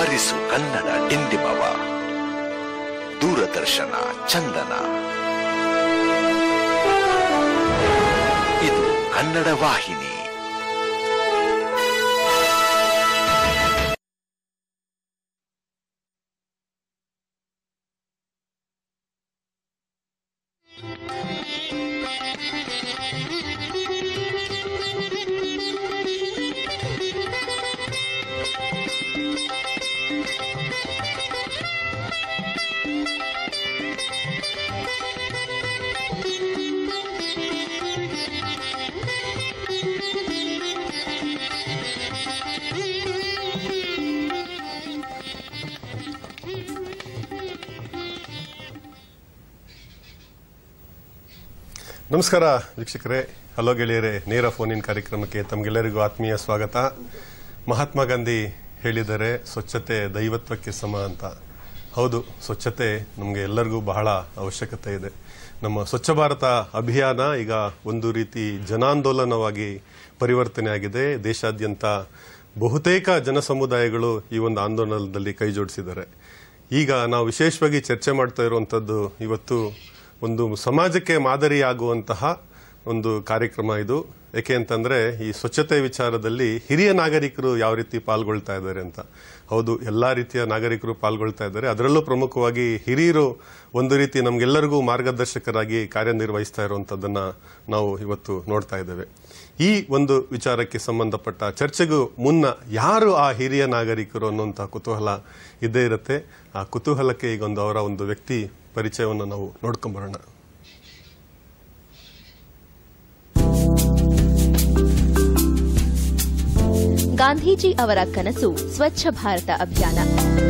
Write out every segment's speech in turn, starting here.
ಆರಿಸು ಕನ್ನಡ ಡಿಂಡಿಮವ ದೂರದರ್ಶನ ಚಂದನ ಇದು ಕನ್ನಡ ವಾಹಿನಿ ನಮಸ್ಕಾರ ವೀಕ್ಷಕರೇ ಹಲೋ ಗೆಳೆಯರೇ ನೇರ ಫೋನ್ ಇನ್ ಕಾರ್ಯಕ್ರಮಕ್ಕೆ ತಮಗೆಲ್ಲರಿಗೂ ಆತ್ಮೀಯ ಸ್ವಾಗತ ಮಹಾತ್ಮ ಗಾಂಧಿ ಹೇಳಿದರೆ ಸ್ವಚ್ಛತೆ ದೈವತ್ವಕ್ಕೆ ಸಮ ಅಂತ ಹೌದು ಸ್ವಚ್ಛತೆ ನಮಗೆ ಎಲ್ಲರಿಗೂ ಬಹಳ ಅವಶ್ಯಕತೆ ಇದೆ ನಮ್ಮ ಸ್ವಚ್ಛ ಭಾರತ ಅಭಿಯಾನ ಈಗ ಒಂದು ರೀತಿ ಜನಾಂದೋಲನವಾಗಿ ಪರಿವರ್ತನೆ ಆಗಿದೆ ದೇಶಾದ್ಯಂತ ಬಹುತೇಕ ಜನ ಸಮುದಾಯಗಳು ಈ ಒಂದು ಆಂದೋಲನದಲ್ಲಿ ಕೈ ಜೋಡಿಸಿದ್ದಾರೆ ಈಗ ನಾವು ವಿಶೇಷವಾಗಿ ಚರ್ಚೆ ಮಾಡ್ತಾ ಇರುವಂತದ್ದು ಇವತ್ತು ಒಂದು ಸಮಾಜಕ್ಕೆ ಮಾದರಿಯಾಗುವಂತಹ ಒಂದು ಕಾರ್ಯಕ್ರಮ ಇದು ಯಾಕೆ ಅಂತಂದ್ರೆ ಈ ಸ್ವಚ್ಛತೆ ವಿಚಾರದಲ್ಲಿ ಹಿರಿಯ ನಾಗರಿಕರು ಯಾವ ರೀತಿ ಪಾಲ್ಗೊಳ್ತಾ ಇದ್ದಾರೆ ಅಂತ ಹೌದು ಎಲ್ಲಾ ರೀತಿಯ ನಾಗರಿಕರು ಪಾಲ್ಗೊಳ್ತಾ ಇದ್ದಾರೆ ಅದರಲ್ಲೂ ಪ್ರಮುಖವಾಗಿ ಹಿರಿಯರು ಒಂದು ರೀತಿ ನಮ್ಗೆಲ್ಲರಿಗೂ ಮಾರ್ಗದರ್ಶಕರಾಗಿ ಕಾರ್ಯನಿರ್ವಹಿಸ್ತಾ ಇರುವಂತದ್ದನ್ನ ನಾವು ಇವತ್ತು ನೋಡ್ತಾ ಇದ್ದೇವೆ ಈ ಒಂದು ವಿಚಾರಕ್ಕೆ ಸಂಬಂಧಪಟ್ಟ ಚರ್ಚೆಗೂ ಮುನ್ನ ಯಾರು ಆ ಹಿರಿಯ ನಾಗರಿಕರು ಅನ್ನುವಂತಹ ಕುತೂಹಲ ಇದ್ದೇ ಇರುತ್ತೆ ಆ ಕುತೂಹಲಕ್ಕೆ ಈಗ ಒಂದು ಅವರ ಒಂದು ವ್ಯಕ್ತಿ ಪರಿಚಯವನ್ನು ನಾವು ನೋಡ್ಕೊಂಬರೋಣ ಗಾಂಧೀಜಿ ಅವರ ಕನಸು ಸ್ವಚ್ಛ ಭಾರತ ಅಭಿಯಾನ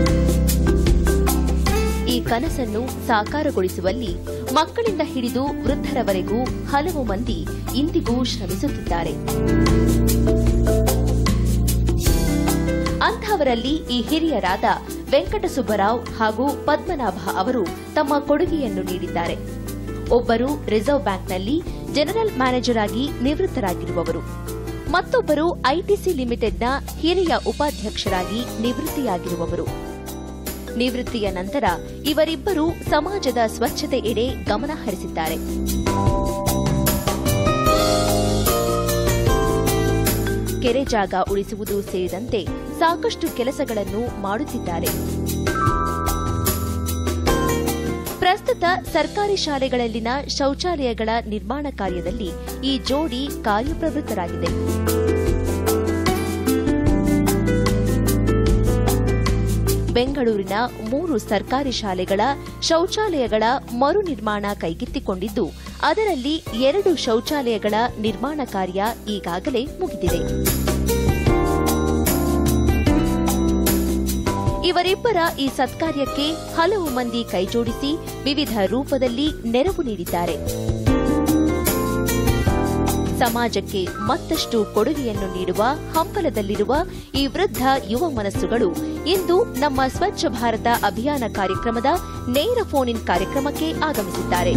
ಈ ಕನಸನ್ನು ಸಾಕಾರಗೊಳಿಸುವಲ್ಲಿ ಮಕ್ಕಳಿಂದ ಹಿಡಿದು ವೃದ್ಧರವರೆಗೂ ಹಲವು ಮಂದಿ ಇಂದಿಗೂ ಶ್ರಮಿಸುತ್ತಿದ್ದಾರೆ ಅಂಥವರಲ್ಲಿ ಈ ಹಿರಿಯರಾದ ವೆಂಕಟಸುಬ್ಬರಾವ್ ಹಾಗೂ ಪದ್ಮನಾಭ ಅವರು ತಮ್ಮ ಕೊಡುಗೆಯನ್ನು ನೀಡಿದ್ದಾರೆ ಒಬ್ಬರು ರಿಸರ್ವ್ ಬ್ಯಾಂಕ್ನಲ್ಲಿ ಜನರಲ್ ಮ್ಯಾನೇಜರ್ ಆಗಿ ನಿವೃತ್ತರಾಗಿರುವವರು ಮತ್ತೊಬ್ಬರು ಐಟಿಸಿ ಲಿಮಿಟೆಡ್ನ ಹಿರಿಯ ಉಪಾಧ್ಯಕ್ಷರಾಗಿ ನಿವೃತ್ತಿಯಾಗಿರುವವರು ನಿವೃತ್ತಿಯ ನಂತರ ಇವರಿಬ್ಬರು ಸಮಾಜದ ಸ್ವಚ್ಛತೆಯೆಡೆ ಗಮನ ಹರಿಸಿದ್ದಾರೆ ಕೆರೆ ಜಾಗ ಉಳಿಸುವುದು ಸೇರಿದಂತೆ ಸಾಕಷ್ಟು ಕೆಲಸಗಳನ್ನು ಮಾಡುತ್ತಿದ್ದಾರೆ ಪ್ರಸ್ತುತ ಸರ್ಕಾರಿ ಶಾಲೆಗಳಲ್ಲಿನ ಶೌಚಾಲಯಗಳ ನಿರ್ಮಾಣ ಕಾರ್ಯದಲ್ಲಿ ಈ ಜೋಡಿ ಕಾರ್ಯಪ್ರವೃತ್ತರಾಗಿದೆ ಬೆಂಗಳೂರಿನ ಮೂರು ಸರ್ಕಾರಿ ಶಾಲೆಗಳ ಶೌಚಾಲಯಗಳ ಮರು ನಿರ್ಮಾಣ ಕೈಗೆತ್ತಿಕೊಂಡಿದ್ದು ಅದರಲ್ಲಿ ಎರಡು ಶೌಚಾಲಯಗಳ ನಿರ್ಮಾಣ ಕಾರ್ಯ ಈಗಾಗಲೇ ಮುಗಿದಿದೆ ಇವರಿಬ್ಬರ ಈ ಸತ್ಕಾರ್ಯಕ್ಕೆ ಹಲವು ಮಂದಿ ಕೈಜೋಡಿಸಿ ವಿವಿಧ ರೂಪದಲ್ಲಿ ನೆರವು ನೀಡಿದ್ದಾರೆ ಸಮಾಜಕ್ಕೆ ಮತ್ತಷ್ಟು ಕೊಡುಗೆಯನ್ನು ನೀಡುವ ಹಂಬಲದಲ್ಲಿರುವ ಈ ವೃದ್ಧ ಯುವ ಮನಸ್ಸುಗಳು ಇಂದು ನಮ್ಮ ಸ್ವಚ್ಛ ಭಾರತ ಅಭಿಯಾನ ಕಾರ್ಯಕ್ರಮದ ನೇರ ಫೋನ್ ಇನ್ ಕಾರ್ಯಕ್ರಮಕ್ಕೆ ಆಗಮಿಸಿದ್ದಾರೆ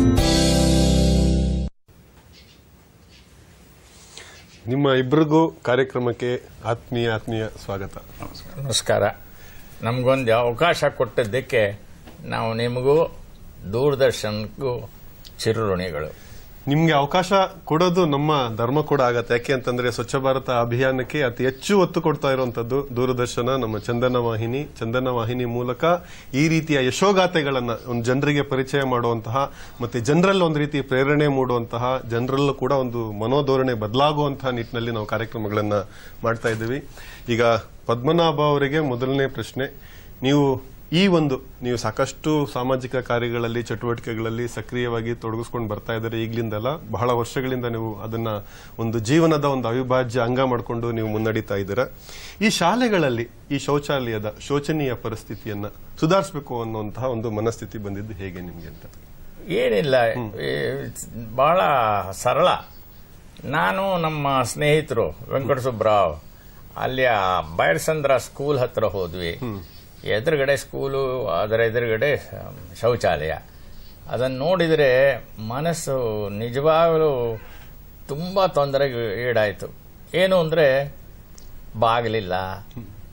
ನಿಮ್ಮ ಇಬ್ಬರಿಗೂ ಕಾರ್ಯಕ್ರಮಕ್ಕೆ ಆತ್ಮೀಯ ಆತ್ಮೀಯ ಸ್ವಾಗತ ನಮಸ್ಕಾರ ನಮಗೊಂದು ಅವಕಾಶ ಕೊಟ್ಟಿದ್ದಕ್ಕೆ ನಾವು ನಿಮಗೂ ದೂರದರ್ಶನಕ್ಕೂ ಚಿರಋಣಿಗಳು ನಿಮ್ಗೆ ಅವಕಾಶ ಕೊಡೋದು ನಮ್ಮ ಧರ್ಮ ಕೂಡ ಆಗತ್ತೆ ಯಾಕೆ ಅಂತಂದ್ರೆ ಸ್ವಚ್ಛ ಭಾರತ ಅಭಿಯಾನಕ್ಕೆ ಅತಿ ಹೆಚ್ಚು ಒತ್ತು ಕೊಡ್ತಾ ಇರುವಂತದ್ದು ದೂರದರ್ಶನ ನಮ್ಮ ಚಂದನ ವಾಹಿನಿ ಚಂದನ ವಾಹಿನಿ ಮೂಲಕ ಈ ರೀತಿಯ ಯಶೋಗಾಥೆಗಳನ್ನ ಒಂದು ಜನರಿಗೆ ಪರಿಚಯ ಮಾಡುವಂತಹ ಮತ್ತೆ ಜನರಲ್ಲಿ ಒಂದು ರೀತಿ ಪ್ರೇರಣೆ ಮೂಡುವಂತಹ ಜನರಲ್ಲೂ ಕೂಡ ಒಂದು ಮನೋಧೋರಣೆ ಬದಲಾಗುವಂತಹ ನಿಟ್ಟಿನಲ್ಲಿ ನಾವು ಕಾರ್ಯಕ್ರಮಗಳನ್ನ ಮಾಡ್ತಾ ಇದ್ದೀವಿ ಈಗ ಪದ್ಮನಾಭ ಅವರಿಗೆ ಮೊದಲನೇ ಪ್ರಶ್ನೆ ನೀವು ಈ ಒಂದು ನೀವು ಸಾಕಷ್ಟು ಸಾಮಾಜಿಕ ಕಾರ್ಯಗಳಲ್ಲಿ ಚಟುವಟಿಕೆಗಳಲ್ಲಿ ಸಕ್ರಿಯವಾಗಿ ತೊಡಗಿಸ್ಕೊಂಡು ಬರ್ತಾ ಇದ್ದಾರೆ ಈಗಲಿಂದಲ್ಲ ಬಹಳ ವರ್ಷಗಳಿಂದ ನೀವು ಅದನ್ನ ಒಂದು ಜೀವನದ ಒಂದು ಅವಿಭಾಜ್ಯ ಅಂಗ ಮಾಡಿಕೊಂಡು ನೀವು ಮುನ್ನಡೀತಾ ಇದ್ದೀರಾ ಈ ಶಾಲೆಗಳಲ್ಲಿ ಈ ಶೌಚಾಲಯದ ಶೋಚನೀಯ ಪರಿಸ್ಥಿತಿಯನ್ನ ಸುಧಾರಿಸಬೇಕು ಅನ್ನುವಂತಹ ಒಂದು ಮನಸ್ಥಿತಿ ಬಂದಿದ್ದು ಹೇಗೆ ನಿಮ್ಗೆ ಅಂತ ಏನಿಲ್ಲ ಈ ಬಹಳ ಸರಳ ನಾನು ನಮ್ಮ ಸ್ನೇಹಿತರು ವೆಂಕಟಸುಬ್ರಾವ್ ಅಲ್ಲಿ ಆ ಬೈರ್ಸಂದ್ರ ಸ್ಕೂಲ್ ಹತ್ರ ಹೋದ್ವಿ ಎದುರುಗಡೆ ಸ್ಕೂಲು ಅದರ ಎದುರುಗಡೆ ಶೌಚಾಲಯ ಅದನ್ನು ನೋಡಿದರೆ ಮನಸ್ಸು ನಿಜವಾಗಲೂ ತುಂಬ ತೊಂದರೆಗೆ ಈಡಾಯಿತು ಏನು ಅಂದರೆ ಬಾಗಿಲಿಲ್ಲ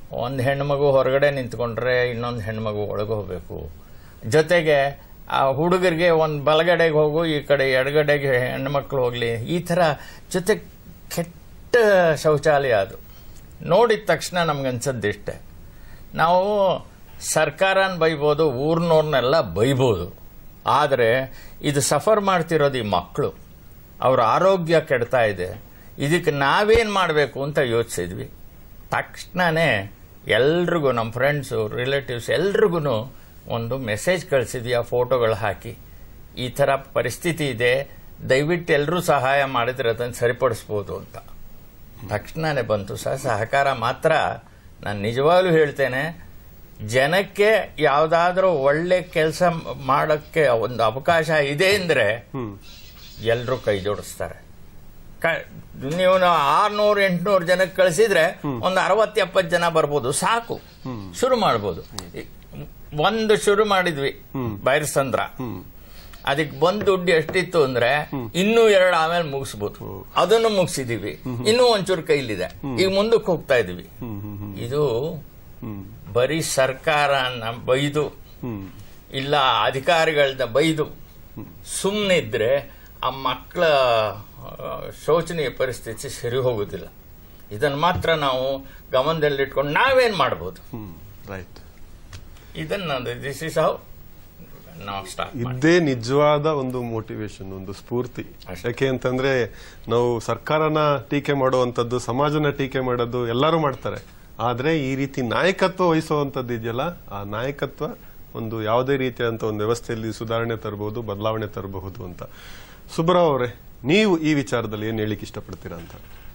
ಒಂದು ಹೆಣ್ಮಗು ಹೊರಗಡೆ ನಿಂತ್ಕೊಂಡ್ರೆ ಇನ್ನೊಂದು ಹೆಣ್ಮಗು ಒಳಗೆ ಹೋಗಬೇಕು ಜೊತೆಗೆ ಆ ಹುಡುಗರಿಗೆ ಒಂದು ಬಲಗಡೆಗೆ ಹೋಗು ಈ ಕಡೆ ಎಡಗಡೆಗೆ ಹೆಣ್ಮಕ್ಳು ಹೋಗಲಿ ಈ ಥರ ಜೊತೆ ಕೆಟ್ಟ ಶೌಚಾಲಯ ಅದು ನೋಡಿದ ತಕ್ಷಣ ನಮ್ಗನ್ಸದ್ದಿಷ್ಟೇ ನಾವು ಸರ್ಕಾರನ ಬೈಬೋದು ಊರ್ನವ್ರನ್ನೆಲ್ಲ ಬೈಬೋದು ಆದರೆ ಇದು ಸಫರ್ ಮಾಡ್ತಿರೋದು ಈ ಮಕ್ಕಳು ಅವ್ರ ಆರೋಗ್ಯ ಕೆಡ್ತಾ ಇದೆ ಇದಕ್ಕೆ ನಾವೇನು ಮಾಡಬೇಕು ಅಂತ ಯೋಚಿಸಿದ್ವಿ ತಕ್ಷಣನೇ ಎಲ್ರಿಗೂ ನಮ್ಮ ಫ್ರೆಂಡ್ಸು ರಿಲೇಟಿವ್ಸ್ ಎಲ್ರಿಗೂ ಒಂದು ಮೆಸೇಜ್ ಕಳಿಸಿದ್ವಿ ಆ ಫೋಟೋಗಳು ಹಾಕಿ ಈ ಥರ ಪರಿಸ್ಥಿತಿ ಇದೆ ದಯವಿಟ್ಟು ಎಲ್ಲರೂ ಸಹಾಯ ಮಾಡಿದ್ರೆ ಅದನ್ನು ಸರಿಪಡಿಸ್ಬೋದು ಅಂತ ತಕ್ಷಣನೇ ಬಂತು ಸರ್ ಸಹಕಾರ ಮಾತ್ರ ನಾನು ನಿಜವಾಗ್ಲೂ ಹೇಳ್ತೇನೆ ಜನಕ್ಕೆ ಯಾವುದಾದ್ರೂ ಒಳ್ಳೆ ಕೆಲಸ ಮಾಡೋಕ್ಕೆ ಒಂದು ಅವಕಾಶ ಇದೆ ಅಂದರೆ ಎಲ್ಲರೂ ಕೈ ಜೋಡಿಸ್ತಾರೆ ಕ- ನೀವು ಆರ್ನೂರು ಎಂಟುನೂರು ಜನಕ್ಕೆ ಕಳಿಸಿದ್ರೆ ಒಂದು ಅರವತ್ತು ಎಪ್ಪತ್ತು ಜನ ಬರ್ಬೋದು ಸಾಕು ಶುರು ಮಾಡ್ಬೋದು ಈ- ಒಂದು ಶುರು ಮಾಡಿದ್ವಿ ಬೈರಸಂದ್ರ ಅದಕ್ಕೆ ಬಂದ್ ದುಡ್ಡು ಎಷ್ಟಿತ್ತು ಅಂದ್ರೆ ಇನ್ನೂ ಎರಡು ಆಮೇಲೆ ಮುಗಿಸ್ಬೋದು ಅದನ್ನು ಮುಗಿಸಿದೀವಿ ಇನ್ನೂ ಒಂಚೂರು ಕೈಲಿದೆ ಈಗ ಮುಂದಕ್ಕೆ ಹೋಗ್ತಾ ಇದೀವಿ ಇದು ಬರೀ ಸರ್ಕಾರನ ಬೈದು ಇಲ್ಲ ಅಧಿಕಾರಿಗಳನ್ನ ಬೈದು ಸುಮ್ಮನಿದ್ರೆ ಆ ಮಕ್ಕಳ ಆ, ಶೋಚನೀಯ ಪರಿಸ್ಥಿತಿ ಸರಿ ಹೋಗುದಿಲ್ಲ ಇದನ್ನು ಮಾತ್ರ ನಾವು ಗಮನದಲ್ಲಿಟ್ಕೊಂಡು ನಾವೇನ್ ಮಾಡ್ಬೋದು ರೈಟ್ ಇದನ್ನ ದಿಸ್ ಇಸ್ ಹೌ ನಾವು ಸ್ಟಾರ್ಟ್ ಇದ್ದೇ ನಿಜವಾದ ಒಂದು ಮೋಟಿವೇಶನ್ ಒಂದು ಸ್ಫೂರ್ತಿ ಅಷ್ಟೇ. ಯಾಕೆ ಅಂತಂದ್ರೆ ನಾವು ಸರ್ಕಾರನ ಟೀಕೆ ಮಾಡುವಂತದ್ದು ಸಮಾಜನ ಟೀಕೆ ಮಾಡೋದು ಎಲ್ಲರೂ ಮಾಡ್ತಾರೆ ಆದ್ರೆ ಈ ರೀತಿ ನಾಯಕತ್ವ ವಹಿಸುವಂತದ್ದು ಇದೆಯಲ್ಲ ಆ ನಾಯಕತ್ವ ಒಂದು ಯಾವುದೇ ರೀತಿಯಾದಂತ ಒಂದು ವ್ಯವಸ್ಥೆಯಲ್ಲಿ ಸುಧಾರಣೆ ತರಬಹುದು ಬದಲಾವಣೆ ತರಬಹುದು ಅಂತ ಸುಬ್ರಾವ್ ಅವರೇ ನೀವು ಈ ವಿಚಾರದಲ್ಲಿ ಏನ್ ಹೇಳಿಕ್ ಇಷ್ಟಪಡ್ತೀರಾ ಅಂತ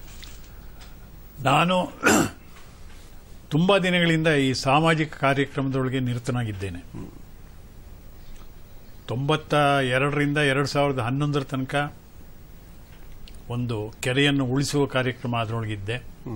ನಾನು ತುಂಬಾ ದಿನಗಳಿಂದ ಈ ಸಾಮಾಜಿಕ ಕಾರ್ಯಕ್ರಮದೊಳಗೆ ನಿರತನಾಗಿದ್ದೇನೆ ತೊಂಬತ್ತ ಎರಡರಿಂದ ಎರಡು ಸಾವಿರದ ಹನ್ನೊಂದರ ತನಕ ಒಂದು ಕೆರೆಯನ್ನು ಉಳಿಸುವ ಕಾರ್ಯಕ್ರಮ ಅದರೊಳಗಿದ್ದೆ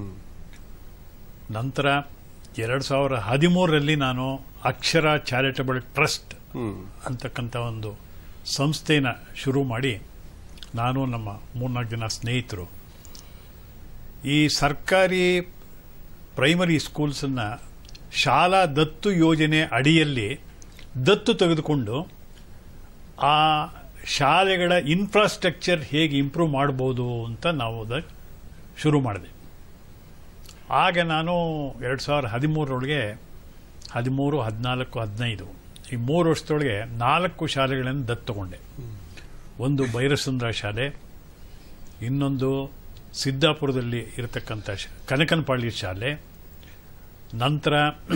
ನಂತರ ಎರಡು ಸಾವಿರ ಹದಿಮೂರರಲ್ಲಿ ನಾನು ಅಕ್ಷರ ಚಾರಿಟಬಲ್ ಟ್ರಸ್ಟ್ ಅಂತಕ್ಕಂಥ ಒಂದು ಸಂಸ್ಥೆನ ಶುರು ಮಾಡಿ ನಾನು ನಮ್ಮ ಮೂರ್ನಾಲ್ಕು ಜನ ಸ್ನೇಹಿತರು ಈ ಸರ್ಕಾರಿ ಪ್ರೈಮರಿ ಸ್ಕೂಲ್ಸನ್ನು ಶಾಲಾ ದತ್ತು ಯೋಜನೆ ಅಡಿಯಲ್ಲಿ ದತ್ತು ತೆಗೆದುಕೊಂಡು ಆ ಶಾಲೆಗಳ ಇನ್ಫ್ರಾಸ್ಟ್ರಕ್ಚರ್ ಹೇಗೆ ಇಂಪ್ರೂವ್ ಮಾಡ್ಬೋದು ಅಂತ ನಾವು ಅದಕ್ಕೆ ಶುರು ಮಾಡಿದೆ ಆಗ ನಾನು ಎರಡು ಸಾವಿರದ ಹದಿಮೂರರೊಳಗೆ ಹದಿಮೂರು ಹದಿನಾಲ್ಕು ಹದಿನೈದು ಈ ಮೂರು ವರ್ಷದೊಳಗೆ ನಾಲ್ಕು ಶಾಲೆಗಳನ್ನು ದತ್ತು ತಗೊಂಡೆ ಒಂದು ಭೈರಸುಂದರ ಶಾಲೆ ಇನ್ನೊಂದು ಸಿದ್ದಾಪುರದಲ್ಲಿ ಇರತಕ್ಕಂಥ ಶ- ಕನಕನಪಾಳ್ಯ ಶಾಲೆ ನಂತರ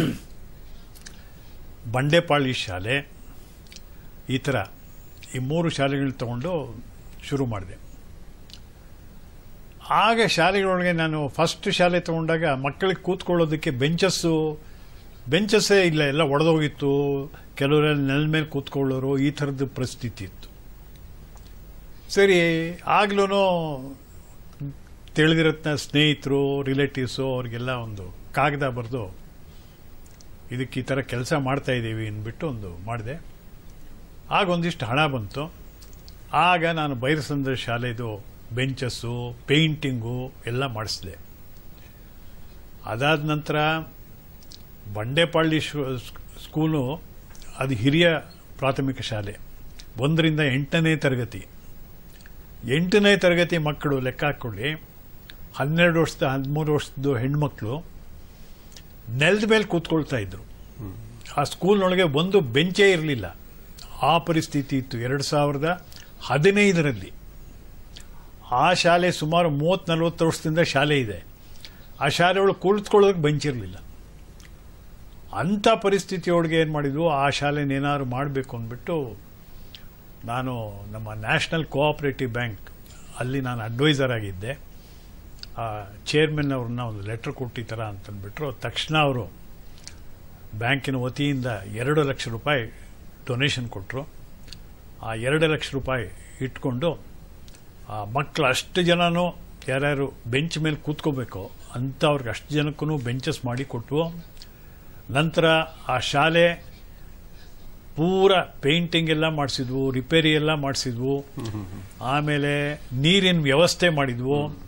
ಬಂಡೆಪಾಳ್ಯ ಶಾಲೆ ಈ ಥರ ಈ ಮೂರು ಶಾಲೆಗಳನ್ನ ತಗೊಂಡು ಶುರು ಮಾಡಿದೆ ಆಗ ಶಾಲೆಗಳೊಳಗೆ ನಾನು ಫಸ್ಟ್ ಶಾಲೆ ತಗೊಂಡಾಗ ಮಕ್ಕಳಿಗೆ ಕೂತ್ಕೊಳ್ಳೋದಕ್ಕೆ ಬೆಂಚಸ್ಸು ಬೆಂಚಸ್ಸೇ ಇಲ್ಲ ಎಲ್ಲ ಒಡೆದೋಗಿತ್ತು ಕೆಲವರೆಲ್ಲ ನೆಲ ಮೇಲೆ ಕೂತ್ಕೊಳ್ಳೋರು ಈ ಥರದ ಪರಿಸ್ಥಿತಿ ಇತ್ತು ಸರಿ ಆಗ್ಲೂ ತಿಳಿದಿರತ್ನ ಸ್ನೇಹಿತರು ರಿಲೇಟಿವ್ಸು ಅವ್ರಿಗೆಲ್ಲ ಒಂದು ಕಾಗದ ಬರೆದು ಇದಕ್ಕೆ ಈ ಥರ ಕೆಲಸ ಮಾಡ್ತಾ ಇದ್ದೀವಿ ಅಂದ್ಬಿಟ್ಟು ಒಂದು ಮಾಡಿದೆ ಆಗ ಒಂದಿಷ್ಟು ಹಣ ಬಂತು ಆಗ ನಾನು ಬೈರಸಂದ್ರ ಶಾಲೆದು ಬೆಂಚಸ್ಸು ಪೇಂಟಿಂಗು ಎಲ್ಲ ಮಾಡಿಸಿದೆ ಅದಾದ ನಂತರ ಬಂಡೆಪಾಳ್ಳಿ ಶು- ಸ್ಕೂಲು ಅದು ಹಿರಿಯ ಪ್ರಾಥಮಿಕ ಶಾಲೆ ಒಂದರಿಂದ ಎಂಟನೇ ತರಗತಿ ಎಂಟನೇ ತರಗತಿ ಮಕ್ಕಳು ಲೆಕ್ಕ ಹಾಕ್ಕೊಳ್ಳಿ ಹನ್ನೆರಡು ವರ್ಷದ ಹದಿಮೂರು ವರ್ಷದ ಹೆಣ್ಮಕ್ಳು ನೆಲದ ಮೇಲೆ ಕೂತ್ಕೊಳ್ತಾ ಇದ್ರು ಆ ಸ್ಕೂಲ್ನೊಳಗೆ ಒಂದು ಬೆಂಚೇ ಇರಲಿಲ್ಲ ಆ ಪರಿಸ್ಥಿತಿ ಇತ್ತು ಎರಡು ಸಾವಿರದ ಹದಿನೈದರಲ್ಲಿ ಆ ಶಾಲೆ ಸುಮಾರು ಮೂವತ್ತು ನಲವತ್ತು ವರ್ಷದಿಂದ ಶಾಲೆ ಇದೆ ಆ ಶಾಲೆ ಒಳಗೆ ಕುಳಿತುಕೊಳ್ಳೋದಕ್ಕೆ ಬೆಂಚ್ ಇರಲಿಲ್ಲ ಅಂಥ ಪರಿಸ್ಥಿತಿಯೊಳಗೆ ಏನು ಮಾಡಿದ್ವು ಆ ಶಾಲೆನ ಏನಾದ್ರು ಮಾಡಬೇಕು ಅಂದ್ಬಿಟ್ಟು ನಾನು ನಮ್ಮ ನ್ಯಾಷನಲ್ ಕೋಆಪರೇಟಿವ್ ಬ್ಯಾಂಕ್ ಅಲ್ಲಿ ನಾನು ಅಡ್ವೈಸರ್ ಆಗಿದ್ದೆ ಆ ಚೇರ್ಮನ್ ಅವ್ರನ್ನ ಒಂದು ಲೆಟರ್ ಕೊಟ್ಟು ಈ ಥರ ಅಂತಂದ್ಬಿಟ್ರು ತಕ್ಷಣ ಅವರು ಬ್ಯಾಂಕಿನ ವತಿಯಿಂದ ಎರಡು ಲಕ್ಷ ರೂಪಾಯಿ ಡೊನೇಷನ್ ಕೊಟ್ಟರು ಆ ಎರಡು ಲಕ್ಷ ರೂಪಾಯಿ ಇಟ್ಕೊಂಡು ಆ ಮಕ್ಕಳು ಅಷ್ಟು ಜನನೂ ಯಾರ್ಯಾರು ಬೆಂಚ್ ಮೇಲೆ ಕೂತ್ಕೋಬೇಕು ಅಂಥವ್ರಿಗೆ ಅಷ್ಟು ಜನಕ್ಕೂ ಬೆಂಚಸ್ ಮಾಡಿ ಕೊಟ್ವು ನಂತರ ಆ ಶಾಲೆ ಪೂರ ಪೇಂಟಿಂಗ್ ಎಲ್ಲ ಮಾಡಿಸಿದ್ವು ರಿಪೇರಿ ಎಲ್ಲ ಮಾಡಿಸಿದ್ವು ಆಮೇಲೆ ನೀರಿನ ವ್ಯವಸ್ಥೆ ಮಾಡಿದ್ವು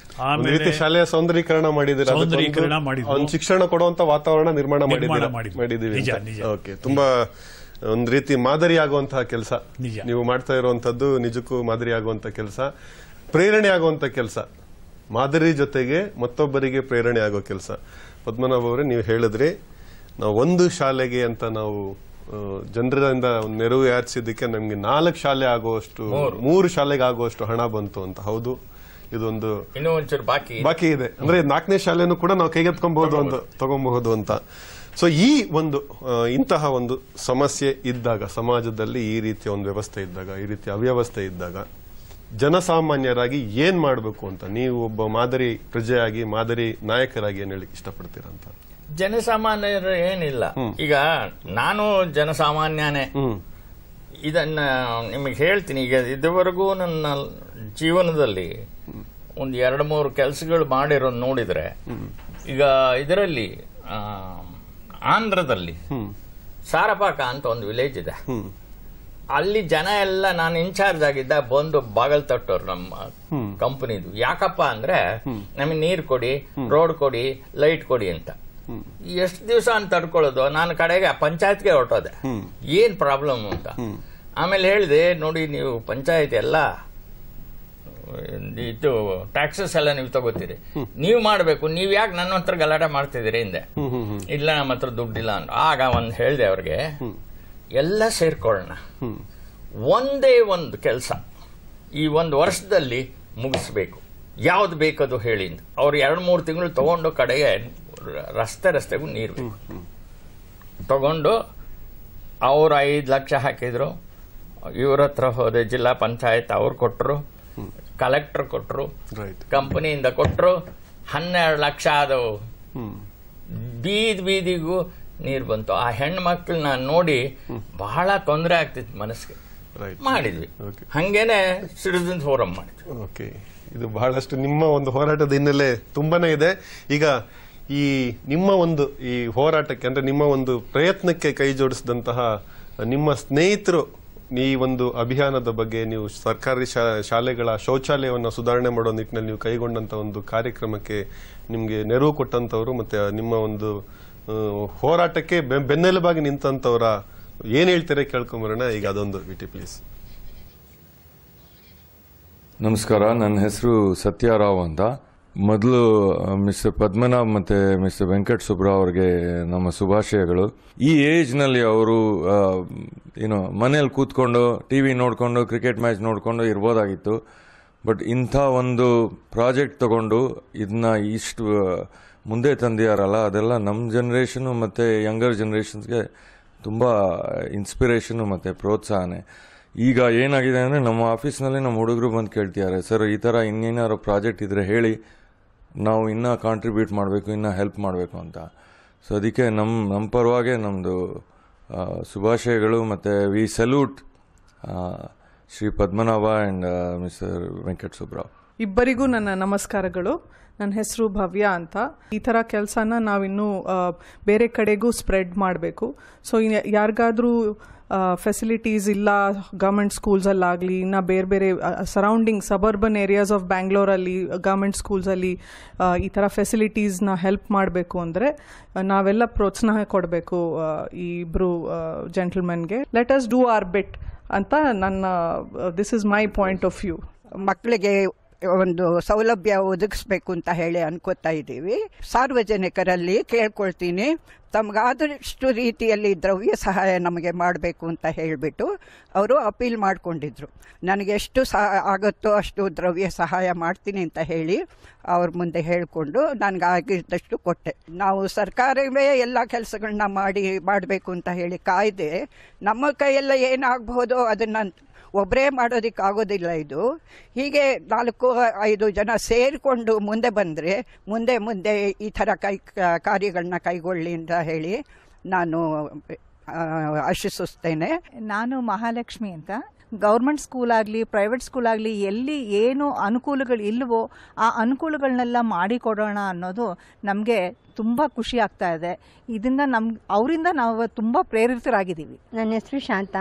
ಒಂದು ಆಮೇಲೆ ರೀತಿ ಶಾಲೆಯ ಸೌಂದರೀಕರಣ ಮಾಡಿದ್ದೀರಾ ಅದಕ್ಕೊಂದು- ಸೌಂದರೀಕರಣ ಮಾಡಿದ್ವು. ಒಂದು ಶಿಕ್ಷಣ ಕೊಡುವಂತ ವಾತಾವರಣ ನಿರ್ಮಾಣ ನಿರ್ಮಾಣ ಮಾಡಿದ್ದೀರಾ ಮಾಡಿದ್ವು. ಮಾಡಿದ್ದೀವಿ ನಿಜ, ಅಂತ. ನಿಜ. ಓಕೆ ತುಂಬಾ ಒಂದು ರೀತಿ ಮಾದರಿ ಆಗುವಂತಹ ಕೆಲಸ ನಿಜ. ನೀವು ಮಾಡ್ತಾ ಇರುವಂತದ್ದು ನಿಜಕ್ಕೂ ಮಾದರಿ ಆಗುವಂತ ಕೆಲಸ ಪ್ರೇರಣೆ ಆಗುವಂತ ಕೆಲಸ ಮಾದರಿ ಜೊತೆಗೆ ಮತ್ತೊಬ್ಬರಿಗೆ ಪ್ರೇರಣೆ ಆಗೋ ಕೆಲಸ ಪದ್ಮನಾಭ ಅವರೇ ನೀವು ಹೇಳಿದ್ರಿ ನಾವು ಒಂದು ಶಾಲೆಗೆ ಅಂತ ನಾವು ಆ, ಜನರಿಂದ ಒಂದು ನೆರವು ಯಾಚಿಸಿದ್ದಕ್ಕೆ ನಮ್ಗೆ ನಾಲ್ಕು ಶಾಲೆ ಆಗುವಷ್ಟು ಮೂರು ಶಾಲೆಗೆ ಆಗುವಷ್ಟು ಹಣ ಬಂತು ಅಂತ ಹೌದು ಇದೊಂದು ಇನ್ನೂ ಒಂಚೂರು ಬಾಕಿ ಬಾಕಿ ಇದೆ ಅಂದ್ರೆ ನಾಲ್ಕನೇ ಶಾಲೆನೂ ಕೂಡ ನಾವು ಕೈಗೆತ್ಕೊಬಹುದು ಅಂತ ತಗೊಬಹುದು ಅಂತ ಸೊ ಈ ಒಂದು ಆ, ಇಂತಹ ಒಂದು ಸಮಸ್ಯೆ ಇದ್ದಾಗ ಸಮಾಜದಲ್ಲಿ ಈ ರೀತಿಯ ಒಂದು ವ್ಯವಸ್ಥೆ ಇದ್ದಾಗ ಈ ರೀತಿಯ ಅವ್ಯವಸ್ಥೆ ಇದ್ದಾಗ ಜನಸಾಮಾನ್ಯರಾಗಿ ಏನ್ ಮಾಡಬೇಕು ಅಂತ ನೀವು ಒಬ್ಬ ಮಾದರಿ ಪ್ರಜೆಯಾಗಿ ಮಾದರಿ ನಾಯಕರಾಗಿ ಏನ್ ಹೇಳಿಕ್ ಇಷ್ಟಪಡ್ತೀರಾ ಅಂತ ಜನಸಾಮಾನ್ಯರು ಏನಿಲ್ಲ ಈಗ ನಾನು ಜನಸಾಮಾನ್ಯನೇ ಹ್ಮ್ ಇದನ್ನ ನಿಮಗೆ ಹೇಳ್ತೀನಿ ಈಗ ಇದುವರೆಗೂ ನನ್ನ ಜೀವನದಲ್ಲಿ ಒಂದು ಎರಡು ಮೂರು ಕೆಲಸಗಳು ಮಾಡಿರೋದು ನೋಡಿದ್ರೆ ಈಗ ಇದರಲ್ಲಿ ಆ, ಆಂಧ್ರದಲ್ಲಿ ಹ್ಮ್ ಸಾರಪಾಕ ಅಂತ ಒಂದು ವಿಲೇಜ್ ಇದೆ ಹ್ಮ್ ಅಲ್ಲಿ ಜನ ಎಲ್ಲ ನಾನು ಇನ್ಚಾರ್ಜ್ ಆಗಿದ್ದ ಬಂದು ಬಾಗಲ್ ತಟ್ಟೋರು ನಮ್ಮ ಕಂಪನಿದು ಯಾಕಪ್ಪ ಅಂದ್ರೆ ನಮಗೆ ನೀರು ಕೊಡಿ ರೋಡ್ ಕೊಡಿ ಲೈಟ್ ಕೊಡಿ ಅಂತ ಎಷ್ಟು ದಿವಸ ಅಂತ ತಡ್ಕೊಳ್ಳೋದು ನಾನು ಕಡೆಗೆ ಪಂಚಾಯತ್ಗೆ ಹೊರಟೋದೆ ಏನ್ ಪ್ರಾಬ್ಲಮ್ ಅಂತ ಆಮೇಲೆ ಹೇಳಿದೆ ನೋಡಿ ನೀವು ಪಂಚಾಯತ್ ಎಲ್ಲ ಇದು ಟ್ಯಾಕ್ಸಸ್ ಎಲ್ಲ ನೀವು ತಗೋತೀರಿ ನೀವು ಮಾಡಬೇಕು ನೀವು ಯಾಕೆ ನನ್ನ ಹತ್ರ ಗಲಾಟೆ ಮಾಡ್ತಿದ್ದೀರಿ ಹಿಂದೆ ಇಲ್ಲ ನಮ್ಮ ಹತ್ರ ದುಡ್ಡಿಲ್ಲ ಅಂತ ಆಗ ಒಂದು ಹೇಳಿದೆ ಅವ್ರಿಗೆ ಎಲ್ಲ ಸೇರ್ಕೊಳ್ಳೋಣ ಒಂದೇ ಒಂದು ಕೆಲಸ ಈ ಒಂದು ವರ್ಷದಲ್ಲಿ ಮುಗಿಸ್ಬೇಕು ಯಾವ್ದು ಬೇಕದು ಹೇಳಿ ಅಂತ ಅವ್ರು ಎರಡು ಮೂರು ತಿಂಗಳು ತಗೊಂಡು ಕಡೆಗೆ ರ- ರಸ್ತೆ ರಸ್ತೆಗೂ ನೀರು ಬೇಕು ತಗೊಂಡು ಅವ್ರು ಐದು ಲಕ್ಷ ಹಾಕಿದ್ರು ಇವ್ರ ಹತ್ರ ಹೋದೆ ಜಿಲ್ಲಾ ಪಂಚಾಯತ್ ಅವ್ರು ಕೊಟ್ಟರು ಕಲೆಕ್ಟರ್ ಕೊಟ್ಟರು ರೈಟ್ ಕಂಪನಿಯಿಂದ ಕೊಟ್ಟರು ಹನ್ನೆರಡು ಲಕ್ಷ ಆದವು ಹ್ಮ್ ಬೀದ್ ಬೀದಿಗೂ ನೀರು ಬಂತು ಆ ಹೆಣ್ಣು ಮಕ್ಕಳನ್ನ ನೋಡಿ ಬಹಳ ತೊಂದರೆ ಆಗ್ತಿತ್ತು ಮನಸ್ಸಿಗೆ ರೈಟ್ ಮಾಡಿದ್ವಿ Okay. ಹಂಗೇನೆ ಸಿಟಿಸನ್ ಫೋರಂ ಮಾಡಿದ್ವಿ ಓಕೆ ಇದು ಬಹಳಷ್ಟು ನಿಮ್ಮ ಒಂದು ಹೋರಾಟದ ಹಿನ್ನೆಲೆ ತುಂಬಾನೇ ಇದೆ ಈಗ ಈ ನಿಮ್ಮ ಒಂದು ಈ ಹೋರಾಟಕ್ಕೆ ಅಂದ್ರೆ ನಿಮ್ಮ ಒಂದು ಪ್ರಯತ್ನಕ್ಕೆ ಕೈ ಜೋಡಿಸಿದಂತಹ ನಿಮ್ಮ ಸ್ನೇಹಿತರು ಈ ಒಂದು ಅಭಿಯಾನದ ಬಗ್ಗೆ ನೀವು ಸರ್ಕಾರಿ ಶಾ- ಶಾಲೆಗಳ ಶೌಚಾಲಯವನ್ನು ಸುಧಾರಣೆ ಮಾಡೋ ನಿಟ್ಟಿನಲ್ಲಿ ನೀವು ಕೈಗೊಂಡಂತ ಒಂದು ಕಾರ್ಯಕ್ರಮಕ್ಕೆ ನಿಮಗೆ ನೆರವು ಕೊಟ್ಟಂತವರು ಮತ್ತೆ ನಿಮ್ಮ ಒಂದು ಆ, ಹೋರಾಟಕ್ಕೆ ಬೆ- ಬೆನ್ನೆಲುಬಾಗಿ ನಿಂತಂತವರ ಏನ್ ಹೇಳ್ತಾರೆ ಕೇಳ್ಕೊಂಬರೋಣ ಈಗ ಅದೊಂದು ವಿಟಿ ಪ್ಲೀಸ್ ನಮಸ್ಕಾರ ನನ್ನ ಹೆಸರು ಸತ್ಯಾರಾವ್ ಅಂತ ಮೊದಲು ಮಿಸ್ಟರ್ ಪದ್ಮನಾಭ್ ಮತ್ತೆ ಮಿಸ್ಟರ್ ವೆಂಕಟ್ ಸುಬ್ರಾವ್ ಅವರಿಗೆ ನಮ್ಮ ಶುಭಾಶಯಗಳು ಈ ಏಜ್ನಲ್ಲಿ ಅವರು ಏನೋ ಮನೇಲಿ ಕೂತ್ಕೊಂಡು ಟಿ ವಿ ನೋಡಿಕೊಂಡು ಕ್ರಿಕೆಟ್ ಮ್ಯಾಚ್ ನೋಡಿಕೊಂಡು ಇರ್ಬೋದಾಗಿತ್ತು ಬಟ್ ಇಂಥ ಒಂದು ಪ್ರಾಜೆಕ್ಟ್ ತಗೊಂಡು ಇದನ್ನ ಇಷ್ಟು ಆ, ಮುಂದೆ ತಂದಿದಾರಲ್ಲ ಅದೆಲ್ಲ ನಮ್ಮ ಜನ್ರೇಷನು ಮತ್ತು ಯಂಗರ್ ಜನ್ರೇಷನ್ಸ್ಗೆ ತುಂಬ ಇನ್ಸ್ಪಿರೇಷನು ಮತ್ತು ಪ್ರೋತ್ಸಾಹನೆ ಈಗ ಏನಾಗಿದೆ ಅಂದರೆ ನಮ್ಮ ಆಫೀಸ್ನಲ್ಲಿ ನಮ್ಮ ಹುಡುಗರು ಬಂದು ಕೇಳ್ತಿದ್ದಾರೆ ಸರ್ ಈ ಥರ ಇನ್ನೇನಾದ್ರು ಪ್ರಾಜೆಕ್ಟ್ ಇದ್ರೆ ಹೇಳಿ ನಾವು ಇನ್ನೂ ಕಾಂಟ್ರಿಬ್ಯೂಟ್ ಮಾಡಬೇಕು ಇನ್ನೂ ಹೆಲ್ಪ್ ಮಾಡಬೇಕು ಅಂತ ಸೊ ಅದಕ್ಕೆ ನಮ್ಮ ನಮ್ಮ ಪರವಾಗೆ ನಮ್ಮದು ಶುಭಾಶಯಗಳು ಮತ್ತು we salute Shri Padmanabha and mister Venkat Subrao ಇಬ್ಬರಿಗೂ ನನ್ನ ನಮಸ್ಕಾರಗಳು ನನ್ನ ಹೆಸರು ಭವ್ಯ ಅಂತ ಈ ಥರ ಕೆಲಸನ ನಾವಿನ್ನೂ ಆ, ಬೇರೆ ಕಡೆಗೂ ಸ್ಪ್ರೆಡ್ ಮಾಡಬೇಕು ಸೊ ಯಾರಿಗಾದ್ರೂ ಫೆಸಿಲಿಟೀಸ್ ಇಲ್ಲ ಗೌರ್ಮೆಂಟ್ ಸ್ಕೂಲ್ಸಲ್ಲಾಗಲಿ ಇನ್ನು ಬೇರೆ ಬೇರೆ ಸರೌಂಡಿಂಗ್ ಸಬರ್ಬನ್ ಏರಿಯಾಸ್ ಆಫ್ ಬ್ಯಾಂಗ್ಳೂರಲ್ಲಿ ಗೌರ್ಮೆಂಟ್ ಸ್ಕೂಲ್ಸಲ್ಲಿ ಈ ಥರ ಫೆಸಿಲಿಟೀಸ್ನ ಹೆಲ್ಪ್ ಮಾಡಬೇಕು ಅಂದರೆ ನಾವೆಲ್ಲ ಪ್ರೋತ್ಸಾಹ ಕೊಡಬೇಕು ಈ ಇಬ್ಬರು ಜೆಂಟಲ್ಮನ್ಗೆ let us do our best ಅಂತ ನನ್ನ this is my point of view ಮಕ್ಕಳಿಗೆ ಒಂದು ಸೌಲಭ್ಯ ಒದಗಿಸ್ಬೇಕು ಅಂತ ಹೇಳಿ ಅನ್ಕೋತಾ ಇದ್ದೀವಿ ಸಾರ್ವಜನಿಕರಲ್ಲಿ ಕೇಳ್ಕೊಳ್ತೀನಿ ತಮಗಾದಷ್ಟು ರೀತಿಯಲ್ಲಿ ದ್ರವ್ಯ ಸಹಾಯ ನಮಗೆ ಮಾಡಬೇಕು ಅಂತ ಹೇಳಿಬಿಟ್ಟು ಅವರು ಅಪೀಲ್ ಮಾಡಿಕೊಂಡಿದ್ರು ನನಗೆ ಎಷ್ಟು ಸಹ ಆಗುತ್ತೋ ಅಷ್ಟು ದ್ರವ್ಯ ಸಹಾಯ ಮಾಡ್ತೀನಿ ಅಂತ ಹೇಳಿ ಅವ್ರ ಮುಂದೆ ಹೇಳಿಕೊಂಡು ನನಗೆ ಆಗಿದ್ದಷ್ಟು ಕೊಟ್ಟೆ ನಾವು ಸರ್ಕಾರವೇ ಎಲ್ಲ ಕೆಲಸಗಳನ್ನ ಮಾಡಿ ಮಾಡಬೇಕು ಅಂತ ಹೇಳಿ ಕಾಯ್ದೆ ನಮ್ಮ ಕೈಯೆಲ್ಲ ಏನಾಗಬಹುದೋ ಅದನ್ನು ಒಬ್ಬರೇ ಮಾಡೋದಕ್ಕೆ ಆಗೋದಿಲ್ಲ ಇದು ಹೀಗೆ ನಾಲ್ಕು ಐದು ಜನ ಸೇರಿಕೊಂಡು ಮುಂದೆ ಬಂದರೆ ಮುಂದೆ ಮುಂದೆ ಈ ಥರ ಕೈ ಕಾರ್ಯಗಳನ್ನ ಕೈಗೊಳ್ಳಿ ಅಂತ ಹೇಳಿ ನಾನು ಆ, ಆಶಿಸುತ್ತೇನೆ ನಾನು ಮಹಾಲಕ್ಷ್ಮಿ ಅಂತ ಗೌರ್ಮೆಂಟ್ ಸ್ಕೂಲ್ ಆಗಲಿ ಪ್ರೈವೇಟ್ ಸ್ಕೂಲ್ ಆಗಲಿ ಎಲ್ಲಿ ಏನು ಅನುಕೂಲಗಳು ಇಲ್ವೋ ಆ ಅನುಕೂಲಗಳನ್ನೆಲ್ಲ ಮಾಡಿಕೊಡೋಣ ಅನ್ನೋದು ನಮಗೆ ತುಂಬ ಖುಷಿ ಆಗ್ತಾ ಇದೆ ಇದರಿಂದ ನಮ್ ಅವರಿಂದ ನಾವು ತುಂಬ ಪ್ರೇರಿತರಾಗಿದ್ದೀವಿ ನನ್ನ ಹೆಸರು ಶಾಂತ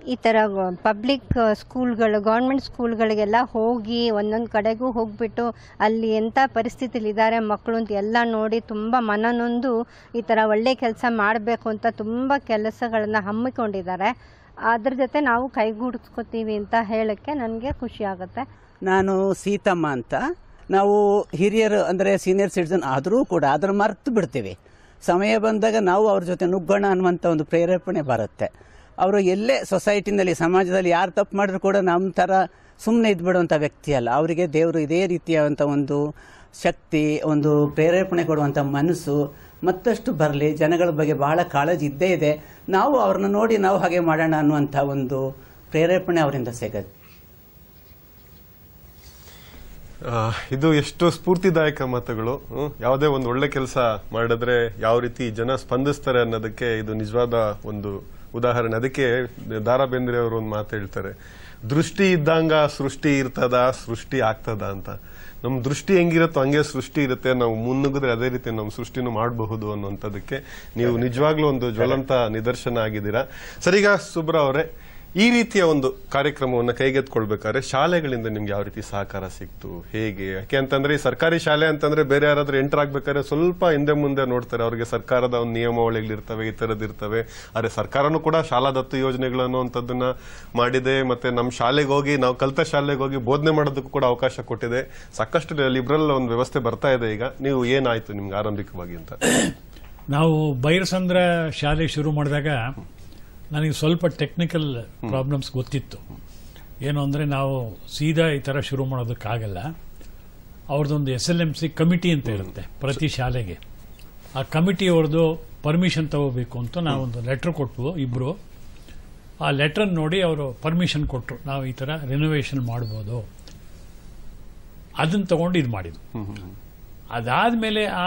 ಈ ಥರ ಪಬ್ಲಿಕ್ ಸ್ಕೂಲ್ಗಳು ಗೌರ್ಮೆಂಟ್ ಸ್ಕೂಲ್ಗಳಿಗೆಲ್ಲ ಹೋಗಿ ಒಂದೊಂದು ಕಡೆಗೂ ಹೋಗಿಬಿಟ್ಟು ಅಲ್ಲಿ ಎಂಥ ಪರಿಸ್ಥಿತಿಲಿದ್ದಾರೆ ಮಕ್ಕಳು ಅಂತ ಎಲ್ಲ ನೋಡಿ ತುಂಬ ಮನನೊಂದು ಈ ಥರ ಒಳ್ಳೆ ಕೆಲಸ ಮಾಡಬೇಕು ಅಂತ ತುಂಬ ಕೆಲಸಗಳನ್ನು ಹಮ್ಮಿಕೊಂಡಿದ್ದಾರೆ ಅದ್ರ ಜೊತೆ ನಾವು ಕೈಗೂಡಿಸ್ಕೊತೀವಿ ಅಂತ ಹೇಳೋಕ್ಕೆ ನನಗೆ ಖುಷಿ ಆಗುತ್ತೆ ನಾನು ಸೀತಮ್ಮ ಅಂತ ನಾವು ಹಿರಿಯರು ಅಂದರೆ ಸೀನಿಯರ್ ಸಿಟಿಸನ್ ಆದರೂ ಕೂಡ ಅದನ್ನು ಮರೆತು ಬಿಡ್ತೀವಿ ಸಮಯ ಬಂದಾಗ ನಾವು ಅವ್ರ ಜೊತೆ ನುಗ್ಗೋಣ ಅನ್ನುವಂಥ ಒಂದು ಪ್ರೇರೇಪಣೆ ಬರುತ್ತೆ ಅವರು ಎಲ್ಲೇ ಸೊಸೈಟಿನಲ್ಲಿ ಸಮಾಜದಲ್ಲಿ ಯಾರು ತಪ್ಪು ಮಾಡಿದ್ರು ಕೂಡ ನಮ್ಮ ಥರ ಸುಮ್ಮನೆ ಇದ್ಬಿಡುವಂಥ ವ್ಯಕ್ತಿ ಅಲ್ಲ ಅವರಿಗೆ ದೇವರು ಇದೇ ರೀತಿಯಾದಂಥ ಒಂದು ಶಕ್ತಿ ಒಂದು ಪ್ರೇರೇಪಣೆ ಕೊಡುವಂಥ ಮನಸ್ಸು ಮತ್ತಷ್ಟು ಬರಲಿ ಜನಗಳ ಬಗ್ಗೆ ಬಹಳ ಕಾಳಜಿ ಇದ್ದೇ ಇದೆ ನಾವು ಅವ್ರನ್ನ ನೋಡಿ ನಾವು ಹಾಗೆ ಮಾಡೋಣ ಅನ್ನುವಂಥ ಒಂದು ಪ್ರೇರೇಪಣೆ ಅವರಿಂದ ಸಿಗುತ್ತೆ ಆ, ಇದು ಎಷ್ಟು ಸ್ಫೂರ್ತಿದಾಯಕ ಮಾತುಗಳು ಹ್ಮ್. ಯಾವುದೇ ಒಂದು ಒಳ್ಳೆ ಕೆಲಸ ಮಾಡಿದ್ರೆ ಯಾವ ರೀತಿ ಜನ ಸ್ಪಂದಿಸ್ತಾರೆ ಅನ್ನೋದಕ್ಕೆ ಇದು ನಿಜವಾದ ಒಂದು ಉದಾಹರಣೆ ಅದಕ್ಕೆ ದಾರಾ ಬೇಂದ್ರೆ ಅವರು ಒಂದು ಮಾತು ಹೇಳ್ತಾರೆ ದೃಷ್ಟಿ ಇದ್ದಂಗ ಸೃಷ್ಟಿ ಇರ್ತದ ಸೃಷ್ಟಿ ಆಗ್ತದ ಅಂತ ನಮ್ಮ ದೃಷ್ಟಿ ಹೆಂಗಿರುತ್ತೋ ಹಂಗೆ ಸೃಷ್ಟಿ ಇರುತ್ತೆ ನಾವು ಮುನ್ನುಗ್ಗಿದ್ರೆ ಅದೇ ರೀತಿ ನಮ್ಮ ಸೃಷ್ಟಿನೂ ಮಾಡಬಹುದು ಅನ್ನುವಂಥದ್ದಕ್ಕೆ ನೀವು ನಿಜವಾಗ್ಲೂ ಒಂದು ಜ್ವಲಂತ ನಿದರ್ಶನ ಆಗಿದ್ದೀರಾ ಸರಿಗ ಸುಬ್ರ ಅವರೇ ಈ ರೀತಿಯ ಒಂದು ಕಾರ್ಯಕ್ರಮವನ್ನು ಕೈಗೆತ್ಕೊಳ್ಬೇಕಾದ್ರೆ ಶಾಲೆಗಳಿಂದ ನಿಮ್ಗೆ ಯಾವ ರೀತಿ ಸಹಕಾರ ಸಿಕ್ತು ಹೇಗೆ ಯಾಕೆ ಅಂತಂದ್ರೆ ಈ ಸರ್ಕಾರಿ ಶಾಲೆ ಅಂತಂದ್ರೆ ಬೇರೆ ಯಾರಾದ್ರೂ ಎಂಟರ್ ಆಗ್ಬೇಕಾದ್ರೆ ಸ್ವಲ್ಪ ಹಿಂದೆ ಮುಂದೆ ನೋಡ್ತಾರೆ ಅವ್ರಿಗೆ ಸರ್ಕಾರದ ಒಂದು ನಿಯಮಾವಳಿಗಳಿರ್ತವೆ ಈ ತರದ್ ಇರ್ತವೆ ಆದ್ರೆ ಸರ್ಕಾರನೂ ಕೂಡ ಶಾಲಾ ದತ್ತು ಯೋಜನೆಗಳು ಅನ್ನುವಂಥದ್ದನ್ನ ಮಾಡಿದೆ ಮತ್ತೆ ನಮ್ಮ ಶಾಲೆಗೆ ಹೋಗಿ ನಾವು ಕಲ್ತ ಶಾಲೆಗೆ ಹೋಗಿ ಬೋಧನೆ ಮಾಡೋದಕ್ಕೂ ಕೂಡ ಅವಕಾಶ ಕೊಟ್ಟಿದೆ ಸಾಕಷ್ಟು ಲಿಬ್ರಲ್ ಒಂದು ವ್ಯವಸ್ಥೆ ಬರ್ತಾ ಇದೆ ಈಗ ನೀವು ಏನಾಯ್ತು ನಿಮ್ಗೆ ಆರಂಭಿಕವಾಗಿ ಅಂತ ನಾವು ಬೈರಸಂದ್ರ ಶಾಲೆ ಶುರು ಮಾಡಿದಾಗ ನನಗೆ ಸ್ವಲ್ಪ ಟೆಕ್ನಿಕಲ್ ಪ್ರಾಬ್ಲಮ್ಸ್ ಗೊತ್ತಿತ್ತು ಏನು ಅಂದರೆ ನಾವು ಸೀದಾ ಈ ಥರ ಶುರು ಮಾಡೋದಕ್ಕಾಗಲ್ಲ ಅವ್ರದ್ದೊಂದು S L M C committee ಅಂತ ಇರುತ್ತೆ ಪ್ರತಿ ಶಾಲೆಗೆ ಆ ಕಮಿಟಿಯವ್ರದ್ದು ಪರ್ಮಿಷನ್ ತಗೋಬೇಕು ಅಂತ ನಾವೊಂದು ಲೆಟ್ರ್ ಕೊಟ್ಟು ಇಬ್ಬರು ಆ ಲೆಟ್ರನ್ನು ನೋಡಿ ಅವರು ಪರ್ಮಿಷನ್ ಕೊಟ್ಟರು ನಾವು ಈ ಥರ ರಿನೋವೇಷನ್ ಮಾಡ್ಬೋದು ಅದನ್ನು ತಗೊಂಡು ಇದು ಮಾಡಿದ್ವು ಅದಾದಮೇಲೆ ಆ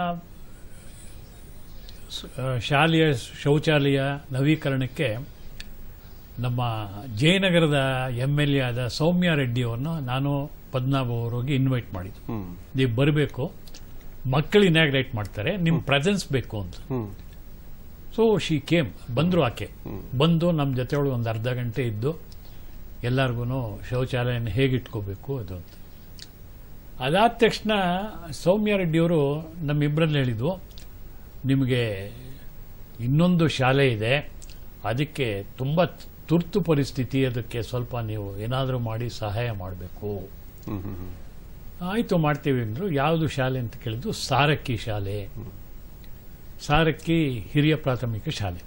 ಸ- ಆ, ಶಾಲೆಯ ಶೌಚಾಲಯ ನವೀಕರಣಕ್ಕೆ ನಮ್ಮ ಜಯನಗರದ ಎಮ್ ಎಲ್ ಎ ಆದ ಸೌಮ್ಯ ರೆಡ್ಡಿ ಅವ್ರನ್ನ ನಾನು ಪದ್ಮನಾಭ ಅವರಿಗೆ ಇನ್ವೈಟ್ ಮಾಡಿದ್ದು ನೀವು ಬರಬೇಕು ಮಕ್ಕಳು ಇನಾಗ್ರೇಟ್ ಮಾಡ್ತಾರೆ ನಿಮ್ಮ ಪ್ರೆಸೆನ್ಸ್ ಬೇಕು ಅಂತ ಸೊ ಶಿ ಕೇಮ್ ಬಂದ್ರು ಆಕೆ ಬಂದು ನಮ್ಮ ಜೊತೆಯೊಳಗೆ ಒಂದು ಅರ್ಧ ಗಂಟೆ ಇದ್ದು ಎಲ್ಲರಿಗೂ ಶೌಚಾಲಯನ ಹೇಗೆ ಇಟ್ಕೋಬೇಕು ಅದು ಅಂತ ಅದಾದ ತಕ್ಷಣ ಸೌಮ್ಯ ರೆಡ್ಡಿಯವರು ನಮ್ಮಿಬ್ಬರಲ್ಲಿ ಹೇಳಿದ್ದು ನಿಮಗೆ ಇನ್ನೊಂದು ಶಾಲೆ ಇದೆ ಅದಕ್ಕೆ ತುಂಬ ತುರ್ತು ಪರಿಸ್ಥಿತಿ ಅದಕ್ಕೆ ಸ್ವಲ್ಪ ನೀವು ಏನಾದರೂ ಮಾಡಿ ಸಹಾಯ ಮಾಡಬೇಕು ಆಯಿತು ಮಾಡ್ತೀವಿ ಅಂದರು ಯಾವುದು ಶಾಲೆ ಅಂತ ಕೇಳಿದ್ದು ಸಾರಕ್ಕಿ ಶಾಲೆ ಸಾರಕ್ಕಿ ಹಿರಿಯ ಪ್ರಾಥಮಿಕ ಶಾಲೆ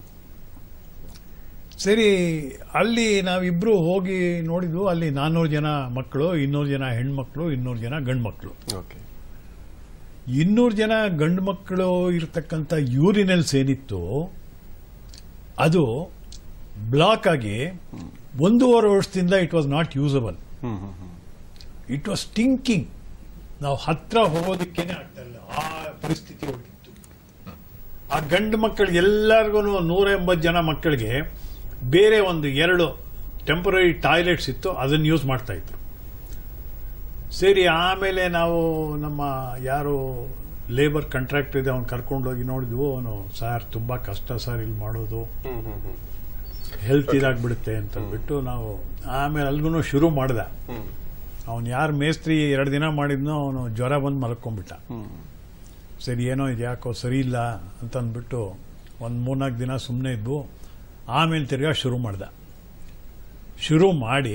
ಸರಿ ಅಲ್ಲಿ ನಾವಿಬ್ರು ಹೋಗಿ ನೋಡಿದ್ವು ಅಲ್ಲಿ ನಾನ್ನೂರು ಜನ ಮಕ್ಕಳು ಇನ್ನೂರು ಜನ ಹೆಣ್ಮಕ್ಳು ಇನ್ನೂರು ಜನ ಗಂಡು ಮಕ್ಕಳು ಓಕೆ ಇನ್ನೂರು ಜನ ಗಂಡು ಮಕ್ಕಳು ಇರತಕ್ಕಂಥ ಯೂರಿನಲ್ಸ್ ಏನಿತ್ತು ಅದು ಬ್ಲಾಕ್ ಆಗಿ ಒಂದೂವರೆ ವರ್ಷದಿಂದ it was not usable it was stinking ನಾವು ಹತ್ರ ಹೋಗೋದಕ್ಕೇನೆ ಆಗ್ತಾ ಇಲ್ಲ ಆ ಪರಿಸ್ಥಿತಿ ಹೋಗಿತ್ತು ಆ ಗಂಡು ಮಕ್ಕಳಿಗೆ ಎಲ್ಲರಿಗೂ ನೂರ ಎಂಬತ್ತು ಜನ ಮಕ್ಕಳಿಗೆ ಬೇರೆ ಒಂದು ಎರಡು ಟೆಂಪರರಿ ಟಾಯ್ಲೆಟ್ಸ್ ಇತ್ತು ಅದನ್ನು ಯೂಸ್ ಮಾಡ್ತಾ ಇದ್ರು ಸರಿ ಆಮೇಲೆ ನಾವು ನಮ್ಮ ಯಾರು ಲೇಬರ್ ಕಾಂಟ್ರಾಕ್ಟರ್ ಇದೆ ಅವ್ನು ಕರ್ಕೊಂಡೋಗಿ ನೋಡಿದ್ವು ಅವನು ಸರ್ ತುಂಬಾ ಕಷ್ಟ ಸರ್ ಇಲ್ಲಿ ಮಾಡೋದು ಹೆಲ್ತ್ ಇದಾಗ್ಬಿಡುತ್ತೆ ಅಂತ ಬಿಟ್ಟು ನಾವು ಆಮೇಲೆ ಅಲ್ಗೂ ಶುರು ಮಾಡ್ದ ಅವನು ಯಾರು ಮೇಸ್ತ್ರಿ ಎರಡು ದಿನ ಮಾಡಿದ್ನೋ ಅವನು ಜ್ವರ ಬಂದು ಮಲ್ಕೊಂಡ್ಬಿಟ್ಟ ಸರಿ ಏನೋ ಇದು ಯಾಕೋ ಸರಿ ಇಲ್ಲ ಅಂತ ಅಂದ್ಬಿಟ್ಟು ಒಂದು ಮೂರ್ನಾಲ್ಕು ದಿನ ಸುಮ್ಮನೆ ಇದ್ವು ಆಮೇಲೆ ತಿರ್ಗಾ ಶುರು ಮಾಡ್ದ ಶುರು ಮಾಡಿ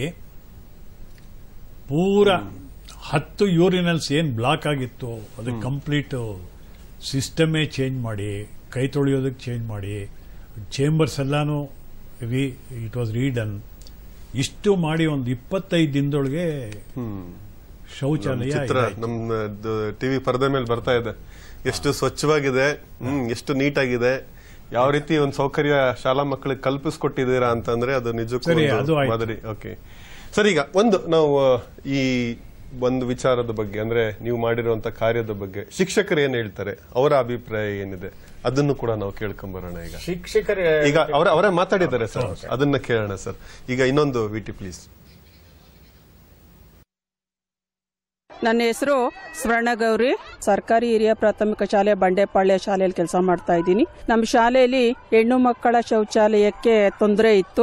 ಪೂರ ಹತ್ತು ಯೂರಿನಲ್ಸ್ ಏನು ಬ್ಲಾಕ್ ಆಗಿತ್ತು ಅದು ಕಂಪ್ಲೀಟ್ ಸಿಸ್ಟಮೇ ಚೇಂಜ್ ಮಾಡಿ ಕೈ ತೊಳೆಯೋದಕ್ಕೆ ಚೇಂಜ್ ಮಾಡಿ ಚೇಂಬರ್ಸ್ ಎಲ್ಲಾನು ರಿ ಇಟ್ ವಾಸ್ ರೀಡನ್ ಇಷ್ಟು ಮಾಡಿ ಒಂದು ಇಪ್ಪತ್ತೈದು ದಿನದೊಳಗೆ ಶೌಚಾಲಯ ಚಿತ್ರ ಇದಾಯ್ತು. ನಮ್ಮ ಟಿವಿ ಪರದೆ ಮೇಲೆ ಬರ್ತಾ ಇದೆ ಎಷ್ಟು ಸ್ವಚ್ಛವಾಗಿದೆ ಹ್ಮ್ ಎಷ್ಟು ನೀಟಾಗಿದೆ ಯಾವ ರೀತಿ ಒಂದು ಸೌಕರ್ಯ ಶಾಲಾ ಮಕ್ಕಳಿಗೆ ಕಲ್ಪಿಸ್ಕೊಟ್ಟಿದ್ದೀರಾ ಅಂತಂದ್ರೆ ಅದು ನಿಜಕ್ಕೂ ಸರಿ, ಒಂದು ಅದು ಆಯ್ತು. ಮಾದರಿ ಓಕೆ ಸರಿ ಈಗ ಒಂದು ನಾವು ಆ, ಈ ಒಂದು ವಿಚಾರದ ಬಗ್ಗೆ ಅಂದ್ರೆ ನೀವು ಮಾಡಿರುವಂತ ಕಾರ್ಯದ ಬಗ್ಗೆ ಶಿಕ್ಷಕರು ಏನ್ ಹೇಳ್ತಾರೆ ಅವರ ಅಭಿಪ್ರಾಯ ಏನಿದೆ ಅದನ್ನು ಕೂಡ ನಾವು ಕೇಳ್ಕೊಂಬರೋಣ ಈಗ ಶಿಕ್ಷಕರ ಈಗ ಅವರ ಅವರೇ ಮಾತಾಡಿದ್ದಾರೆ ಸರ್ ಅದನ್ನ ಕೇಳೋಣ ಸರ್ ಈಗ ಇನ್ನೊಂದು ವಿಟಿ ಪ್ಲೀಸ್ ನನ್ನ ಹೆಸರು ಸ್ವರ್ಣಗೌರಿ ಸರ್ಕಾರಿ ಹಿರಿಯ ಪ್ರಾಥಮಿಕ ಶಾಲೆ ಬಂಡೆಪಾಳ್ಯ ಶಾಲೆಯಲ್ಲಿ ಕೆಲಸ ಮಾಡ್ತಾ ಇದ್ದೀನಿ ನಮ್ಮ ಶಾಲೆಯಲ್ಲಿ ಹೆಣ್ಣು ಮಕ್ಕಳ ಶೌಚಾಲಯಕ್ಕೆ ತೊಂದರೆ ಇತ್ತು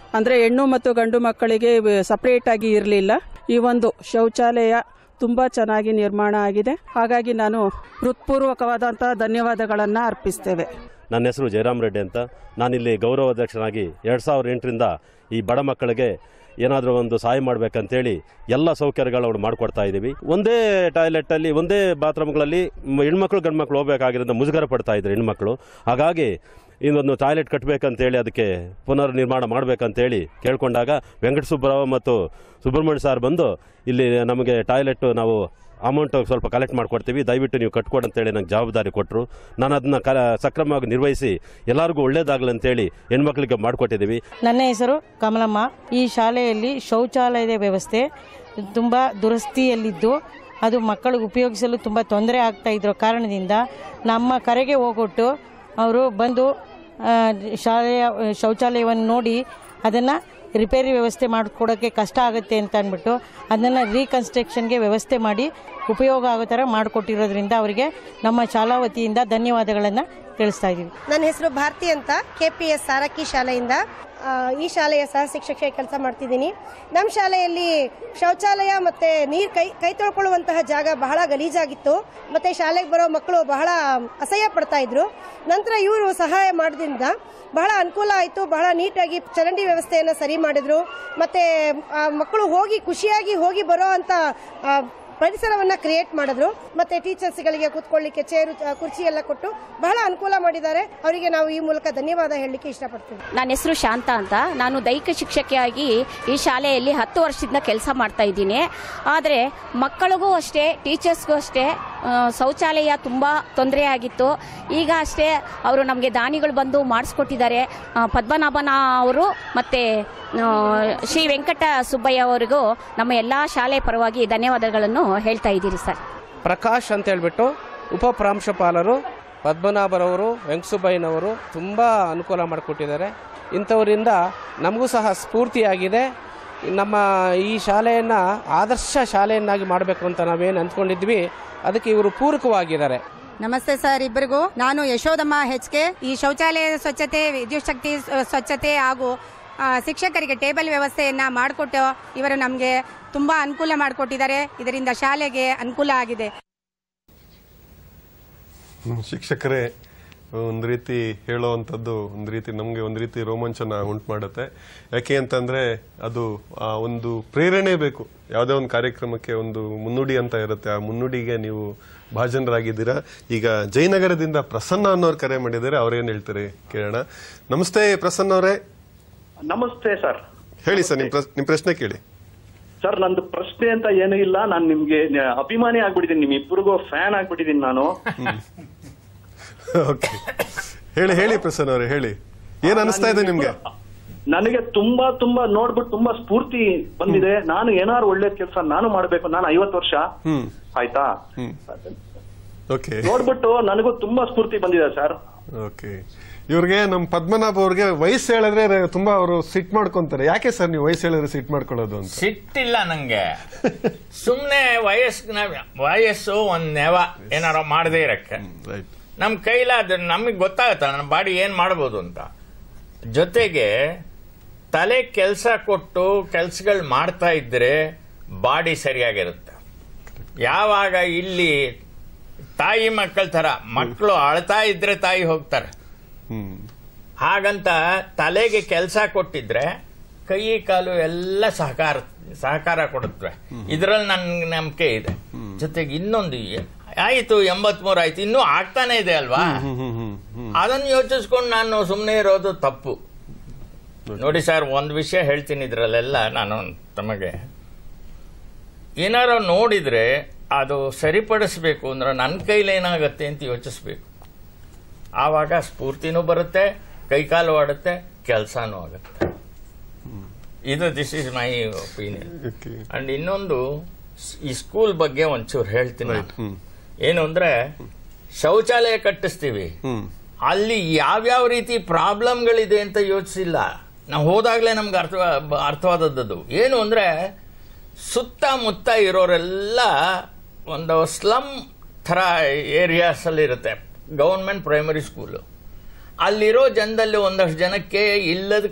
ಅಂದರೆ ಹೆಣ್ಣು ಮತ್ತು ಗಂಡು ಮಕ್ಕಳಿಗೆ ಸಪರೇಟ್ ಆಗಿ ಇರಲಿಲ್ಲ ಈ ಒಂದು ಶೌಚಾಲಯ ತುಂಬ ಚೆನ್ನಾಗಿ ನಿರ್ಮಾಣ ಆಗಿದೆ ಹಾಗಾಗಿ ನಾನು ಹೃತ್ಪೂರ್ವಕವಾದಂತಹ ಧನ್ಯವಾದಗಳನ್ನು ಅರ್ಪಿಸ್ತೇವೆ ನನ್ನ ಹೆಸರು ಜಯರಾಮ್ ರೆಡ್ಡಿ ಅಂತ ನಾನಿಲ್ಲಿ ಗೌರವ ಅಧ್ಯಕ್ಷನಾಗಿ ಎರಡು ಸಾವಿರದ ಎಂಟರಿಂದ ಈ ಬಡ ಮಕ್ಕಳಿಗೆ ಏನಾದರೂ ಒಂದು ಸಹಾಯ ಮಾಡಬೇಕಂತೇಳಿ ಎಲ್ಲ ಸೌಕರ್ಯಗಳು ಅವ್ರು ಮಾಡಿಕೊಡ್ತಾ ಇದ್ದೀವಿ ಒಂದೇ ಟಾಯ್ಲೆಟಲ್ಲಿ ಒಂದೇ ಬಾತ್ರೂಮ್ಗಳಲ್ಲಿ ಮ್- ಹೆಣ್ಮಕ್ಳು ಗಂಡು ಮಕ್ಕಳು ಹೋಗ್ಬೇಕಾಗಿರೋದ್ರಿಂದ ಮುಜುಗರ ಪಡ್ತಾ ಇದ್ರು ಹೆಣ್ಮಕ್ಳು ಹಾಗಾಗಿ ಇನ್ನೊಂದು ಟಾಯ್ಲೆಟ್ ಕಟ್ಟಬೇಕಂತೇಳಿ ಅದಕ್ಕೆ ಪುನರ್ ನಿರ್ಮಾಣ ಮಾಡಬೇಕಂತೇಳಿ ಕೇಳ್ಕೊಂಡಾಗ ವೆಂಕಟ ಸುಬ್ಬರಾವ್ ಮತ್ತು ಸುಬ್ರಹ್ಮಣ್ಯ ಸರ್ ಬಂದು ಇಲ್ಲಿ ನಮಗೆ ಟಾಯ್ಲೆಟ್ ನಾವು ಅಮೌಂಟ್ ಸ್ವಲ್ಪ ಕಲೆಕ್ಟ್ ಮಾಡಿಕೊಡ್ತೀವಿ ದಯವಿಟ್ಟು ನೀವು ಕಟ್ಕೊಡಿ ಅಂತೇಳಿ ನಂಗೆ ಜವಾಬ್ದಾರಿ ಕೊಟ್ಟರು ನಾನು ಅದನ್ನ ಕ ಸಕ್ರಮವಾಗಿ ನಿರ್ವಹಿಸಿ ಎಲ್ಲರಿಗೂ ಒಳ್ಳೇದಾಗಲಿ ಅಂತೇಳಿ ಹೆಣ್ಮಕ್ಳಿಗೆ ಮಾಡಿಕೊಟ್ಟಿದ್ದೀವಿ ನನ್ನ ಹೆಸರು ಕಮಲಮ್ಮ ಈ ಶಾಲೆಯಲ್ಲಿ ಶೌಚಾಲಯದ ವ್ಯವಸ್ಥೆ ತುಂಬ ದುರಸ್ತಿಯಲ್ಲಿದ್ದು ಅದು ಮಕ್ಕಳಿಗೆ ಉಪಯೋಗಿಸಲು ತುಂಬ ತೊಂದರೆ ಆಗ್ತಾ ಇದ್ರೋ ಕಾರಣದಿಂದ ನಮ್ಮ ಕರೆಗೆ ಹೋಗೊಟ್ಟು ಅವರು ಬಂದು ಆ, ಶಾಲೆಯ ಶೌಚಾಲಯವನ್ನು ನೋಡಿ ಅದನ್ನು ರಿಪೇರಿ ವ್ಯವಸ್ಥೆ ಮಾಡಿಕೊಡೋಕ್ಕೆ ಕಷ್ಟ ಆಗುತ್ತೆ ಅಂತ ಅಂದ್ಬಿಟ್ಟು ಅದನ್ನು ರೀಕನ್ಸ್ಟ್ರಕ್ಷನ್ಗೆ ವ್ಯವಸ್ಥೆ ಮಾಡಿ ಉಪಯೋಗ ಆಗೋ ಥರ ಮಾಡಿಕೊಟ್ಟಿರೋದ್ರಿಂದ ಅವರಿಗೆ ನಮ್ಮ ಶಾಲಾ ವತಿಯಿಂದ ಧನ್ಯವಾದಗಳನ್ನು ತಿಳಿಸ್ತಾ ಇದ್ದೀವಿ ನನ್ನ ಹೆಸರು ಭಾರತಿ ಅಂತ ಕೆ ಪಿ ಎಸ್ ಸಾರಕ್ಕಿ ಶಾಲೆಯಿಂದ ಆ, ಈ ಶಾಲೆಯ ಸಹ ಶಿಕ್ಷಕ ಕೆಲಸ ಮಾಡ್ತಿದ್ದೀನಿ ನಮ್ಮ ಶಾಲೆಯಲ್ಲಿ ಶೌಚಾಲಯ ಮತ್ತು ನೀರು ಕೈ ಕೈ ತೊಳ್ಕೊಳ್ಳುವಂತಹ ಜಾಗ ಬಹಳ ಗಲೀಜಾಗಿತ್ತು ಮತ್ತು ಶಾಲೆಗೆ ಬರೋ ಮಕ್ಕಳು ಬಹಳ ಅಸಹ್ಯ ಪಡ್ತಾ ಇದ್ರು ನಂತರ ಇವರು ಸಹಾಯ ಮಾಡೋದ್ರಿಂದ ಬಹಳ ಅನುಕೂಲ ಆಯಿತು ಬಹಳ ನೀಟಾಗಿ ಚರಂಡಿ ವ್ಯವಸ್ಥೆಯನ್ನು ಸರಿ ಮಾಡಿದ್ರು ಮತ್ತು ಮಕ್ಕಳು ಹೋಗಿ ಖುಷಿಯಾಗಿ ಹೋಗಿ ಬರೋ ಅಂಥ ಆ, ಪರಿಸರವನ್ನ ಕ್ರಿಯೇಟ್ ಮಾಡಿದ್ರು ಮತ್ತೆ ಟೀಚರ್ಸ್ಗಳಿಗೆ ಕೂತ್ಕೊಳ್ಳಿಕ್ಕೆ ಚೇರು ಆ, ಕುರ್ಚಿ ಎಲ್ಲ ಕೊಟ್ಟು ಬಹಳ ಅನುಕೂಲ ಮಾಡಿದ್ದಾರೆ ಅವರಿಗೆ ನಾವು ಈ ಮೂಲಕ ಧನ್ಯವಾದ ಹೇಳಲಿಕ್ಕೆ ಇಷ್ಟಪಡ್ತೀವಿ ನನ್ನ ಹೆಸರು ಶಾಂತ ಅಂತ ನಾನು ದೈಹಿಕ ಶಿಕ್ಷಕಿಯಾಗಿ ಈ ಶಾಲೆಯಲ್ಲಿ ಹತ್ತು ವರ್ಷದಿಂದ ಕೆಲಸ ಮಾಡ್ತಾ ಇದ್ದೀನಿ ಆದರೆ ಮಕ್ಕಳಿಗೂ ಅಷ್ಟೇ ಟೀಚರ್ಸ್ಗೂ ಅಷ್ಟೇ ಆ, ಶೌಚಾಲಯ ತುಂಬ ತೊಂದರೆ ಆಗಿತ್ತು ಈಗ ಅಷ್ಟೇ ಅವರು ನಮಗೆ ದಾನಿಗಳು ಬಂದು ಮಾಡಿಸ್ಕೊಟ್ಟಿದ್ದಾರೆ ಆ, ಪದ್ಮನಾಭನ ಅವರು ಮತ್ತು ಶ್ರೀ ವೆಂಕಟ ಸುಬ್ಬಯ್ಯ ಅವರಿಗೂ ನಮ್ಮ ಎಲ್ಲ ಶಾಲೆ ಪರವಾಗಿ ಧನ್ಯವಾದಗಳನ್ನು ಹೇಳ್ತಾ ಇದ್ದೀರಿ ಸರ್ ಪ್ರಕಾಶ್ ಅಂತ ಹೇಳ್ಬಿಟ್ಟು ಉಪ ಪ್ರಾಂಶುಪಾಲರು ಪದ್ಮನಾಭರವರು ವೆಂಕಸುಬ್ಬಯ್ಯನವರು ತುಂಬ ಅನುಕೂಲ ಮಾಡಿಕೊಟ್ಟಿದ್ದಾರೆ ಇಂಥವರಿಂದ ನಮಗೂ ಸಹ ಸ್ಫೂರ್ತಿಯಾಗಿದೆ ನಮ್ಮ ಈ ಶಾಲೆಯನ್ನು ಆದರ್ಶ ಶಾಲೆಯನ್ನಾಗಿ ಮಾಡಬೇಕು ಅಂತ ನಾವೇನು ಅಂದ್ಕೊಂಡಿದ್ವಿ ಅದಕ್ಕೆ ಇವರು ಪೂರಕವಾಗಿದ್ದಾರೆ ನಮಸ್ತೆ ಸರ್ ಇಬ್ಬರಿಗೂ ನಾನು ಯಶೋದಮ್ಮ ಹೆಚ್ ಕೆ ಈ ಶೌಚಾಲಯದ ಸ್ವಚ್ಛತೆ ವಿದ್ಯುತ್ ಶಕ್ತಿ ಸ- ಸ್ವಚ್ಛತೆ ಹಾಗೂ ಆ, ಶಿಕ್ಷಕರಿಗೆ ಟೇಬಲ್ ವ್ಯವಸ್ಥೆಯನ್ನ ಮಾಡಿಕೊಟ್ಟು ಇವರು ನಮಗೆ ತುಂಬಾ ಅನುಕೂಲ ಮಾಡಿಕೊಟ್ಟಿದ್ದಾರೆ ಇದರಿಂದ ಶಾಲೆಗೆ ಅನುಕೂಲ ಆಗಿದೆ ಹ್ಮ್, ಶಿಕ್ಷಕರೇ ಒಂದು ರೀತಿ ಹೇಳೋವಂಥದ್ದು ಒಂದು ರೀತಿ ನಮಗೆ ಒಂದು ರೀತಿ ರೋಮಾಂಚನ ಉಂಟು ಮಾಡುತ್ತೆ ಯಾಕೆ ಅಂತಂದ್ರೆ ಅದು ಆ ಒಂದು ಪ್ರೇರಣೆ ಬೇಕು ಯಾವುದೇ ಒಂದು ಕಾರ್ಯಕ್ರಮಕ್ಕೆ ಒಂದು ಮುನ್ನುಡಿ ಅಂತ ಇರುತ್ತೆ ಆ ಮುನ್ನುಡಿಗೆ ನೀವು ಭಾಜನರಾಗಿದ್ದೀರಾ ಈಗ ಜಯನಗರದಿಂದ ಪ್ರಸನ್ನ ಅನ್ನೋರು ಕರೆ ಮಾಡಿದ್ದಾರೆ ಅವ್ರೇನ್ ಹೇಳ್ತಾರೆ ಕೇಳೋಣ ನಮಸ್ತೆ ಪ್ರಸನ್ನ ಅವರೇ ನಮಸ್ತೆ ಸರ್ ಹೇಳಿ ಸರ್ ನಿಮ್ ಪ್ರಶ್- ನಿಮ್ ಪ್ರಶ್ನೆ ಕೇಳಿ ಸರ್ ನಂದು ಪ್ರಶ್ನೆ ಅಂತ ಏನೂ ಇಲ್ಲ ನಾನು ನಿಮ್ಗೆ ನ- ಅಭಿಮಾನಿ ಆಗ್ಬಿಟ್ಟಿದ್ದೀನಿ ನಿಮ್ ಇಬ್ಬರಿಗೂ ಫ್ಯಾನ್ ಆಗ್ಬಿಟ್ಟಿದ್ದೀನಿ ನಾನು ಓಕೆ ಹೇಳಿ ಹೇಳಿ ಪ್ರಸನ್ನ ಅವರೇ ಹೇಳಿ ಏನ್ ಅನಿಸ್ತಾ ಇದೆ ನಿಮ್ಗೆ ನನಗೆ ತುಂಬಾ ತುಂಬಾ ನೋಡ್ಬಿಟ್ಟು ತುಂಬಾ ಸ್ಫೂರ್ತಿ ಬಂದಿದೆ ನಾನು ಏನಾದ್ರು ಒಳ್ಳೆ ಕೆಲಸ ನಾನು ಮಾಡ್ಬೇಕು ನಾನು ಐವತ್ತು ವರ್ಷ ಹ್ಮ್ ಆಯ್ತಾ ಹ್ಮ್ ಓಕೆ ನೋಡ್ಬಿಟ್ಟು ನನಗೂ ತುಂಬಾ ಸ್ಫೂರ್ತಿ ಬಂದಿದೆ ಸರ್ ಓಕೆ ಇವ್ರಿಗೆ ನಮ್ ಪದ್ಮನಾಭ ಅವ್ರಿಗೆ ವಯಸ್ಸು ಹೇಳಿದ್ರೆ ರೆ- ತುಂಬಾ ಅವರು ಸಿಟ್ ಮಾಡ್ಕೊಂತಾರೆ ಯಾಕೆ ಸರ್ ನೀವು ವಯಸ್ಸು ಹೇಳಿದ್ರೆ ಸಿಟ್ ಮಾಡ್ಕೊಳ್ಳೋದು ಅಂತ ಸಿಟ್ಟಿಲ್ಲ ನಂಗೆ ಸುಮ್ನೆ ವಯಸ್ಸಿನ ವಯಸ್ಸು ಒಂದ್ ನೆವ ಏನಾರ ಮಾಡದೇ ಇರಕ್ಕೆ ನಮ್ ಕೈಲಾದ ನಮಗೆ ಗೊತ್ತಾಗತ್ತ ನನ್ನ ಬಾಡಿ ಏನ್ ಮಾಡ್ಬೋದು ಅಂತ ಜೊತೆಗೆ ತಲೆ ಕೆಲಸ ಕೊಟ್ಟು ಕೆಲ್ಸಗಳು ಮಾಡ್ತಾ ಇದ್ರೆ ಬಾಡಿ ಸರಿಯಾಗಿರುತ್ತೆ ಯಾವಾಗ ಇಲ್ಲಿ ತಾಯಿ ಮಕ್ಕಳ ತರ ಮಕ್ಕಳು ಅಳ್ತಾ ಇದ್ರೆ ತಾಯಿ ಹೋಗ್ತಾರೆ ಹಾಗಂತ ತಲೆಗೆ ಕೆಲಸ ಕೊಟ್ಟಿದ್ರೆ ಕೈ ಕಾಲು ಎಲ್ಲ ಸಹಕಾರ ಸಹಕಾರ ಕೊಡುತ್ತವೆ ಇದ್ರಲ್ಲಿ ನನ್ ನಂಬಿಕೆ ಇದೆ ಜೊತೆಗೆ ಇನ್ನೊಂದು ಆಯ್ತು ಎಂಬತ್ಮೂರು ಆಯ್ತು ಇನ್ನೂ ಆಗ್ತಾನೆ ಇದೆ ಅಲ್ವಾ ಅದನ್ನು ಯೋಚಿಸ್ಕೊಂಡು ನಾನು ಸುಮ್ಮನೆ ಇರೋದು ತಪ್ಪು ನೋಡಿ ಸರ್ ಒಂದು ವಿಷಯ ಹೇಳ್ತೀನಿ ಇದ್ರಲ್ಲೆಲ್ಲ ನಾನು ತಮಗೆ ಏನಾರ ನೋಡಿದ್ರೆ ಅದು ಸರಿಪಡಿಸ್ಬೇಕು ಅಂದ್ರೆ ನನ್ನ ಕೈಲಿ ಏನಾಗತ್ತೆ ಅಂತ ಯೋಚಿಸ್ಬೇಕು ಆವಾಗ ಸ್ಫೂರ್ತಿನೂ ಬರುತ್ತೆ ಕೈಕಾಲು ಆಡುತ್ತೆ ಕೆಲಸನೂ ಆಗುತ್ತೆ ಇದು this is my opinion and ಇನ್ನೊಂದು ಸ್- ಈ ಸ್ಕೂಲ್ ಬಗ್ಗೆ ಒಂಚೂರು ಹೇಳ್ತೀನಿ ನಾನು. ಏನು ಅಂದ್ರೆ ಶೌಚಾಲಯ ಕಟ್ಟಿಸ್ತೀವಿ ಅಲ್ಲಿ ಯಾವ್ಯಾವ ರೀತಿ ಪ್ರಾಬ್ಲಮ್ಗಳಿದೆ ಅಂತ ಯೋಚಿಸಿಲ್ಲ ನಾವು ಹೋದಾಗ್ಲೇ ನಮ್ಗೆ ಅರ್ಥ ಅರ್ಥವಾದದ್ದು ಏನು ಅಂದ್ರೆ ಸುತ್ತಮುತ್ತ ಇರೋರೆಲ್ಲ ಒಂದು ಸ್ಲಮ್ ಥರ ಏರಿಯಾಸ್ ಅಲ್ಲಿ ಇರುತ್ತೆ ಗೌರ್ಮೆಂಟ್ ಪ್ರೈಮರಿ ಸ್ಕೂಲು ಅಲ್ಲಿರೋ ಜನದಲ್ಲಿ ಒಂದಷ್ಟು ಜನಕ್ಕೆ ಇಲ್ಲದ ಕೆಟ್ಟ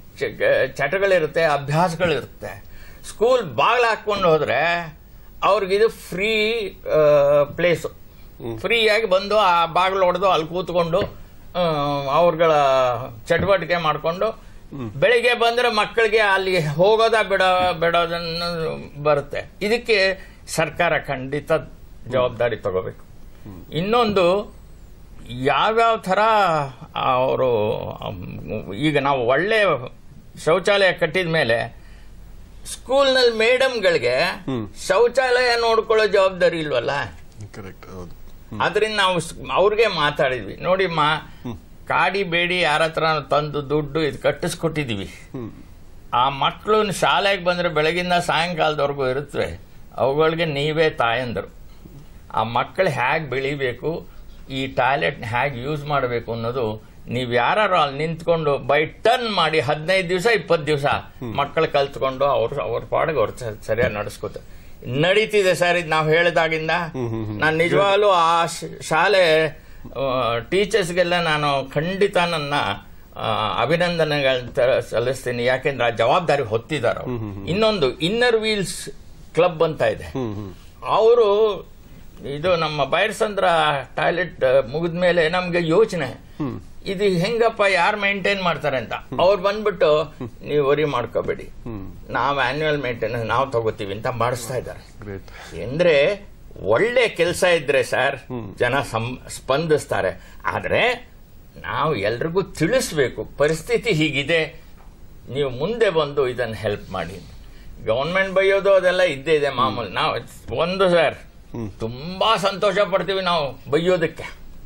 ಚ- ಚಟಗಳಿರುತ್ತೆ ಅಭ್ಯಾಸಗಳಿರುತ್ತೆ ಸ್ಕೂಲ್ ಬಾಗಿಲು ಹಾಕೊಂಡು ಹೋದ್ರೆ ಅವ್ರಿಗಿದು ಫ್ರೀ ಪ್ಲೇಸು ಫ್ರೀಯಾಗಿ ಬಂದು ಆ ಬಾಗಿಲು ಹೊಡೆದು ಅಲ್ಲಿ ಕೂತ್ಕೊಂಡು ಆ, ಅವ್ರಗಳ ಚಟುವಟಿಕೆ ಮಾಡಿಕೊಂಡು ಬೆಳಿಗ್ಗೆ ಬಂದ್ರೆ ಮಕ್ಕಳಿಗೆ ಅಲ್ಲಿ ಹೋಗೋದ ಬಿಡ ಬಿಡೋದನ್ನು ಬರುತ್ತೆ ಇದಕ್ಕೆ ಸರ್ಕಾರ ಖಂಡಿತ ಜವಾಬ್ದಾರಿ ತಗೋಬೇಕು ಇನ್ನೊಂದು ಯಾವ್ಯಾವ ಥರ ಅವರು ಈಗ ನಾವು ಒಳ್ಳೆ ಶೌಚಾಲಯ ಕಟ್ಟಿದ ಮೇಲೆ ಸ್ಕೂಲ್ನಲ್ಲಿ ಮೇಡಮ್ಗಳಿಗೆ ಶೌಚಾಲಯ ನೋಡ್ಕೊಳ್ಳೋ ಜವಾಬ್ದಾರಿ ಇಲ್ವಲ್ಲ ಕರೆಕ್ಟ್ ಹೌದು ಅದರಿಂದ ನಾವು ಸ್- ಅವ್ರಿಗೆ ಮಾತಾಡಿದ್ವಿ ನೋಡಿ ಮಾ ಕಾಡಿ ಬೇಡಿ ಯಾರ ಹತ್ರ ತಂದು ದುಡ್ಡು ಇದು ಕಟ್ಟಿಸ್ಕೊಟ್ಟಿದೀವಿ ಆ ಮಕ್ಕಳು ಶಾಲೆಗೆ ಬಂದ್ರೆ ಬೆಳಗಿಂದ ಸಾಯಂಕಾಲದವರೆಗೂ ಇರುತ್ತವೆ ಅವುಗಳಿಗೆ ನೀವೇ ತಾಯಂದರು ಆ ಮಕ್ಕಳು ಹೇಗೆ ಬೆಳಿಬೇಕು ಈ ಟಾಯ್ಲೆಟ್ ಹೇಗೆ ಯೂಸ್ ಮಾಡಬೇಕು ಅನ್ನೋದು ನೀವು ಯಾರು ಅಲ್ಲಿ ನಿಂತ್ಕೊಂಡು ಬೈ ಟರ್ನ್ ಮಾಡಿ ಹದಿನೈದು ದಿವಸ ಇಪ್ಪತ್ತು ದಿವಸ ಮಕ್ಕಳು ಕಲ್ತ್ಕೊಂಡು ಅವ್ರು ಅವ್ರ ಪಾಡಿಗೆ ಅವ್ರು ಸ- ಸರಿಯಾಗಿ ನಡೆಸ್ಕೋತಾರೆ ನಡೀತಿದೆ ಸರ್ ಇದು ನಾವು ಹೇಳಿದಾಗಿಂದ ನಾನು ನಿಜವಾಗ್ಲೂ ಆ ಶ- ಶಾಲೆ ಟೀಚರ್ಸ್ಗೆಲ್ಲ ನಾನು ಖಂಡಿತ ನನ್ನ ಆ, ಅಭಿನಂದನೆಗಳನ್ನ ತ- ಸಲ್ಲಿಸ್ತೀನಿ ಯಾಕೆಂದ್ರೆ ಆ ಜವಾಬ್ದಾರಿ ಹೊತ್ತಿದ್ದಾರೆ ಅವ್ರು. ಇನ್ನೊಂದು ಇನ್ನರ್ ವೀಲ್ಸ್ ಕ್ಲಬ್ ಅಂತ ಇದೆ ಅವರು ಇದು ನಮ್ಮ ಬೈರ್ಸಂದ್ರ ಟಾಯ್ಲೆಟ್ ಮುಗಿದ ಮೇಲೆ ನಮ್ಗೆ ಯೋಚನೆ ಇದು ಹೆಂಗಪ್ಪ ಯಾರು ಮೇಂಟೈನ್ ಮಾಡ್ತಾರೆ ಅಂತ ಅವ್ರು ಬಂದ್ಬಿಟ್ಟು ನೀವು ವರಿ ಮಾಡ್ಕೋಬೇಡಿ ನಾವು ಆನ್ಯುವಲ್ ಮೇಂಟೆನೆನ್ಸ್ ನಾವು ತಗೋತೀವಿ ಅಂತ ಮಾಡಿಸ್ತಾ ಇದ್ದಾರೆ ಗ್ರೇಟ್ ಅಂದ್ರೆ ಒಳ್ಳೆ ಕೆಲಸ ಇದ್ರೆ ಸರ್ ಜನ ಸಂ- ಸ್ಪಂದಿಸ್ತಾರೆ ಆದ್ರೆ ನಾವು ಎಲ್ರಿಗೂ ತಿಳಿಸ್ಬೇಕು ಪರಿಸ್ಥಿತಿ ಹೀಗಿದೆ ನೀವು ಮುಂದೆ ಬಂದು ಇದನ್ನು ಹೆಲ್ಪ್ ಮಾಡಿ ಗವರ್ಮೆಂಟ್ ಬೈಯೋದು ಅದೆಲ್ಲ ಇದ್ದೇ ಇದೆ ಮಾಮೂಲಿ ನಾವು ಒಂದು ಸರ್ ತುಂಬಾ ಸಂತೋಷ ಪಡ್ತೀವಿ ನಾವು ಬೈಯೋದಕ್ಕೆ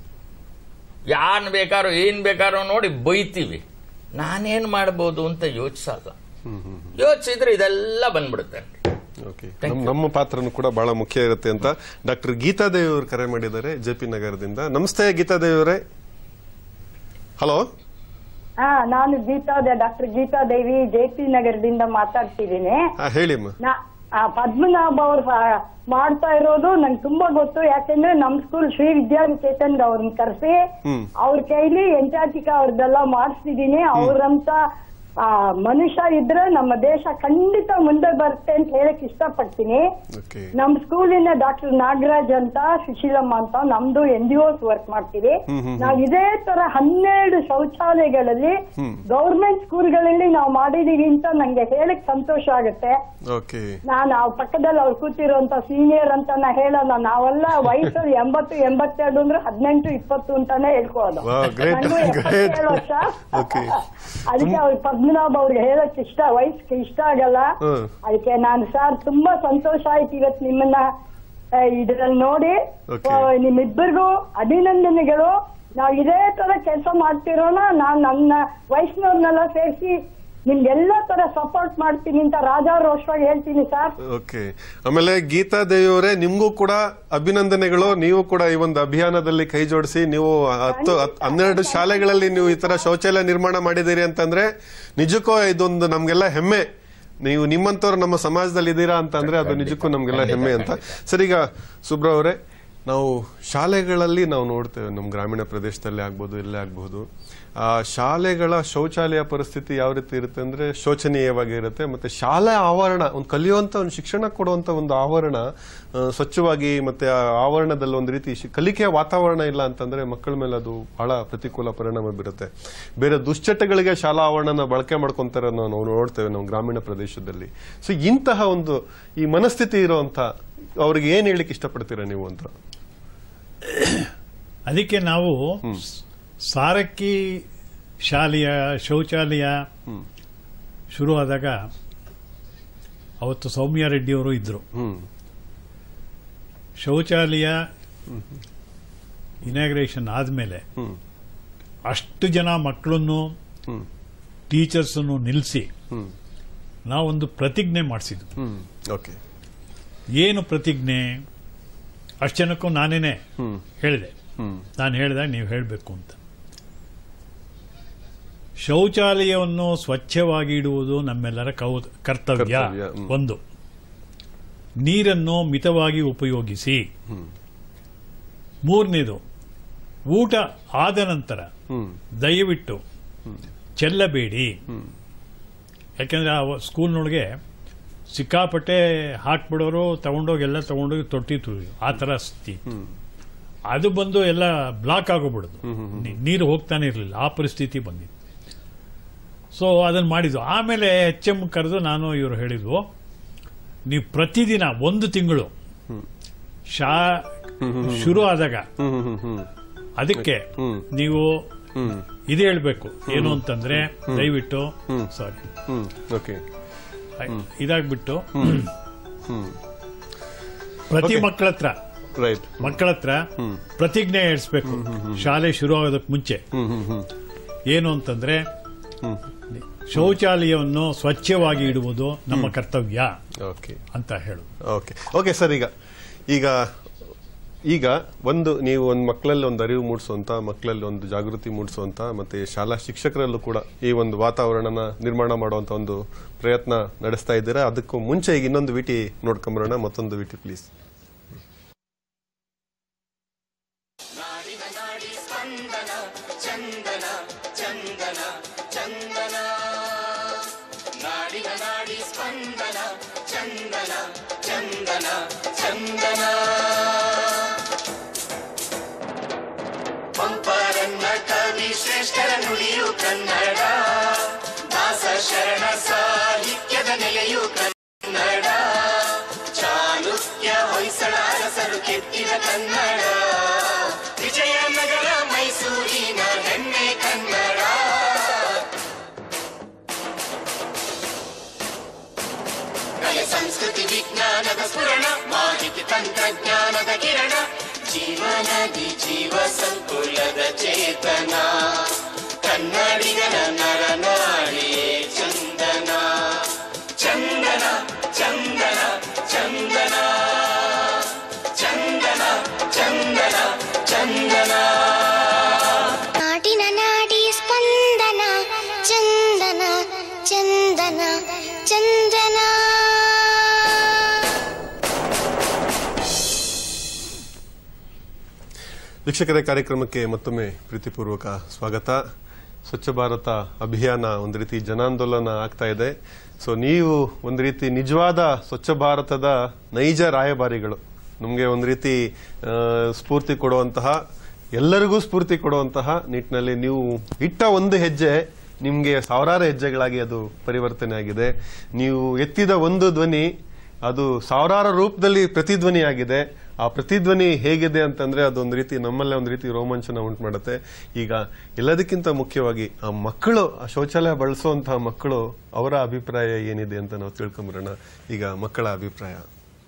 ಯಾರನ್ನ ಬೇಕಾದ್ರೂ ಏನ್ ಬೇಕಾದ್ರೂ ನೋಡಿ ಬೈತೀವಿ ನಾನೇನ್ ಮಾಡ್ಬೋದು ಅಂತ ಯೋಚಿಸಲ್ಲ ಯೋಚಿಸಿದ್ರೆ ಇದೆಲ್ಲ ಬಂದ್ಬಿಡುತ್ತೆ ಓಕೆ ನಮ್- ನಮ್ಮ ಪಾತ್ರನು ಕೂಡ ಬಹಳ ಮುಖ್ಯ ಇರುತ್ತೆ ಅಂತ ಡಾಕ್ಟರ್ ಗೀತಾದೇವಿ ಅವರು ಕರೆ ಮಾಡಿದ್ದಾರೆ ಜೆ ಪಿ ನಗರದಿಂದ ನಮಸ್ತೆ ಗೀತಾದೇವಿ ಅವರೇ ಹಲೋ ಹಾ ನಾನು Geeta doctor Geeta Devi J P ನಗರದಿಂದ ಮಾತಾಡ್ತಿದ್ದೀನಿ ಹಾ ಹೇಳಿ ಅಮ್ಮ ನಾ ಆ, ಪದ್ಮನಾಭ ಅವ್ರು ಆ, ಮಾಡ್ತಾ ಇರೋದು ನಂಗೆ ತುಂಬಾ ಗೊತ್ತು ಯಾಕೆಂದ್ರೆ ನಮ್ ಸ್ಕೂಲ್ ಶ್ರೀ ವಿದ್ಯಾನಿಕೇತನ್ ಅವ್ರನ್ನ ಕರೆಸಿ ಹ್ಮ್ ಅವ್ರ ಕೈಲಿ ಎಂಟಾಟಿಕ ಅವ್ರದ್ದೆಲ್ಲ ಮಾಡಿಸ್ತಿದೀನಿ ಅವ್ರಂತ ಆ, ಮನುಷ್ಯ ಇದ್ರೆ ನಮ್ಮ ದೇಶ ಖಂಡಿತ ಮುಂದೆ ಬರುತ್ತೆ ಅಂತ ಹೇಳಕ್ ಇಷ್ಟಪಡ್ತೀನಿ ಓಕೆ ನಮ್ ಸ್ಕೂಲಿನ ಡಾಕ್ಟರ್ ನಾಗರಾಜ್ ಅಂತ ಸುಶೀಲಮ್ಮ ಅಂತ ನಮ್ದು ಎನ್ ಜಿ ಓಸ್ ವರ್ಕ್ ಮಾಡ್ತೀವಿ ಹ್ಮ್, ಹ್ಮ್, ನಾವು ಇದೇ ತರ ಹನ್ನೆರಡು ಶೌಚಾಲಯಗಳಲ್ಲಿ ಹ್ಮ್ ಗೌರ್ಮೆಂಟ್ ಸ್ಕೂಲ್ಗಳಲ್ಲಿ ನಾವು ಮಾಡಿದೀವಿ ಅಂತ ನಂಗೆ ಹೇಳಕ್ ಸಂತೋಷ ಆಗುತ್ತೆ ಓಕೆ ನಾನು ಆ ಪಕ್ಕದಲ್ಲಿ ಅವ್ರು ಕೂತಿರೋಂತ ಸೀನಿಯರ್ ಅಂತ ನಾ ಹೇಳಲ್ಲ ನಾವೆಲ್ಲ ವಯಸ್ಸಲ್ಲಿ ಎಂಬತ್ತು ಎಂಬತ್ತೆರಡು ಅಂದ್ರೆ ಹದಿನೆಂಟು ಇಪ್ಪತ್ತು ಅಂತಾನೆ ಹೇಳ್ಕೋದು Wow, great, ನಂಗೂ great. ಎಪ್ಪತ್ತೇಳು ವರ್ಷ ಓಕೆ ಅದಕ್ಕೆ ಅವ್ರ ಪದ್ಮನಾಭ ಅವ್ರಿಗೆ ಹೇಳಕ್ ಇಷ್ಟ ವಯಸ್ಸಿಗೆ ಇಷ್ಟ ಆಗಲ್ಲ ಹ್ಮ್ ಅದಕ್ಕೆ ನಾನು ಸರ್ ತುಂಬಾ ಸಂತೋಷ ಆಯ್ತು ಇವತ್ತು ನಿಮ್ಮನ್ನ ಆ, ಇದ್ರಲ್ಲಿ ನೋಡಿ Okay. ಆ, ನಿಮ್ಮಿಬ್ಬರಿಗೂ ಅಭಿನಂದನೆಗಳು ನಾವು ಇದೇ ತರ ಕೆಲಸ ಮಾಡ್ತಿರೋಣ ನಾನ್ ನನ್ನ ವಯಸ್ಸಿನವ್ರನ್ನೆಲ್ಲ ಸೇರಿಸಿ ನಿಮ್ಗೆಲ್ಲ ತರ ಸಪೋರ್ಟ್ ಮಾಡ್ತೀನಿ ಅಂತ ರಾಜಾರೋಷವಾಗಿ ಹೇಳ್ತೀನಿ ಸರ್ ಓಕೆ ಆಮೇಲೆ ಗೀತಾ ದೇವಿ ಅವರೇ ನಿಮ್ಗೂ ಕೂಡ ಅಭಿನಂದನೆಗಳು ನೀವು ಕೂಡ ಈ ಒಂದು ಅಭಿಯಾನದಲ್ಲಿ ಕೈ ಜೋಡಿಸಿ ನೀವು ಹತ್ತು ಹತ್- ಹನ್ನೆರಡು ಶಾಲೆಗಳಲ್ಲಿ ನೀವು ಈ ತರ ಶೌಚಾಲಯ ನಿರ್ಮಾಣ ಮಾಡಿದ್ದೀರಿ ಅಂತಂದ್ರೆ ನಿಜಕ್ಕೂ ಇದೊಂದು ನಮ್ಗೆಲ್ಲ ಹೆಮ್ಮೆ ನೀವು ನಿಮ್ಮಂತವ್ರು ನಮ್ಮ ಸಮಾಜದಲ್ಲಿ ಇದ್ದೀರಾ ಅಂತಂದ್ರೆ ಅದು ನಿಜಕ್ಕೂ ನಮ್ಗೆಲ್ಲ ಹೆಮ್ಮೆ ಅಂತ ಸರ್ ಈಗ ಸುಬ್ರ ಅವರೇ ನಾವು ಶಾಲೆಗಳಲ್ಲಿ ನಾವು ನೋಡ್ತೇವೆ ನಮ್ಮ ಗ್ರಾಮೀಣ ಪ್ರದೇಶದಲ್ಲಿ ಆಗ್ಬೋದು ಇಲ್ಲೇ ಆಗ್ಬೋದು ಆ ಶಾಲೆಗಳ ಶೌಚಾಲಯ ಪರಿಸ್ಥಿತಿ ಯಾವ ರೀತಿ ಇರುತ್ತೆ ಅಂದ್ರೆ ಶೋಚನೀಯವಾಗಿ ಇರುತ್ತೆ ಮತ್ತೆ ಶಾಲಾ ಆವರಣ ಒಂದು ಕಲಿಯುವಂತ ಒಂದು ಶಿಕ್ಷಣ ಕೊಡುವಂತ ಒಂದು ಆವರಣ ಆ, ಸ್ವಚ್ಛವಾಗಿ ಮತ್ತೆ ಆ ಆವರಣದಲ್ಲಿ ಒಂದು ರೀತಿ ಶಿ- ಕಲಿಕೆಯ ವಾತಾವರಣ ಇಲ್ಲ ಅಂತಂದ್ರೆ ಮಕ್ಕಳ ಮೇಲೆ ಅದು ಬಹಳ ಪ್ರತಿಕೂಲ ಪರಿಣಾಮ ಬೀರುತ್ತೆ ಬೇರೆ ದುಶ್ಚಟಗಳಿಗೆ ಶಾಲಾ ಆವರಣನ ಬಳಕೆ ಮಾಡ್ಕೊಂತಾರೆ ನಾವು ನಾವು ನೋಡ್ತೇವೆ ನಮ್ಮ ಗ್ರಾಮೀಣ ಪ್ರದೇಶದಲ್ಲಿ ಸೊ ಇಂತಹ ಒಂದು ಈ ಮನಸ್ಥಿತಿ ಇರುವಂತ ಅವ್ರಿಗೆ ಏನ್ ಹೇಳಿಕ್ ಇಷ್ಟಪಡ್ತೀರಾ ನೀವು ಅಂತ ಅದಕ್ಕೆ ನಾವು ಸಾರಕ್ಕಿ ಶಾಲೆಯ ಶೌಚಾಲಯ ಶುರುವಾದಾಗ ಅವತ್ತು ಸೌಮ್ಯ ರೆಡ್ಡಿಯವರು ಇದ್ರು ಶೌಚಾಲಯ ಇನಾಗ್ರೇಷನ್ ಆದಮೇಲೆ ಅಷ್ಟು ಜನ ಮಕ್ಕಳನ್ನು ಟೀಚರ್ಸ್ ನಿಲ್ಲಿಸಿ ನಾವೊಂದು ಪ್ರತಿಜ್ಞೆ ಮಾಡಿಸಿದ್ವಿ ಓಕೆ ಏನು ಪ್ರತಿಜ್ಞೆ ಅಷ್ಟು ಜನಕ್ಕೂ ನಾನೇನೆ ಹೇಳಿದೆ ನಾನು ಹೇಳಿದಾಗ ನೀವು ಹೇಳಬೇಕು ಅಂತ ಶೌಚಾಲಯವನ್ನು ಸ್ವಚ್ಛವಾಗಿ ಇಡುವುದು ನಮ್ಮೆಲ್ಲರ ಕೌ- ಕರ್ತವ್ಯ ಕರ್ತವ್ಯ, ಹ್ಮ್. ಒಂದು ನೀರನ್ನು ಮಿತವಾಗಿ ಉಪಯೋಗಿಸಿ ಮೂರನೇದು ಊಟ ಆದ ನಂತರ ದಯವಿಟ್ಟು ಚೆಲ್ಲಬೇಡಿ ಯಾಕೆಂದರೆ ಆ ಸ್ಕೂಲ್ನೊಳಗೆ ಸಿಕ್ಕಾಪಟ್ಟೆ ಹಾಕ್ಬಿಡೋರು ತಗೊಂಡೋಗಿ ಎಲ್ಲ ತಗೊಂಡೋಗಿ ತೊಟ್ಟಿ ತುಳಿ ಆ ಥರ ಸ್ಥಿತಿ ಇತ್ತು. ಅದು ಬಂದು ಎಲ್ಲ ಬ್ಲಾಕ್ ಆಗೋಗ್ಬಿಡೋದು ನೀ- ನೀರು ಹೋಗ್ತಾನೆ ಇರಲಿಲ್ಲ ಆ ಪರಿಸ್ಥಿತಿ ಬಂದಿತ್ತು ಸೊ ಅದನ್ನು ಮಾಡಿದ್ದು ಆಮೇಲೆ ಎಚ್ ಎಂ ಕರೆದು ನಾನು ಇವರು ಹೇಳಿದ್ವು ನೀವು ಪ್ರತಿದಿನ ಒಂದು ತಿಂಗಳು ಶಾ ಶುರು ಆದಾಗ ಅದಕ್ಕೆ ನೀವು ಇದು ಹೇಳ್ಬೇಕು ಏನು ಅಂತಂದ್ರೆ ದಯವಿಟ್ಟು ಸಾರಿ ಓಕೆ ಇದಾಗ್ಬಿಟ್ಟು ಪ್ರತಿ ಮಕ್ಕಳ ಹತ್ರ ರೈಟ್ ಮಕ್ಕಳ ಹತ್ರ ಪ್ರತಿಜ್ಞೆ ಹೇಳಿಸ್ಬೇಕು ಶಾಲೆ ಶುರು ಆಗೋದಕ್ಕೆ ಮುಂಚೆ ಏನು ಅಂತಂದ್ರೆ ಶೌಚಾಲಯವನ್ನು ಸ್ವಚ್ಛವಾಗಿ ಇಡುವುದು ನಮ್ಮ ಕರ್ತವ್ಯ ಓಕೆ ಅಂತ ಹೇಳು ಓಕೆ ಓಕೆ ಸರ್ ಈಗ ಈಗ ಈಗ ಒಂದು ನೀವು ಒಂದು ಮಕ್ಕಳಲ್ಲಿ ಒಂದು ಅರಿವು ಮೂಡಿಸುವಂತ ಮಕ್ಕಳಲ್ಲಿ ಒಂದು ಜಾಗೃತಿ ಮೂಡಿಸುವಂತ ಮತ್ತೆ ಶಾಲಾ ಶಿಕ್ಷಕರಲ್ಲೂ ಕೂಡ ಈ ಒಂದು ವಾತಾವರಣನ ನಿರ್ಮಾಣ ಮಾಡುವಂತ ಒಂದು ಪ್ರಯತ್ನ ನಡೆಸ್ತಾ ಇದ್ದೀರಾ ಅದಕ್ಕೂ ಮುಂಚೆ ಈಗ ಇನ್ನೊಂದು ವಿಟಿ ನೋಡ್ಕೊಂಬರೋಣ ಮತ್ತೊಂದು ವಿಟಿ ಪ್ಲೀಸ್ ಚಂದನ ಚಂದನ ಚಂದನ ನಾಡಿನ ನಾಡಿ ಸ್ಪಂದನ ಚಂದನ ಚಂದನ ಚಂದನ ಪಂಪರನ್ನ ಕವಿ ಶ್ರೇಷ್ಠರ ನುಡಿಯು ಕನ್ನಡ ದಾಸ ಶರಣ ಸಾಹಿತ್ಯದ ನೆಲೆಯು ಕನ್ನಡ ಚಾಲುಕ್ಯ ಹೊಯ್ಸಳ ಅರಸರು ಕೆತ್ತಿದ ಕನ್ನಡ ವಿಜಯನಗರ ಮೈಸೂರಿನ ಹೆಮ್ಮೆ ಕನ್ನಡ ಕಲೆ ಸಂಸ್ಕೃತಿ ವಿಜ್ಞಾನದ ಸ್ಫುರಣ ಮಾಹಿತಿ ತಂತ್ರಜ್ಞಾನದ ಕಿರಣ ಜೀವನದಿ ಜೀವ ಸಂಕುಲದ ಚೇತನ ಕನ್ನಡಿಗನ ನರನಾಡಿಯೇ ಚಂದನ ಚಂದನ ಚಂದನ ಚಂದನ ಚಂದನ ಚಂದನ ಚಂದನ ನಾಡಿನ ನಾಡಿ ಸ್ಪಂದನ ಚಂದನ ಚಂದನ ಚಂದನ ವೀಕ್ಷಕರೇ ಕಾರ್ಯಕ್ರಮಕ್ಕೆ ಮತ್ತೊಮ್ಮೆ ಪ್ರೀತಿಪೂರ್ವಕ ಸ್ವಾಗತ ಸ್ವಚ್ಛ ಭಾರತ ಅಭಿಯಾನ ಒಂದು ರೀತಿ ಜನಾಂದೋಲನ ಆಗ್ತಾ ಇದೆ ಸೊ ನೀವು ಒಂದು ರೀತಿ ನಿಜವಾದ ಸ್ವಚ್ಛ ಭಾರತದ ನೈಜ ರಾಯಭಾರಿಗಳು ನಮಗೆ ಒಂದು ರೀತಿ ಆ, ಸ್ಫೂರ್ತಿ ಕೊಡುವಂತಹ ಎಲ್ಲರಿಗೂ ಸ್ಫೂರ್ತಿ ಕೊಡುವಂತಹ ನಿಟ್ಟಿನಲ್ಲಿ ನೀವು ಇಟ್ಟ ಒಂದು ಹೆಜ್ಜೆ ನಿಮಗೆ ಸಾವಿರಾರು ಹೆಜ್ಜೆಗಳಾಗಿ ಅದು ಪರಿವರ್ತನೆ ಆಗಿದೆ ನೀವು ಎತ್ತಿದ ಒಂದು ಧ್ವನಿ ಅದು ಸಾವಿರಾರು ರೂಪದಲ್ಲಿ ಪ್ರತಿಧ್ವನಿ ಆಗಿದೆ ಆ ಪ್ರತಿಧ್ವನಿ ಹೇಗಿದೆ ಅಂತಂದ್ರೆ ಅದೊಂದು ರೀತಿ ನಮ್ಮಲ್ಲೇ ಒಂದು ರೀತಿ ರೋಮಾಂಚನ ಉಂಟು ಮಾಡುತ್ತೆ ಈಗ ಎಲ್ಲದಕ್ಕಿಂತ ಮುಖ್ಯವಾಗಿ ಆ ಮಕ್ಕಳು ಆ ಶೌಚಾಲಯ ಬಳಸುವಂತಹ ಮಕ್ಕಳು ಅವರ ಅಭಿಪ್ರಾಯ ಏನಿದೆ ಅಂತ ನಾವು ತಿಳ್ಕೊಂಬರೋಣ ಈಗ ಮಕ್ಕಳ ಅಭಿಪ್ರಾಯ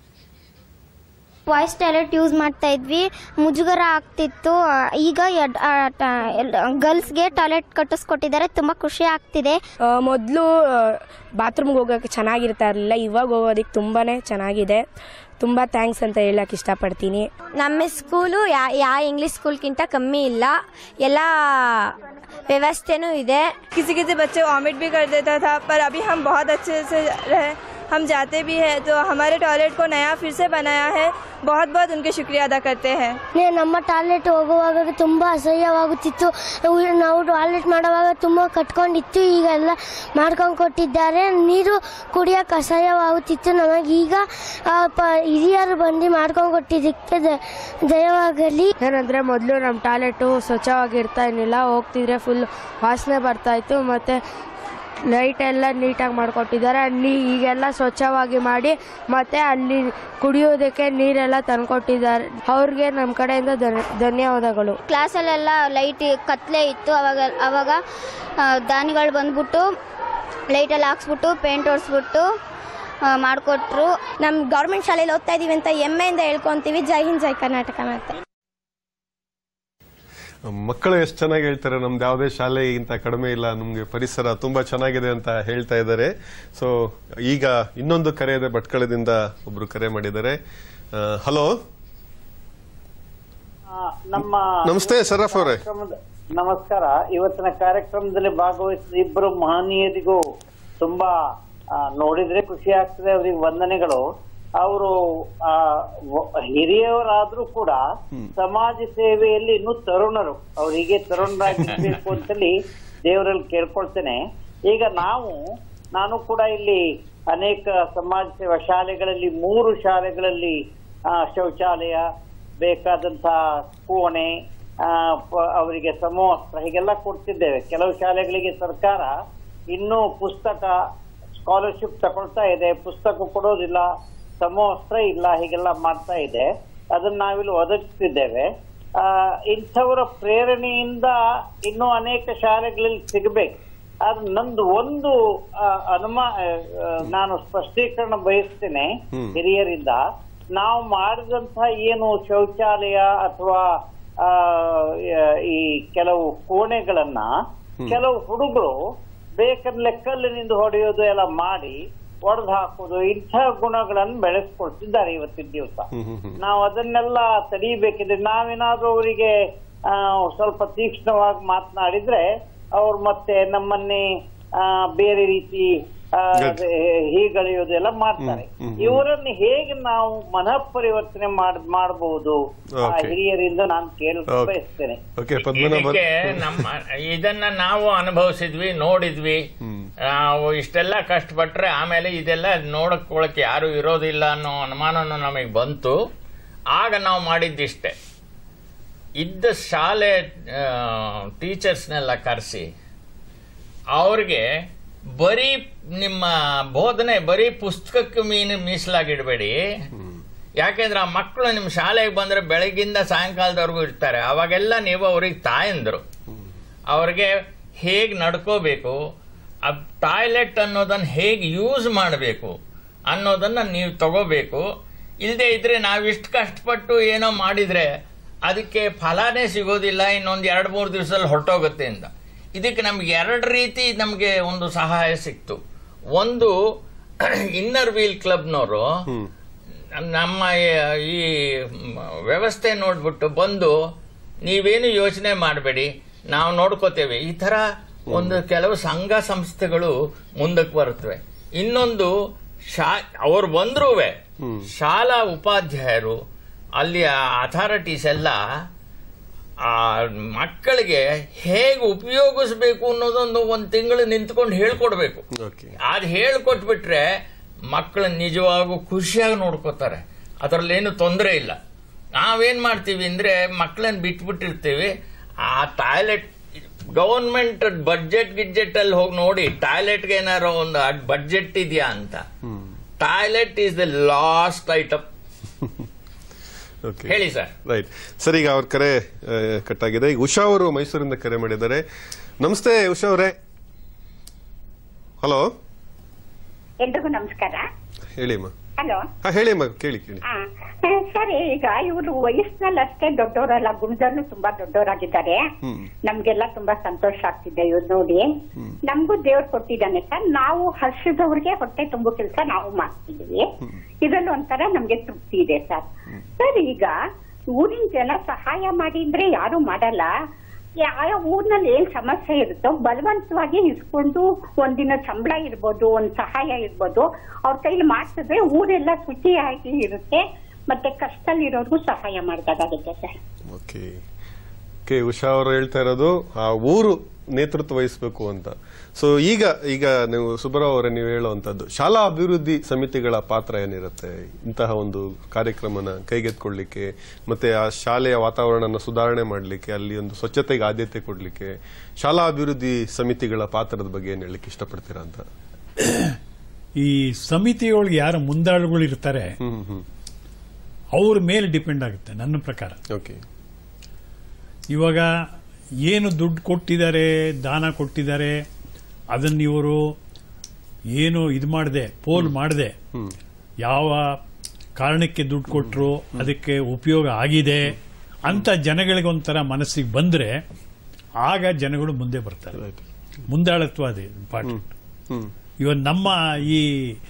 ವಾಯ್ಸ್ ಟಾಯ್ಲೆಟ್ ಯೂಸ್ ಮಾಡ್ತಾ ಇದ್ವಿ ಮುಜುಗರ ಆಗ್ತಿತ್ತು ಆ, ಈಗ ಗರ್ಲ್ಸ್ಗೆ ಟಾಯ್ಲೆಟ್ ಕಟ್ಟಿಸ್ಕೊಟ್ಟಿದ್ದಾರೆ ತುಂಬ ಖುಷಿ ಆಗ್ತಿದೆ ಮೊದಲು ಬಾತ್ರೂಮ್ಗೆ ಹೋಗೋಕ್ಕೆ ಚೆನ್ನಾಗಿರ್ತಾ ಇರಲಿಲ್ಲ ಇವಾಗ ಹೋಗೋದಕ್ಕೆ ತುಂಬಾ ಚೆನ್ನಾಗಿದೆ ತುಂಬ ಥ್ಯಾಂಕ್ಸ್ ಅಂತ ಹೇಳಕ್ಕೆ ಇಷ್ಟಪಡ್ತೀನಿ ನಮ್ಮ ಸ್ಕೂಲು ಯಾ ಯಾ ಇಂಗ್ಲಿಷ್ ಸ್ಕೂಲ್ಗಿಂತ ಕಮ್ಮಿ ಇಲ್ಲ ಎಲ್ಲ ವ್ಯವಸ್ಥೆನೂ ಇದೆ किसी किसी बच्चे वॉमिट भी कर देता था पर अभी हम बहुत अच्छे से रहे हम जाते भी हैं तो हमारे टॉयलेट को नया फिर से बनाया है बहुत बहुत उनके शुक्रिया अदा करते हैं ನಮ್ಮ ಟಾಯ್ಲೆಟ್ ಹೋಗುವಾಗ ತುಂಬ ಅಸಹ್ಯವಾಗುತ್ತಿತ್ತು ಇವ್ರು ನಾವು ಟಾಯ್ಲೆಟ್ ಮಾಡುವಾಗ ತುಂಬ ಕಟ್ಕೊಂಡಿತ್ತು ಈಗ ಎಲ್ಲ ಮಾಡ್ಕೊಂಡು ಕೊಟ್ಟಿದ್ದಾರೆ ನೀರು ಕುಡಿಯೋಕೆ ಅಸಹ್ಯವಾಗುತ್ತಿತ್ತು ನಮಗೀಗ ಆ, ಪ- ಹಿರಿಯರು ಬಂದು ಮಾಡ್ಕೊಂಡು ಕೊಟ್ಟಿದ್ದಕ್ಕೆ ದ- ದಯವಾಗಲಿ ಏನಂದರೆ ಮೊದಲು ನಮ್ಮ ಟಾಯ್ಲೆಟು ಸ್ವಚ್ಛವಾಗಿರ್ತಾ ಇರಲಿಲ್ಲ ಹೋಗ್ತಿದ್ರೆ ಫುಲ್ ವಾಸನೆ ಬರ್ತಾ ಇತ್ತು ಮತ್ತು ಲೈಟ್ ಎಲ್ಲ ನೀಟಾಗಿ ಮಾಡಿಕೊಟ್ಟಿದ್ದಾರೆ ನೀ ಈಗೆಲ್ಲ ಸ್ವಚ್ಛವಾಗಿ ಮಾಡಿ ಮತ್ತು ಅಲ್ಲಿ ಕುಡಿಯೋದಕ್ಕೆ ನೀರೆಲ್ಲ ತಂದ್ಕೊಟ್ಟಿದ್ದಾರೆ ಅವ್ರಿಗೆ ನಮ್ಮ ಕಡೆಯಿಂದ ಧನ್ಯ- ಧನ್ಯವಾದಗಳು ಕ್ಲಾಸಲ್ಲೆಲ್ಲ ಲೈಟ್ ಕತ್ಲೆ ಇತ್ತು ಅವಾಗ ಅವಾಗ ಆ, ದಾನಿಗಳು ಬಂದ್ಬಿಟ್ಟು ಲೈಟೆಲ್ಲ ಹಾಕ್ಸ್ಬಿಟ್ಟು ಪೇಂಟ್ ಹೊಡ್ಸ್ಬಿಟ್ಟು ಮಾಡಿಕೊಟ್ರು ನಮ್ಮ ಗೌರ್ಮೆಂಟ್ ಶಾಲೆಯಲ್ಲಿ ಓದ್ತಾ ಇದೀವಿ ಅಂತ ಹೆಮ್ಮೆಯಿಂದ ಹೇಳ್ಕೊಂತೀವಿ ಜೈ ಹಿಂದ್ ಜೈ ಕರ್ನಾಟಕ ಅಂತ ಮಕ್ಕಳು ಎಷ್ಟು ಚೆನ್ನಾಗಿ ಹೇಳ್ತಾರೆ ನಮ್ದು ಯಾವುದೇ ಶಾಲೆಗಿಂತ ಕಡಿಮೆ ಇಲ್ಲ ನಮ್ಗೆ ಪರಿಸರ ತುಂಬಾ ಚೆನ್ನಾಗಿದೆ ಅಂತ ಹೇಳ್ತಾ ಇದ್ದಾರೆ ಸೊ ಈಗ ಇನ್ನೊಂದು ಕರೆ ಇದೆ ಭಟ್ಕಳದಿಂದ ಒಬ್ರು ಕರೆ ಮಾಡಿದ್ದಾರೆ ಹಲೋ ನಮ್ಮ ನಮಸ್ತೆ ಶರಫ್ ಅವರೇ ಕಾರ್ಯಕ್ರಮದ- ನಮಸ್ಕಾರ ಇವತ್ತಿನ ಕಾರ್ಯಕ್ರಮದಲ್ಲಿ ಭಾಗವಹಿಸಿದ ಇಬ್ಬರು ಮಹನೀಯರಿಗೂ ತುಂಬಾ ಆ, ನೋಡಿದ್ರೆ ಖುಷಿ ಆಗ್ತದೆ ಅವರಿಗೆ ವಂದನೆಗಳು ಅವರು ಆ, ವ- ಹಿರಿಯವರಾದ್ರೂ ಕೂಡ ಸಮಾಜ ಸೇವೆಯಲ್ಲಿ ಇನ್ನೂ ತರುಣರು ಅವ್ರು ಹೀಗೆ ತರುಣರಾಗಿರ್ಬೇಕು ಅಂತೇಳಿ ದೇವರಲ್ಲಿ ಕೇಳ್ಕೊಳ್ತೇನೆ ಈಗ ನಾವು ನಾನು ಕೂಡ ಇಲ್ಲಿ ಅನೇಕ ಸಮಾಜ ಸೇವಾ ಶಾಲೆಗಳಲ್ಲಿ ಮೂರು ಶಾಲೆಗಳಲ್ಲಿ ಆ, ಶೌಚಾಲಯ ಬೇಕಾದಂತಹ ಕೋಣೆ ಆ, ಪ- ಅವರಿಗೆ ಸಮವಸ್ತ್ರ ಹೀಗೆಲ್ಲ ಕೊಡ್ತಿದ್ದೇವೆ ಕೆಲವು ಶಾಲೆಗಳಿಗೆ ಸರ್ಕಾರ ಇನ್ನೂ ಪುಸ್ತಕ ಸ್ಕಾಲರ್ಶಿಪ್ ತಗೊಳ್ತಾ ಇದೆ ಪುಸ್ತಕ ಕೊಡೋದಿಲ್ಲ ಸಮವಸ್ತ್ರ ಇಲ್ಲ ಹೀಗೆಲ್ಲ ಮಾಡ್ತಾ ಇದೆ ಅದನ್ನ ನಾವಿಲ್ಲಿ ಒದಗಿಸ್ತಿದ್ದೇವೆ ಆ, ಇಂಥವರ ಪ್ರೇರಣೆಯಿಂದ ಇನ್ನೂ ಅನೇಕ ಶಾಲೆಗಳಲ್ಲಿ ಸಿಗಬೇಕು ಆದ್ರೆ ನಂದು ಒಂದು ಆ, ಅನುಮಾ ಆ, ಆ, ನಾನು ಸ್ಪಷ್ಟೀಕರಣ ಬಯಸ್ತೇನೆ ಹ್ಮ್. ಹಿರಿಯರಿಂದ ನಾವು ಮಾಡಿದಂತಹ ಏನು ಶೌಚಾಲಯ ಅಥವಾ ಆ, ಈ ಕೆಲವು ಕೋಣೆಗಳನ್ನ ಕೆಲವು ಹುಡುಗರು ಬೇಕಾದ್ರೆ ಕಲ್ಲಿನಿಂದ ಹೊಡೆಯೋದು ಎಲ್ಲ ಮಾಡಿ ಒಡೆದು ಹಾಕೋದು ಇಂಥ ಗುಣಗಳನ್ನು ಬೆಳೆಸ್ಕೊಳ್ತಿದ್ದಾರೆ ಇವತ್ತಿನ ದಿವಸ ನಾವು ಅದನ್ನೆಲ್ಲ ತಡೀಬೇಕಿದ್ರೆ ನಾವೇನಾದ್ರೂ ಅವರಿಗೆ ಆ, ಸ್ವಲ್ಪ ತೀಕ್ಷ್ಣವಾಗಿ ಮಾತನಾಡಿದ್ರೆ ಅವ್ರು ಮತ್ತೆ ನಮ್ಮನ್ನೇ ಆ, ಬೇರೆ ರೀತಿ ಆ, ಹೀಗಳೆಯೋದು ಎಲ್ಲ ಮಾಡ್ತಾರೆ ಇವರನ್ನು ಹೇಗೆ ನಾವು ಮನಃ ಪರಿವರ್ತನೆ ಮಾಡ್ ಮಾಡಬಹುದು ಆ Okay. ಹಿರಿಯರಿಂದ ನಾನು ಕೇಳ Okay. ಬಯಸ್ತೇನೆ ಓಕೆ ಪದ್ಮನಾಭ ಇದಕ್ಕೆ ನಮ್ಮ ಇದನ್ನ ನಾವು ಅನುಭವಿಸಿದ್ವಿ ನೋಡಿದ್ವಿ ನಾವು ಇಷ್ಟೆಲ್ಲ ಕಷ್ಟಪಟ್ರೆ ಆಮೇಲೆ ಇದೆಲ್ಲ ನೋಡಕ್ಕೊಳಕ್ಕೆ ಯಾರು ಇರೋದಿಲ್ಲ ಅನ್ನೋ ಅನುಮಾನನೂ ನಮಗೆ ಬಂತು ಆಗ ನಾವು ಮಾಡಿದ್ದಿಷ್ಟೇ ಇದ್ದ ಶಾಲೆ ಟೀಚರ್ಸ್ನೆಲ್ಲ ಕರೆಸಿ ಅವ್ರಿಗೆ ಬರೀ ನಿಮ್ಮ ಬೋಧನೆ ಬರೀ ಪುಸ್ತಕಕ್ಕೆ ಮೀನು ಮೀಸಲಾಗಿಡಬೇಡಿ ಯಾಕೆಂದ್ರೆ ಆ ಮಕ್ಕಳು ನಿಮ್ಮ ಶಾಲೆಗೆ ಬಂದ್ರೆ ಬೆಳಗ್ಗಿಂದ ಸಾಯಂಕಾಲದವರೆಗೂ ಇರ್ತಾರೆ ಅವಾಗೆಲ್ಲ ನೀವು ಅವ್ರಿಗೆ ತಾಯಂದ್ರು ಅವ್ರಿಗೆ ಹೇಗೆ ನಡ್ಕೋಬೇಕು ಆ ಟಾಯ್ಲೆಟ್ ಅನ್ನೋದನ್ನ ಹೇಗೆ ಯೂಸ್ ಮಾಡಬೇಕು ಅನ್ನೋದನ್ನ ನೀವು ತಗೋಬೇಕು ಇಲ್ಲದೆ ಇದ್ರೆ ನಾವಿಷ್ಟು ಕಷ್ಟಪಟ್ಟು ಏನೋ ಮಾಡಿದ್ರೆ ಅದಕ್ಕೆ ಫಲನೇ ಸಿಗೋದಿಲ್ಲ ಇನ್ನೊಂದು ಎರಡು ಮೂರು ದಿವಸದಲ್ಲಿ ಹೊರಟೋಗುತ್ತೆ ಅಂತ ಇದಕ್ಕೆ ನಮ್ಗೆ ಎರಡು ರೀತಿ ನಮಗೆ ಒಂದು ಸಹಾಯ ಸಿಕ್ತು ಒಂದು ಇನ್ನರ್ ವೀಲ್ ಕ್ಲಬ್ನವರು ನಮ್ಮ ಈ ವ್ಯವಸ್ಥೆ ನೋಡ್ಬಿಟ್ಟು ಬಂದು ನೀವೇನು ಯೋಚನೆ ಮಾಡಬೇಡಿ ನಾವು ನೋಡ್ಕೋತೇವೆ ಈ ತರ ಒಂದು ಕೆಲವು ಸಂಘ ಸಂಸ್ಥೆಗಳು ಮುಂದಕ್ಕೆ ಬರುತ್ತವೆ ಇನ್ನೊಂದು ಶಾ ಅವ್ರು ಬಂದ್ರೂ ಶಾಲಾ ಉಪಾಧ್ಯಾಯರು ಅಲ್ಲಿ ಅಥಾರಿಟೀಸ್ ಎಲ್ಲ ಆ ಮಕ್ಕಳಿಗೆ ಹೇಗೆ ಉಪಯೋಗಿಸ್ಬೇಕು ಅನ್ನೋದೊಂದು ಒಂದು ತಿಂಗಳು ನಿಂತ್ಕೊಂಡು ಹೇಳ್ಕೊಡ್ಬೇಕು ಅದು ಹೇಳ್ಕೊಟ್ಬಿಟ್ರೆ ಮಕ್ಕಳು ನಿಜವಾಗೂ ಖುಷಿಯಾಗಿ ನೋಡ್ಕೋತಾರೆ ಅದರಲ್ಲೇನು ತೊಂದರೆ ಇಲ್ಲ ನಾವೇನ್ ಮಾಡ್ತೀವಿ ಅಂದ್ರೆ ಮಕ್ಕಳನ್ನ ಬಿಟ್ಬಿಟ್ಟಿರ್ತೀವಿ ಆ ಟಾಯ್ಲೆಟ್ ಗವರ್ಮೆಂಟ್ ಬಡ್ಜೆಟ್ ಗಿಡ್ಜೆಟ್ ಅಲ್ಲಿ ಹೋಗಿ ನೋಡಿ ಟಾಯ್ಲೆಟ್ಗೆ ಏನಾರು ಒಂದು ಬಡ್ಜೆಟ್ ಇದೆಯಾ ಅಂತ toilet is the last item okay ಹೇಳಿ ಸರ್ ರೈಟ್ ಸರ್ ಈಗ ಅವ್ರ ಕರೆ ಕಟ್ ಆಗಿದೆ ಈಗ ಉಷಾ ಅವರು ಮೈಸೂರಿಂದ ಕರೆ ಮಾಡಿದ್ದಾರೆ ನಮಸ್ತೆ ಉಷಾ ಅವರೇ ಹಲೋ ಎಲ್ರಿಗೂ ನಮಸ್ಕಾರ ಹೇಳಿ ಅಮ್ಮ ಹಲೋ ಹಾ ಹೇಳಿ ಅಮ್ಮ ಕೇಳಿ ಕೇಳಿ ಆ, ಸರಿ ಈಗ ಇವರು ವಯಸ್ಸಿನಲ್ಲಿ ಅಷ್ಟೇ ದೊಡ್ಡವರಲ್ಲ ಗುಣದಲ್ಲೂ ತುಂಬಾ ದೊಡ್ಡವರಾಗಿದ್ದಾರೆ ಹ್ಮ್ ನಮ್ಗೆಲ್ಲ ತುಂಬಾ ಸಂತೋಷ ಆಗ್ತಿದೆ ಇವ್ರು ನೋಡಿ ನಮಗೂ ದೇವ್ರು ಕೊಟ್ಟಿದ್ದಾನೆ ಸರ್ ನಾವು ಹರ್ಷದವ್ರಿಗೆ ಹೊಟ್ಟೆ ತುಂಬೋ ಕೆಲಸ ನಾವು ಮಾಡ್ತಿದೀವಿ ಇದ್ರಲ್ಲಿ ಒಂಥರ ನಮ್ಗೆ ತೃಪ್ತಿ ಇದೆ ಸರ್ ಸರ್ ಈಗ ಊರಿನ ಜನ ಸಹಾಯ ಮಾಡಿದ್ರೆ ಯಾರು ಮಾಡಲ್ಲ ಯಾವ ಊರ್ನಲ್ಲಿ ಏನ್ ಸಮಸ್ಯೆ ಇರುತ್ತೋ ಬಲವಂತವಾಗಿ ಇಸ್ಕೊಂಡು ಒಂದಿನ ಸಂಬಳ ಇರ್ಬೋದು ಒಂದ್ ಸಹಾಯ ಇರ್ಬೋದು ಅವ್ರ ಕೈಲಿ ಮಾಡ್ಸಿದ್ರೆ ಊರೆಲ್ಲ ಶುಚಿಯಾಗಿ ಇರುತ್ತೆ ಮತ್ತೆ ಕಷ್ಟದಲ್ಲಿರೋರ್ಗೂ ಸಹಾಯ ಮಾಡ್ದಾಗುತ್ತೆ ಸರ್ ಓಕೆ ಓಕೆ ಉಷಾ ಅವರು ಹೇಳ್ತಾ ಇರೋದು ಆ ಊರು ನೇತೃತ್ವ ವಹಿಸಬೇಕು ಅಂತ ಸೊ ಈಗ ಈಗ ನೀವು ಸುಬ್ಬರಾವ್ ಅವರೇ ನೀವು ಹೇಳುವಂತದ್ದು ಶಾಲಾ ಅಭಿವೃದ್ಧಿ ಸಮಿತಿಗಳ ಪಾತ್ರ ಏನಿರುತ್ತೆ ಇಂತಹ ಒಂದು ಕಾರ್ಯಕ್ರಮನ ಕೈಗೆತ್ಕೊಳ್ಳಿಕ್ಕೆ ಮತ್ತೆ ಆ ಶಾಲೆಯ ವಾತಾವರಣನ ಸುಧಾರಣೆ ಮಾಡಲಿಕ್ಕೆ ಅಲ್ಲಿ ಒಂದು ಸ್ವಚ್ಛತೆಗೆ ಆದ್ಯತೆ ಕೊಡಲಿಕ್ಕೆ ಶಾಲಾ ಅಭಿವೃದ್ಧಿ ಸಮಿತಿಗಳ ಪಾತ್ರದ ಬಗ್ಗೆ ಏನ್ ಹೇಳಲಿಕ್ಕೆ ಇಷ್ಟಪಡ್ತೀರಾ ಅಂತ ಈ ಸಮಿತಿಯೊಳಗೆ ಯಾರು ಮುಂದಾಳುಗಳು ಇರ್ತಾರೆ ಅವ್ರ ಮೇಲೆ ಡಿಪೆಂಡ್ ಆಗುತ್ತೆ ನನ್ನ ಪ್ರಕಾರ ಓಕೆ ಇವಾಗ ಏನು ದುಡ್ಡು ಕೊಟ್ಟಿದ್ದಾರೆ ದಾನ ಕೊಟ್ಟಿದ್ದಾರೆ ಅದನ್ನ ಇವರು ಏನು ಇದು ಮಾಡದೆ ಪೋಲ್ ಮಾಡದೆ ಯಾವ ಕಾರಣಕ್ಕೆ ದುಡ್ಡು ಕೊಟ್ಟರು ಅದಕ್ಕೆ ಉಪಯೋಗ ಆಗಿದೆ ಅಂತ ಜನಗಳಿಗೆ ಒಂಥರ ಮನಸ್ಸಿಗೆ ಬಂದ್ರೆ ಆಗ ಜನಗಳು ಮುಂದೆ ಬರ್ತಾರೆ ಮುಂದಾಳತ್ವ ಅದೇ ಇಂಪಾರ್ಟೆಂಟ್ ಇವನ್ ನಮ್ಮ ಈ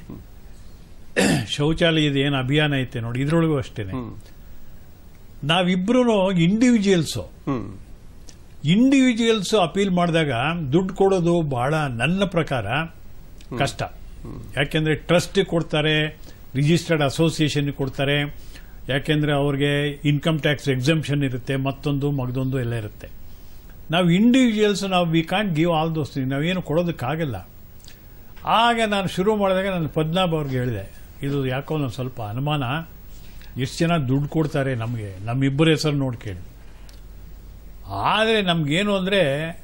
ಶೌಚಾಲಯದ ಏನು ಅಭಿಯಾನ ಐತೆ ನೋಡಿ ಇದ್ರೊಳಗೂ ಅಷ್ಟೇನೆ ನಾವಿಬ್ರು ಇಂಡಿವಿಜುವಲ್ಸ್ ಇಂಡಿವಿಜುವಲ್ಸ್ ಅಪೀಲ್ ಮಾಡಿದಾಗ ದುಡ್ಡು ಕೊಡೋದು ಬಹಳ ನನ್ನ ಪ್ರಕಾರ ಕಷ್ಟ ಯಾಕೆಂದ್ರೆ ಟ್ರಸ್ಟ್ ಕೊಡ್ತಾರೆ ರಿಜಿಸ್ಟರ್ಡ್ ಅಸೋಸಿಯೇಷನ್ ಕೊಡ್ತಾರೆ ಯಾಕೆಂದ್ರೆ ಅವ್ರಿಗೆ ಇನ್ಕಮ್ ಟ್ಯಾಕ್ಸ್ ಎಕ್ಸಂಪ್ಷನ್ ಇರುತ್ತೆ ಮತ್ತೊಂದು ಮಗದೊಂದು ಎಲ್ಲ ಇರುತ್ತೆ ನಾವು ಇಂಡಿವಿಜುವಲ್ಸ್ ನಾವು we can't give all those ನಾವೇನು ಕೊಡೋದಕ್ಕಾಗಲ್ಲ ಆಗ ನಾನು ಶುರು ಮಾಡಿದಾಗ ನಾನು ಪದ್ಮನಾಭ ಅವ್ರಿಗೆ ಹೇಳಿದೆ ಇದು ಯಾಕೋ ಒಂದು ಸ್ವಲ್ಪ ಅನುಮಾನ ಎಷ್ಟು ಜನ ದುಡ್ಡು ಕೊಡ್ತಾರೆ ನಮಗೆ ನಮ್ಮಿಬ್ಬರ ಹೆಸರು ನೋಡಿ ಕೇಳಿ ಆದರೆ ನಮ್ಗೇನು ಅಂದರೆ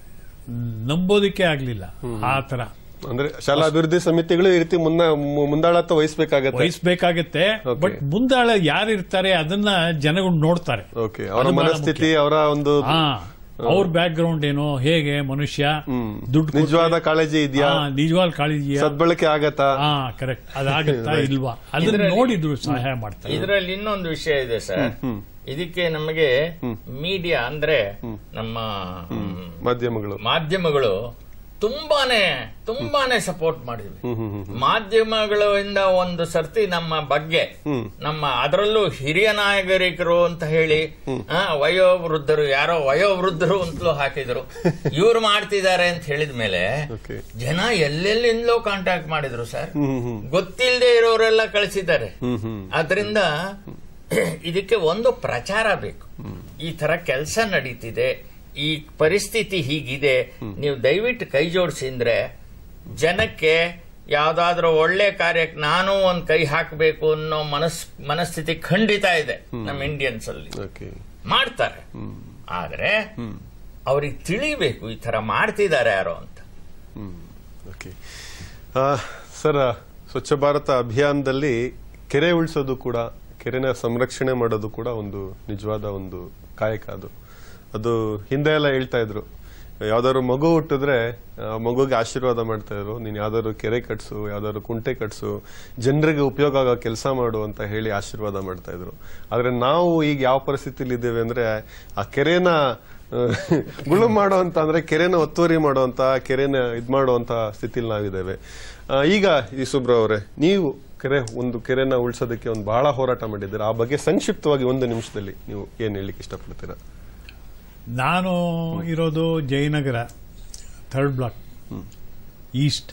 ನಂಬೋದಕ್ಕೆ ಆಗಲಿಲ್ಲ ಆ ಥರ ಅಂದ್ರೆ ಶಾಲಾ ಅಭಿವೃದ್ಧಿ ಸಮಿತಿಗಳು ಈ ರೀತಿ ಮುನ್ನ ಮು- ಮುಂದಾಳತ್ವ ವಹಿಸಬೇಕಾಗತ್ತೆ ವಹಿಸ್ಬೇಕಾಗತ್ತೆ ಬಟ್ ಮುಂದಾಳ ಯಾರು ಇರ್ತಾರೆ ಅದನ್ನ ಜನಗಳು ನೋಡ್ತಾರೆ ಓಕೆ ಅವರ ಅದು ಬಹಳ ಮನಸ್ಥಿತಿ ಅವರ ಒಂದು ಹಾ ಅವ್ರ ಬ್ಯಾಕ್ ಗ್ರೌಂಡ್ ಏನು ಹೇಗೆ ಮನುಷ್ಯ ದುಡ್ಡು ಕೊಟ್ರೆ- ನಿಜವಾದ ಕಾಳಜಿ ಇದೆಯಾ ಹಾ, ನಿಜವಾದ ಕಾಳಜಿ ಇದೆಯಾ? ಸದ್ಬಳಕೆ ಆಗತ್ತಾ ಹಾ ಕರೆಕ್ಟ್ ಅದಾಗತ್ತಾ Right. ಇಲ್ವಾ ಅದನ್ನ ಇದ್ರಲ್ಲಿ- ನೋಡಿದ್ರು ಸಹಾಯ ಮಾಡ್ತಾರೆ ಇದರಲ್ಲಿ ಇನ್ನೊಂದು ವಿಷಯ ಇದೆ ಸರ್ ಇದಕ್ಕೆ ನಮಗೆ ಮೀಡಿಯಾ ಅಂದ್ರೆ ನಮ್ಮ ಮ್, ಮಾಧ್ಯಮಗಳು ಮಾಧ್ಯಮಗಳು ತುಂಬಾನೇ ತುಂಬಾನೇ ಸಪೋರ್ಟ್ ಮಾಡಿದ್ವಿ ಮಾಧ್ಯಮಗಳಿಂದ ಒಂದು ಸರ್ತಿ ನಮ್ಮ ಬಗ್ಗೆ ನಮ್ಮ ಅದರಲ್ಲೂ ಹಿರಿಯ ನಾಯಕರಿಕರು ಅಂತ ಹೇಳಿ ಆ, ವಯೋವೃದ್ಧರು ಯಾರೋ ವಯೋವೃದ್ಧರು ಅಂತಲೂ ಹಾಕಿದ್ರು ಇವ್ರು ಮಾಡ್ತಿದ್ದಾರೆ ಅಂತ ಹೇಳಿದ ಮೇಲೆ ಜನ ಎಲ್ಲೆಲ್ಲಿಂದಲೋ ಕಾಂಟ್ಯಾಕ್ಟ್ ಮಾಡಿದ್ರು ಸರ್ ಗೊತ್ತಿಲ್ಲದೆ ಇರೋರೆಲ್ಲ ಕಳಿಸಿದ್ದಾರೆ ಆದ್ರಿಂದ ಇದಕ್ಕೆ ಒಂದು ಪ್ರಚಾರ ಬೇಕು ಈ ತರ ಕೆಲಸ ನಡೀತಿದೆ ಈ ಪರಿಸ್ಥಿತಿ ಹೀಗಿದೆ ನೀವು ದಯವಿಟ್ಟು ಕೈ ಜೋಡಿಸಿ ಅಂದ್ರೆ ಜನಕ್ಕೆ ಯಾವ್ದಾದ್ರೂ ಒಳ್ಳೆ ಕಾರ್ಯಕ್ಕೆ ನಾನು ಒಂದ್ ಕೈ ಹಾಕಬೇಕು ಅನ್ನೋ ಮನಸ್ ಮನಸ್ಥಿತಿ ಖಂಡಿತ ಇದೆ ನಮ್ಮ ಇಂಡಿಯನ್ಸ್ ಅಲ್ಲಿ ಮಾಡ್ತಾರೆ ಆದ್ರೆ ಅವ್ರಿಗೆ ತಿಳಿಬೇಕು ಈ ತರ ಮಾಡ್ತಿದ್ದಾರೆ ಯಾರೋ ಅಂತ ಓಕೆ ಆ, ಸರ್ ಸ್ವಚ್ಛ ಭಾರತ ಅಭಿಯಾನದಲ್ಲಿ ಕೆರೆ ಉಳಿಸೋದು ಕೂಡ ಕೆರೆನ ಸಂರಕ್ಷಣೆ ಮಾಡೋದು ಕೂಡ ಒಂದು ನಿಜವಾದ ಒಂದು ಕಾಯಕ ಅದು ಅದು ಹಿಂದೆ ಎಲ್ಲ ಹೇಳ್ತಾ ಇದ್ರು ಯಾವ್ದಾದ್ರು ಮಗು ಹುಟ್ಟಿದ್ರೆ ಆ ಮಗುಗೆ ಆಶೀರ್ವಾದ ಮಾಡ್ತಾ ಇದ್ರು ನೀನ್ ಯಾವ್ದಾದ್ರು ಕೆರೆ ಕಟ್ಸು ಯಾವ್ದಾದ್ರು ಕುಂಟೆ ಕಟ್ಸು ಜನರಿಗೆ ಉಪಯೋಗ ಆಗೋ ಕೆಲಸ ಮಾಡು ಅಂತ ಹೇಳಿ ಆಶೀರ್ವಾದ ಮಾಡ್ತಾ ಇದ್ರು ಆದ್ರೆ ನಾವು ಈಗ ಯಾವ ಪರಿಸ್ಥಿತಿಲಿ ಇದ್ದೇವೆ ಅಂದ್ರೆ ಆ ಕೆರೆನ ಆ, ಗುಳು ಮಾಡೋ ಅಂತ ಅಂದ್ರೆ ಕೆರೆನ ಒತ್ತುವರಿ ಮಾಡುವಂತ ಕೆರೆನ ಇದ್ ಮಾಡುವಂತ ಸ್ಥಿತಿಲಿ ನಾವಿದ್ದೇವೆ ಆ, ಈಗ ಈ ಸುಬ್ರ ಅವರೇ ನೀವು ಕೆರೆ ಒಂದು ಕೆರೆನ ಉಳಿಸೋದಕ್ಕೆ ಒಂದು ಬಹಳ ಹೋರಾಟ ಮಾಡಿದ್ದೀರಾ ಆ ಬಗ್ಗೆ ಸಂಕ್ಷಿಪ್ತವಾಗಿ ಒಂದು ನಿಮಿಷದಲ್ಲಿ ನೀವು ಏನ್ ಹೇಳಲಿಕ್ಕೆ ಇಷ್ಟಪಡ್ತೀರಾ ನಾನು ಇರೋದು ಜಯನಗರ ಥರ್ಡ್ ಬ್ಲಾಕ್ ಈಸ್ಟ್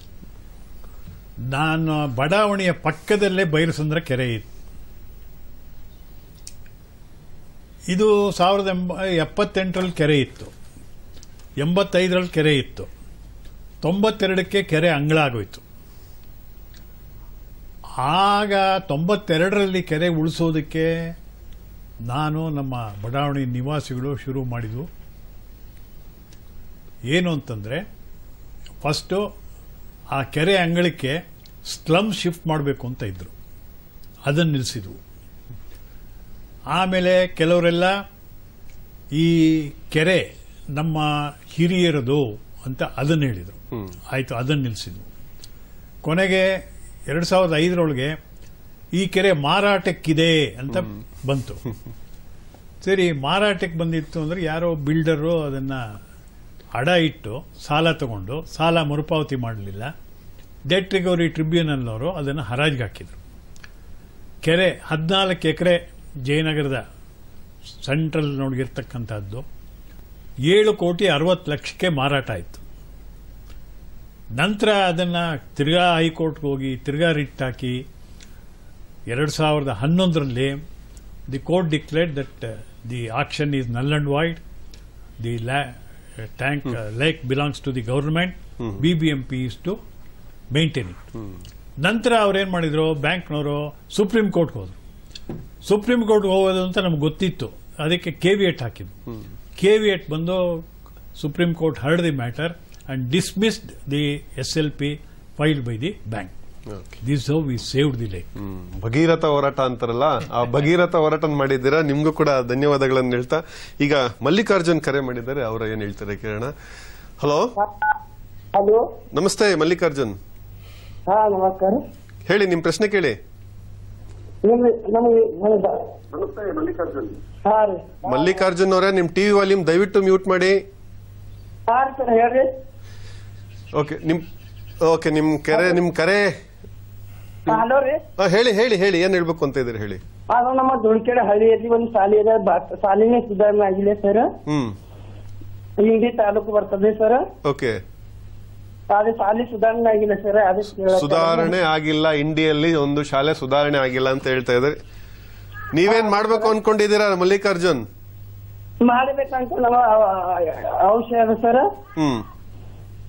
ನಾನು ಬಡಾವಣೆಯ ಪಕ್ಕದಲ್ಲೇ ಬೈರಸಂದ್ರ ಕೆರೆ ಇತ್ತು ಇದು ಸಾವಿರದ ಎಂಬ ಎಪ್ಪತ್ತೆಂಟರಲ್ಲಿ ಕೆರೆ ಇತ್ತು ಎಂಬತ್ತೈದರಲ್ಲಿ ಕೆರೆ ಇತ್ತು ತೊಂಬತ್ತೆರಡಕ್ಕೆ ಕೆರೆ ಅಂಗಳ ಆಗೋಯ್ತು ಆಗ ತೊಂಬತ್ತೆರಡರಲ್ಲಿ ಕೆರೆ ಉಳಿಸೋದಕ್ಕೆ ನಾನು ನಮ್ಮ ಬಡಾವಣೆ ನಿವಾಸಿಗಳು ಶುರು ಮಾಡಿದ್ವು ಏನು ಅಂತಂದರೆ ಫಸ್ಟು ಆ ಕೆರೆ ಅಂಗಳಕ್ಕೆ ಸ್ಲಮ್ ಶಿಫ್ಟ್ ಮಾಡಬೇಕು ಅಂತ ಇದ್ರು ಅದನ್ನು ನಿಲ್ಲಿಸಿದ್ವು ಆಮೇಲೆ ಕೆಲವರೆಲ್ಲ ಈ ಕೆರೆ ನಮ್ಮ ಹಿರಿಯರದು ಅಂತ ಅದನ್ನು ಹೇಳಿದರು ಆಯಿತು ಅದನ್ನು ನಿಲ್ಲಿಸಿದ್ವು ಕೊನೆಗೆ ಎರಡು ಸಾವಿರದ ಐದರೊಳಗೆ ಈ ಕೆರೆ ಮಾರಾಟಕ್ಕಿದೆ ಅಂತ ಬಂತು ಸರಿ ಮಾರಾಟಕ್ಕೆ ಬಂದಿತ್ತು ಅಂದ್ರೆ ಯಾರೋ ಬಿಲ್ಡರು ಅದನ್ನ ಅಡ ಇಟ್ಟು ಸಾಲ ತಗೊಂಡು ಸಾಲ ಮರುಪಾವತಿ ಮಾಡಲಿಲ್ಲ ಡೆಟ್ ರಿಕವರಿ ಟ್ರಿಬ್ಯುನಲ್ ಅವರು ಅದನ್ನು ಹರಾಜಿಗೆ ಹಾಕಿದ್ರು ಕೆರೆ ಹದಿನಾಲ್ಕು ಎಕರೆ ಜಯನಗರದ ಸೆಂಟ್ರಲ್ ನೋಡಿರ್ತಕ್ಕಂಥದ್ದು ಏಳು ಕೋಟಿ ಅರವತ್ತು ಲಕ್ಷಕ್ಕೆ ಮಾರಾಟ ಆಯಿತು ನಂತರ ಅದನ್ನ ತಿರ್ಗಾ ಹೈಕೋರ್ಟ್ಗೆ ಹೋಗಿ ತಿರ್ಗಾ ರಿಟ್ ಹಾಕಿ ಎರಡು ಸಾವಿರದ ಹನ್ನೊಂದರಲ್ಲಿ the court declared that the action is null and void the tank lake belongs to the government B B M P is to maintain it ನಂತರ ಅವ್ರೇನ್ ಮಾಡಿದ್ರು ಬ್ಯಾಂಕ್ನವರು ಸುಪ್ರೀಂ ಕೋರ್ಟ್ಗೆ ಹೋದ್ರು ಸುಪ್ರೀಂ ಕೋರ್ಟ್ಗೆ ಹೋಗೋದು ಅಂತ ನಮ್ಗೆ ಗೊತ್ತಿತ್ತು ಅದಕ್ಕೆ ಕೆವಿಯಟ್ ಹಾಕಿದ್ರು ಕೆವಿಯಟ್ ಬಂದು supreme court heard the matter and dismissed the S L P filed by the bank this how we saved the lake Bhagiratha ಹೋರಾಟ ಅಂತಾರಲ್ಲ ಆ ಭಗೀರಥ ಹೋರಾಟ ಮಾಡಿದ್ದೀರಾ ನಿಮ್ಗೂ ಕೂಡ ಧನ್ಯವಾದಗಳನ್ನು ಹೇಳ್ತಾ ಈಗ ಮಲ್ಲಿಕಾರ್ಜುನ್ ಕರೆ ಮಾಡಿದ್ದಾರೆ ಅವರ ಏನ್ ಹೇಳ್ತಾರೆ ಕೇಳೋಣ ಹಲೋ ಹಲೋ ನಮಸ್ತೆ ಮಲ್ಲಿಕಾರ್ಜುನ್ ಹಾ ನಮಸ್ಕಾರ ಹೇಳಿ ನಿಮ್ ಪ್ರಶ್ನೆ ಕೇಳಿ ನಿಮ್ಗೆ ನಮಗೆ ಹಾ ರೀ ಮಲ್ಲಿಕಾರ್ಜುನ್ ಅವರೇ ನಿಮ್ ಟಿವಿ ವಾಲ್ಯೂಮ್ ದಯವಿಟ್ಟು ಮ್ಯೂಟ್ ಮಾಡಿ ಹಾ ರೀ ಸರ್ ಹೇಳ್ರಿ ಓಕೆ ನಿಮ್ ಓಕೆ ನಿಮ್ ಕರೆ ನಿಮ್ ಕರೆ ಹಲೋ ರೀ ಆ, ಹೇಳಿ ಹೇಳಿ ಹೇಳಿ ಏನ್ ಹೇಳ್ಬೇಕು ಅಂತ ಇದ್ದೀರಿ ಹೇಳಿ ಅದು ನಮ್ಮ ದುಡ್ಕೆಡೆ ಹಳ್ಳಿಯಲ್ಲಿ ಒಂದು ಶಾಲೆ ಇದೆ ಬಾ- ಶಾಲಿನೇ ಸುಧಾರಣೆ ಆಗಿದೆ ಸರ್ ಹ್ಮ್ ಇಂಡಿ ತಾಲೂಕು ಬರ್ತದೆ ಸರ್ ಓಕೆ ಅದೇ ಶಾಲೆ ಸುಧಾರಣೆ ಆಗಿಲ್ಲ ಸರ್ ಅದೇ ಕೇಳಕ್ಕೆ- ಸುಧಾರಣೆ ಆಗಿಲ್ಲ ಇಂಡಿಯಲ್ಲಿ ಒಂದು ಶಾಲೆ ಸುಧಾರಣೆ ಆಗಿಲ್ಲ ಅಂತ ಹೇಳ್ತಾ ಇದ್ದಾರೆ ನೀವೇನ್ ಮಾಡ್ಬೇಕು ಅನ್ಕೊಂಡಿದ್ದೀರಾ ಮಲ್ಲಿಕಾರ್ಜುನ್ ಮಾಡ್ಬೇಕಂತ ನಮ್ಮ ಔಷಧ ಅದ ಸರ್ ಹ್ಮ್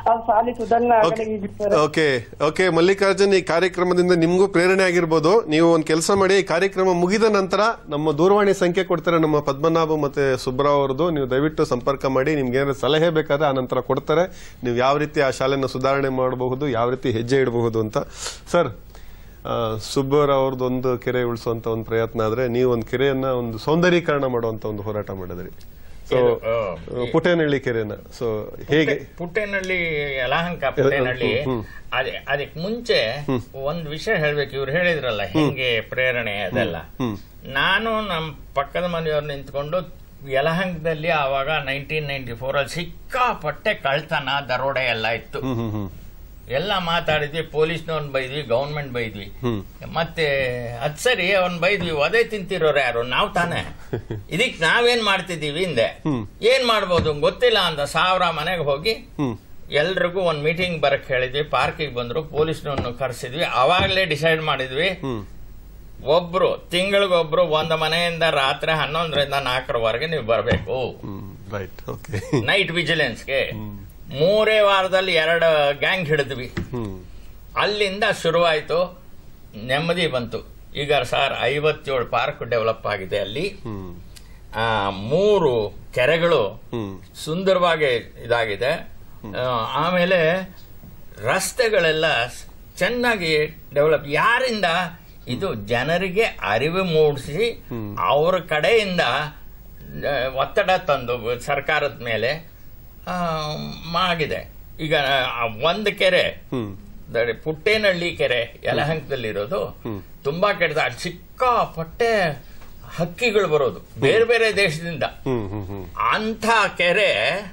ಆ ಶಾಲೆ ಸುಧಾರಣೆ ಆಗಲಿ ಈಗ ಸರ್ ಓಕೆ ಓಕೆ ಮಲ್ಲಿಕಾರ್ಜುನ್ ಈ ಕಾರ್ಯಕ್ರಮದಿಂದ ನಿಮಗೂ ಪ್ರೇರಣೆ ಆಗಿರ್ಬೋದು ನೀವು ಒಂದು ಕೆಲಸ ಮಾಡಿ ಈ ಕಾರ್ಯಕ್ರಮ ಮುಗಿದ ನಂತರ ನಮ್ಮ ದೂರವಾಣಿ ಸಂಖ್ಯೆ ಕೊಡ್ತಾರೆ ನಮ್ಮ ಪದ್ಮನಾಭ ಮತ್ತೆ ಸುಬ್ರಾವ್ ಅವ್ರದ್ದು ನೀವು ದಯವಿಟ್ಟು ಸಂಪರ್ಕ ಮಾಡಿ ನಿಮ್ಗೆ ಏನಾದ್ರು ಸಲಹೆ ಬೇಕಾದ್ರೆ ಆ ನಂತರ ಕೊಡ್ತಾರೆ ನೀವು ಯಾವ ರೀತಿ ಆ ಶಾಲೆನ ಸುಧಾರಣೆ ಮಾಡಬಹುದು ಯಾವ ರೀತಿ ಹೆಜ್ಜೆ ಇಡಬಹುದು ಅಂತ ಸರ್ ಸುಬ್ಬರಾವ್ ಅವ್ರದ್ದು ಒಂದು ಕೆರೆ ಉಳಿಸುವಂತ ಒಂದು ಪ್ರಯತ್ನ ಆದ್ರೆ ನೀವು ಒಂದು ಕೆರೆಯನ್ನ ಒಂದು ಸೌಂದರೀಕರಣ ಮಾಡುವಂತ ಒಂದು ಹೋರಾಟ ಮಾಡಿದ್ರಿ ಸೊ ಇದು, ಆ, ಪುಟೇನಹಳ್ಳಿ ಕೆರೆನ ಸೊ ಹೇಗೆ ಪುಟ್ಟೇನಹಳ್ಳಿ ಯಲಹಂಕ ಪುಟ್ಟೇನಹಳ್ಳಿ ಹ್ಮ್. ಅದೇ ಅದಕ್ಕೆ ಮುಂಚೆ ಒಂದ್ ವಿಷಯ ಹೇಳ್ಬೇಕು ಇವ್ರು ಹೇಳಿದ್ರಲ್ಲ ಹೆಂಗೆ ಪ್ರೇರಣೆ ಅದೆಲ್ಲ ಹ್ಮ್ ನಾನು ನಮ್ಮ ಪಕ್ಕದ ಮನೆಯವ್ರು ನಿಂತ್ಕೊಂಡು ಯಲಹಂಕದಲ್ಲಿ ಆವಾಗ ನೈನ್ಟೀನ್ ನೈನ್ಟಿ ಫೋರ್ ಅಲ್ಲಿ ಸಿಕ್ಕಾಪಟ್ಟೆ ಕಳ್ತನ ದರೋಡೆ ಎಲ್ಲ ಇತ್ತು ಹ್ಮ್ ಹ್ಮ್ ಹ್ಮ್ ಎಲ್ಲ ಮಾತಾಡಿದ್ವಿ ಪೊಲೀಸ್ನವ್ರನ್ನ ಬೈದ್ವಿ ಗೌರ್ಮೆಂಟ್ ಬೈದ್ವಿ ಹ್ಮ್ ಮತ್ತೆ ಅದ್ ಸರಿ ಅವ್ನ್ ಬೈದ್ವಿ ಒದೆ ತಿಂತಿರೋರು ಯಾರು ನಾವ್ ತಾನೇ ಇದಕ್ ನಾವೇನ್ ಮಾಡ್ತಿದೀವಿ ಹಿಂದೆ ಹ್ಮ್ ಏನ್ ಮಾಡ್ಬೋದು ಗೊತ್ತಿಲ್ಲ ಅಂತ ಸಾವಿರ ಮನೆಗೆ ಹೋಗಿ ಹ್ಮ್ ಎಲ್ರಿಗೂ ಒಂದ್ ಮೀಟಿಂಗ್ ಬರಕ್ ಹೇಳಿದ್ವಿ ಪಾರ್ಕಿಗೆ ಬಂದ್ರು ಪೊಲೀಸ್ನವ್ರನ್ನ ಕರ್ಸಿದ್ವಿ ಅವಾಗ್ಲೇ ಡಿಸೈಡ್ ಮಾಡಿದ್ವಿ ಹ್ಮ್ ಒಬ್ರು ತಿಂಗಳಿಗೊಬ್ರು ಒಂದ್ ಮನೆಯಿಂದ ರಾತ್ರಿ ಹನ್ನೊಂದರಿಂದ ನಾಲ್ಕರವರೆಗೆ ನೀವು ಬರಬೇಕು ರೈಟ್ ಓಕೆ ನೈಟ್ ವಿಜಿಲೆನ್ಸ್ಗೆ ಮೂರೇ ವಾರದಲ್ಲಿ ಎರಡು ಗ್ಯಾಂಗ್ ಹಿಡಿದ್ವಿ ಹ್ಮ್ ಅಲ್ಲಿಂದ ಶುರುವಾಯ್ತು ನೆಮ್ಮದಿ ಬಂತು ಈಗ ಸರ್ ಐವತ್ತೇಳು ಪಾರ್ಕ್ ಡೆವಲಪ್ ಆಗಿದೆ ಅಲ್ಲಿ ಹ್ಮ್ ಆ, ಮೂರು ಕೆರೆಗಳು ಹ್ಮ್ ಸುಂದರವಾಗಿ ಇದಾಗಿದೆ ಆ, ಆಮೇಲೆ ರಸ್ತೆಗಳೆಲ್ಲ ಸ್- ಚೆನ್ನಾಗಿ ಡೆವಲಪ್ ಯಾರಿಂದ ಇದು ಜನರಿಗೆ ಅರಿವು ಮೂಡಿಸಿ ಅವ್ರ ಕಡೆಯಿಂದ ಆ, ಒತ್ತಡ ತಂದು ಸರ್ಕಾರದ ಮೇಲೆ ಆ, ಆಗಿದೆ ಈಗ ಆ, ಒಂದು ಕೆರೆ ಹ್ಮ್ ದಡಿ ಪುಟ್ಟೇನಹಳ್ಳಿ ಕೆರೆ ಯಲಹಂಕದಲ್ಲಿರೋದು ತುಂಬಾ ಕೆಟ್ಟದ ಅಲ್ಲಿ ಸಿಕ್ಕಾಪಟ್ಟೆ ಹಕ್ಕಿಗಳು ಬರೋದು ಬೇರೆ ಬೇರೆ ದೇಶದಿಂದ ಹ್ಮ್ ಹ್ಮ್ ಹ್ಮ್ ಅಂಥ ಕೆರೆ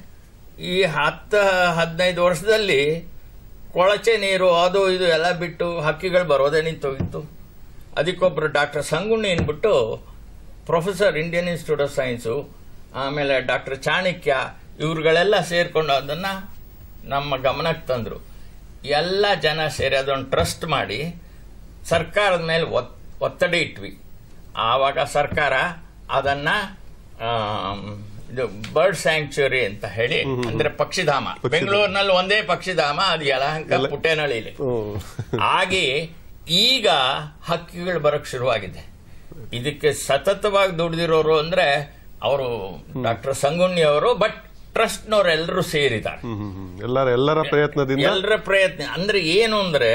ಈ ಹತ್ತು ಹದಿನೈದು ವರ್ಷದಲ್ಲಿ ಕೊಳಚೆ ನೀರು ಅದು ಇದು ಎಲ್ಲ ಬಿಟ್ಟು ಹಕ್ಕಿಗಳು ಬರೋದೇ ನಿಂತೋಗಿತ್ತು ಅದಕ್ಕೊಬ್ರು ಡಾಕ್ಟರ್ ಸಂಗುಣ್ಣಿ ಅಂದ್ಬಿಟ್ಟು professor Indian institute of science ಆಮೇಲೆ ಡಾಕ್ಟರ್ ಚಾಣಕ್ಯ ಇವ್ರುಗಳೆಲ್ಲ ಸೇರ್ಕೊಂಡು ಅದನ್ನ ನಮ್ಮ ಗಮನಕ್ಕೆ ತಂದ್ರು ಎಲ್ಲ ಜನ ಸೇರಿ ಅದೊಂದು ಟ್ರಸ್ಟ್ ಮಾಡಿ ಸರ್ಕಾರದ ಮೇಲೆ ಒತ್- ಒತ್ತಡ ಇಟ್ವಿ ಆವಾಗ ಸರ್ಕಾರ ಅದನ್ನ ಆಮ್, ಇದು ಬರ್ಡ್ ಸ್ಯಾಂಕ್ಚುರಿ ಅಂತ ಹೇಳಿ ಅಂದ್ರೆ ಪಕ್ಷಿಧಾಮ ಬೆಂಗಳೂರಿನಲ್ಲಿ ಒಂದೇ ಪಕ್ಷಿಧಾಮ ಅದು ಯಲಹಂಕ ಪುಟ್ಟೇನಹಳ್ಳಿಲಿ ಆಗಿ ಈಗ ಹಕ್ಕಿಗಳು ಬರಕ್ ಶುರುವಾಗಿದೆ ಇದಕ್ಕೆ ಸತತವಾಗಿ ದುಡಿದಿರೋರು ಅಂದ್ರೆ ಅವರು ಡಾಕ್ಟರ್ ಸಂಗುಣ್ಣಿ ಅವರು ಬಟ್ ಟ್ರಸ್ಟ್ನವರೆಲ್ಲರೂ ಸೇರಿದ್ದಾರೆ ಹ್ಮ್ ಹ್ಮ್ ಹ್ಮ್ ಎಲ್ಲರ ಎಲ್ಲರ ಪ್ರಯತ್ನದಿಂದ ಎಲ್ಲರ ಪ್ರಯತ್ನ ಅಂದ್ರೆ ಏನು ಅಂದ್ರೆ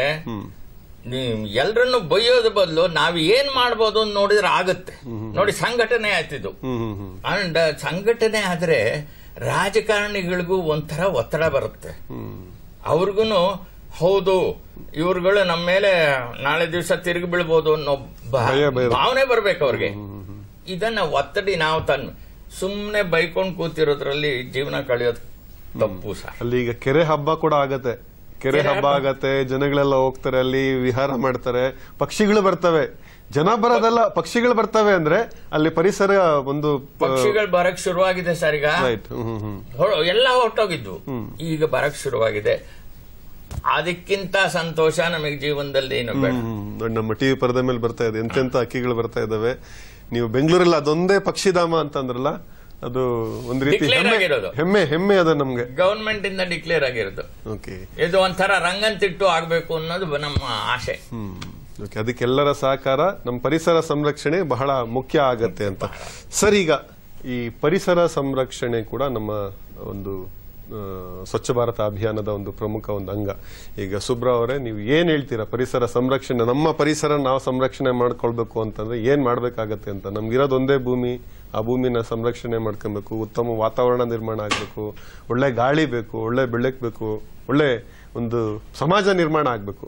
ಎಲ್ರನ್ನು ಬೈಯೋದ ಬದಲು ನಾವ್ ಏನ್ ಮಾಡ್ಬೋದು ಅಂತ ನೋಡಿದ್ರೆ ಆಗುತ್ತೆ ನೋಡಿ ಸಂಘಟನೆ ಆಯ್ತಿದ್ದು ಹ್ಮ್ ಹ್ಮ್ ಹ್ಮ್ ಅಂಡ್ ಸಂಘಟನೆ ಆದ್ರೆ ರಾಜಕಾರಣಿಗಳಿಗೂ ಒಂಥರ ಒತ್ತಡ ಬರುತ್ತೆ ಅವ್ರಿಗೂ ಹೌದು ಇವ್ರುಗಳು ನಮ್ಮ ಮೇಲೆ ನಾಳೆ ದಿವಸ ತಿರುಗಿ ಬೀಳ್ಬೋದು ಅನ್ನೋ ಬಾ- ಭಯ, ಭಯ. ಭಾವನೆ ಬರ್ಬೇಕು ಅವ್ರಿಗೆ ಇದನ್ನ ಒತ್ತಡಿ ನಾವು ತನ್ನ ಸುಮ್ನೆ ಬೈಕೊಂಡ್ ಕೂತಿರೋದ್ರಲ್ಲಿ ಜೀವನ ಕಳೆಯೋದು ತಪ್ಪು ಸರ್ ಅಲ್ಲಿ ಈಗ ಕೆರೆ ಹಬ್ಬ ಕೂಡ ಆಗತ್ತೆ ಕೆರೆ ಕೆರೆ ಹಬ್ಬ ಹಬ್ಬ. ಆಗತ್ತೆ ಜನಗಳೆಲ್ಲ ಹೋಗ್ತಾರೆ ಅಲ್ಲಿ ವಿಹಾರ ಮಾಡ್ತಾರೆ ಪಕ್ಷಿಗಳು ಬರ್ತವೆ ಜನ ಬರೋದಲ್ಲ ಪಕ್ಷಿಗಳು ಬರ್ತವೆ ಅಂದ್ರೆ ಅಲ್ಲಿ ಪರಿಸರ ಒಂದು ಪಕ್ಷಿಗಳು ಬರಕ್ ಶುರುವಾಗಿದೆ ಸರ್ ಈಗ ರೈಟ್ ಹ್ಮ್ ಹ್ಮ್ ಹ್ಮ್ ಹೊರ- ಎಲ್ಲ ಹೊರಟೋಗಿದ್ವು ಈಗ ಬರಕ್ ಶುರುವಾಗಿದೆ ಅದಕ್ಕಿಂತ ಸಂತೋಷ ನಮಗೆ ಜೀವನದಲ್ಲಿ ಏನು ಬೇಡ ಹ್ಮ್, ಹ್ಮ್. ನೋಡಿ, ನಮ್ಮ ಟಿವಿ ಪರದೆ ಮೇಲೆ ಬರ್ತಾ ಇದೆ ಎಂತೆಂತ ಹಕ್ಕಿಗಳು ಬರ್ತಾ ಇದಾವೆ ನೀವು ಬೆಂಗಳೂರಲ್ಲಿ ಅದೊಂದೇ ಪಕ್ಷಿಧಾಮ ಅಂತ ಅಂದ್ರಲ್ಲ ಅದು ಒಂದು ರೀತಿ Declare ಹೆಮ್ಮೆ ಆಗಿರೋದು. ಹೆಮ್ಮೆ ಹೆಮ್ಮೆ ಅದ ನಮ್ಗೆ ಗವರ್ಮೆಂಟ್ ಇಂದ ಡಿಕ್ಲೇರ್ ಆಗಿರೋದು ಓಕೆ ಇದು ಒಂಥರ ರಂಗಂತಿಟ್ಟು ಆಗ್ಬೇಕು ಅನ್ನೋದು ನಮ್ಮ ಆಸೆ ಹ್ಮ್ ಓಕೆ ಅದಕ್ಕೆಲ್ಲರ ಸಹಕಾರ ನಮ್ಮ ಪರಿಸರ ಸಂರಕ್ಷಣೆ ಬಹಳ ಮುಖ್ಯ ಆಗತ್ತೆ ಅಂತ ಸರ್ ಈಗ ಈ ಪರಿಸರ ಸಂರಕ್ಷಣೆ ಕೂಡ ನಮ್ಮ ಒಂದು ಆ, ಸ್ವಚ್ಛ ಭಾರತ ಅಭಿಯಾನದ ಒಂದು ಪ್ರಮುಖ ಒಂದು ಅಂಗ ಈಗ ಸುಬ್ರಾ ಅವರೇ ನೀವು ಏನ್ ಹೇಳ್ತೀರಾ ಪರಿಸರ ಸಂರಕ್ಷಣೆ ನಮ್ಮ ಪರಿಸರ ನಾವು ಸಂರಕ್ಷಣೆ ಮಾಡ್ಕೊಳ್ಬೇಕು ಅಂತಂದ್ರೆ ಏನ್ ಮಾಡ್ಬೇಕಾಗತ್ತೆ ಅಂತ ನಮ್ಗಿರೋದು ಒಂದೇ ಭೂಮಿ ಆ ಭೂಮಿನ ಸಂರಕ್ಷಣೆ ಮಾಡ್ಕೊಬೇಕು ಉತ್ತಮ ವಾತಾವರಣ ನಿರ್ಮಾಣ ಆಗ್ಬೇಕು ಒಳ್ಳೆ ಗಾಳಿ ಬೇಕು ಒಳ್ಳೆ ಬೆಳಕ್ ಬೇಕು ಒಳ್ಳೆ ಒಂದು ಸಮಾಜ ನಿರ್ಮಾಣ ಆಗ್ಬೇಕು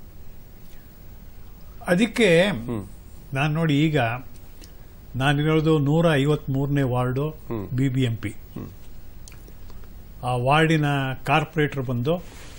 ಅದಕ್ಕೆ ನಾನು ನೋಡಿ ಈಗ ನಾನಿರೋದು ನೂರ ಐವತ್ಮೂರನೇ ward B B M P ಆ ವಾರ್ಡಿನ ಕಾರ್ಪೊರೇಟರ್ ಬಂದು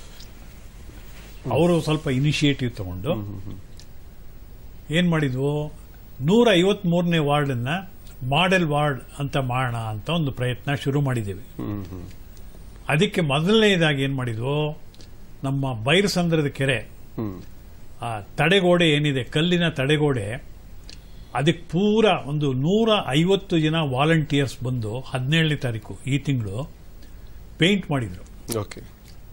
ಅವರು ಸ್ವಲ್ಪ ಇನಿಷಿಯೇಟಿವ್ ತಗೊಂಡು ಏನ್ ಮಾಡಿದ್ವು ನೂರ ಐವತ್ಮೂರನೇ ವಾರ್ಡನ್ನ ಮಾಡೆಲ್ ವಾರ್ಡ್ ಅಂತ ಮಾಡೋಣ ಅಂತ ಒಂದು ಪ್ರಯತ್ನ ಶುರು ಮಾಡಿದ್ದೀವಿ ಅದಕ್ಕೆ ಮೊದಲನೇದಾಗಿ ಏನ್ ಮಾಡಿದ್ವು ನಮ್ಮ ಬೈರಸಂದ್ರದ ಕೆರೆ ಆ ತಡೆಗೋಡೆ ಏನಿದೆ ಕಲ್ಲಿನ ತಡೆಗೋಡೆ ಅದಕ್ಕೆ ಪೂರ ಒಂದು ನೂರ ಐವತ್ತು ಜನ ವಾಲಂಟಿಯರ್ಸ್ ಬಂದು ಹದಿನೇಳನೇ ತಾರೀಕು ಈ ತಿಂಗಳು ಪೇಂಟ್ ಮಾಡಿದ್ರು ಓಕೆ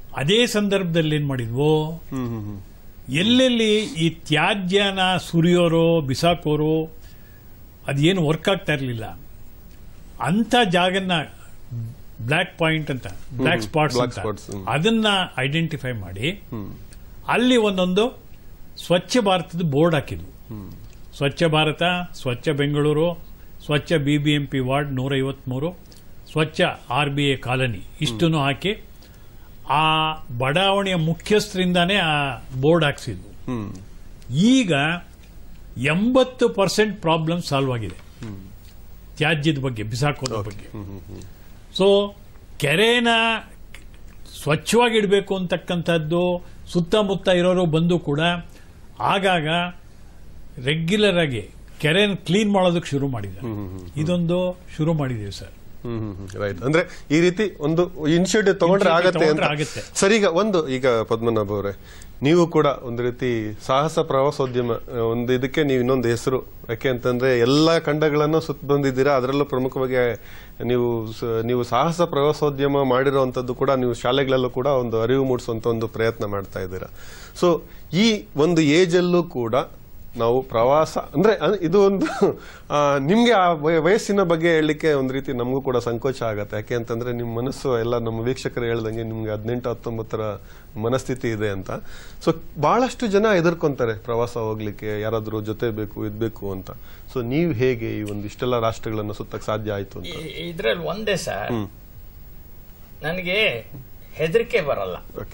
ಅದೇ ಸಂದರ್ಭದಲ್ಲಿ ಏನ್ ಮಾಡಿದ್ವು ಎಲ್ಲೆಲ್ಲಿ ಈ ತ್ಯಾಜ್ಯನ ಸುರಿಯೋರು ಬಿಸಾಕೋರು ಅದೇನು ವರ್ಕ್ ಆಗ್ತಾ ಇರಲಿಲ್ಲ ಅಂತ ಜಾಗನ್ನ ಬ್ಲ್ಯಾಕ್ ಪಾಯಿಂಟ್ ಅಂತ ಬ್ಲ್ಯಾಕ್ ಹ್ಮ್. ಸ್ಪಾಟ್ಸ್ Black ಅಂತ spots, ಹ್ಮ್. ಅದನ್ನ ಐಡೆಂಟಿಫೈ ಮಾಡಿ ಅಲ್ಲಿ ಒಂದೊಂದು ಸ್ವಚ್ಛ ಭಾರತದ ಬೋರ್ಡ್ ಹಾಕಿದ್ವು ಸ್ವಚ್ಛ ಭಾರತ ಸ್ವಚ್ಛ ಬೆಂಗಳೂರು ಸ್ವಚ್ಛ B B M P ward ನೂರ ಐವತ್ಮೂರು ಸ್ವಚ್ಛ ಆರ್ ಬಿ ಎ ಕಾಲನಿ ಇಷ್ಟನ್ನು ಹಾಕಿ ಆ ಬಡಾವಣೆಯ ಮುಖ್ಯಸ್ಥರಿಂದಾನೇ ಆ ಬೋರ್ಡ್ ಹಾಕ್ಸಿದ್ವು ಈಗ ಎಂಬತ್ತು ಪರ್ಸೆಂಟ್ ಪ್ರಾಬ್ಲಮ್ ಸಾಲ್ವ್ ಆಗಿದೆ ತ್ಯಾಜ್ಯದ ಬಗ್ಗೆ ಬಿಸಾಕೋದ್ರ ಬಗ್ಗೆ ಸೊ ಕೆರೆನ ಸ್ವಚ್ಛವಾಗಿಡಬೇಕು ಅಂತಕ್ಕಂಥದ್ದು ಸುತ್ತಮುತ್ತ ಇರೋರು ಬಂದು ಕೂಡ ಆಗಾಗ ರೆಗ್ಯುಲರ್ ಆಗಿ ಕೆರೆನ ಕ್ಲೀನ್ ಮಾಡೋದಕ್ಕೆ ಶುರು ಮಾಡಿದ್ದಾರೆ ಇದೊಂದು ಶುರು ಮಾಡಿದ್ದೀವಿ ಸರ್ ರೈಟ್ ಅಂದ್ರೆ ಈ ರೀತಿ ಒಂದು ಇನಿಷಿಯೇಟಿವ್ ತಗೊಂಡ್ರೆ Initiative ಆಗತ್ತೆ ತಗೊಂಡ್ರೆ ಅಂತ ಆಗತ್ತೆ. ಸರ್ ಈಗ ಒಂದು ಈಗ ಪದ್ಮನಾಭ ಅವರೇ ನೀವು ಕೂಡ ಒಂದು ರೀತಿ ಸಾಹಸ ಪ್ರವಾಸೋದ್ಯಮ ಆ, ಒಂದು ಇದಕ್ಕೆ ನೀವು ಇನ್ನೊಂದು ಹೆಸರು ಯಾಕೆ ಅಂತಂದ್ರೆ ಎಲ್ಲಾ ಖಂಡಗಳನ್ನು ಸುತ್ತ ಬಂದಿದ್ದೀರಾ ಅದರಲ್ಲೂ ಪ್ರಮುಖವಾಗಿ ನೀವು ಸ- ನೀವು ಸಾಹಸ ಪ್ರವಾಸೋದ್ಯಮ ಮಾಡಿರುವಂತದ್ದು ಕೂಡ ನೀವು ಶಾಲೆಗಳಲ್ಲೂ ಕೂಡ ಒಂದು ಅರಿವು ಮೂಡಿಸುವಂತ ಒಂದು ಪ್ರಯತ್ನ ಮಾಡ್ತಾ ಇದ್ದೀರಾ ಸೊ ಈ ಒಂದು ಏಜ್ ಅಲ್ಲೂ ಕೂಡ ನಾವು ಪ್ರವಾಸ ಅಂದ್ರೆ ಅ- ಇದು ಒಂದು ಆ, ನಿಮ್ಗೆ ಆ ವಯ- ವಯಸ್ಸಿನ ಬಗ್ಗೆ ಹೇಳಲಿಕ್ಕೆ ಒಂದು ರೀತಿ ನಮಗೂ ಕೂಡ ಸಂಕೋಚ ಆಗತ್ತೆ ಯಾಕೆ ಅಂತಂದ್ರೆ ನಿಮ್ಮ ಮನಸ್ಸು ಎಲ್ಲ ನಮ್ಮ ವೀಕ್ಷಕರು ಹೇಳ್ದಂಗೆ ನಿಮ್ಗೆ ಹದಿನೆಂಟು ಹತ್ತೊಂಬತ್ತರ ಮನಸ್ಥಿತಿ ಇದೆ ಅಂತ ಸೊ ಬಹಳಷ್ಟು ಜನ ಎದುರ್ಕೊಂತಾರೆ ಪ್ರವಾಸ ಹೋಗ್ಲಿಕ್ಕೆ ಯಾರಾದ್ರೂ ಜೊತೆ ಬೇಕು ಇದ್ಬೇಕು ಅಂತ ಸೊ ನೀವು ಹೇಗೆ ಈ ಒಂದು ಇಷ್ಟೆಲ್ಲ ರಾಷ್ಟ್ರಗಳನ್ನ ಸುತ್ತಕ್ ಸಾಧ್ಯ ಆಯ್ತು ಅಂತ ಇದ್ರಲ್ಲಿ ಒಂದೇ ಸರ್ ಹ್ಮ್. ನನಗೆ ಹೆದರಿಕೆ ಬರಲ್ಲ ಓಕೆ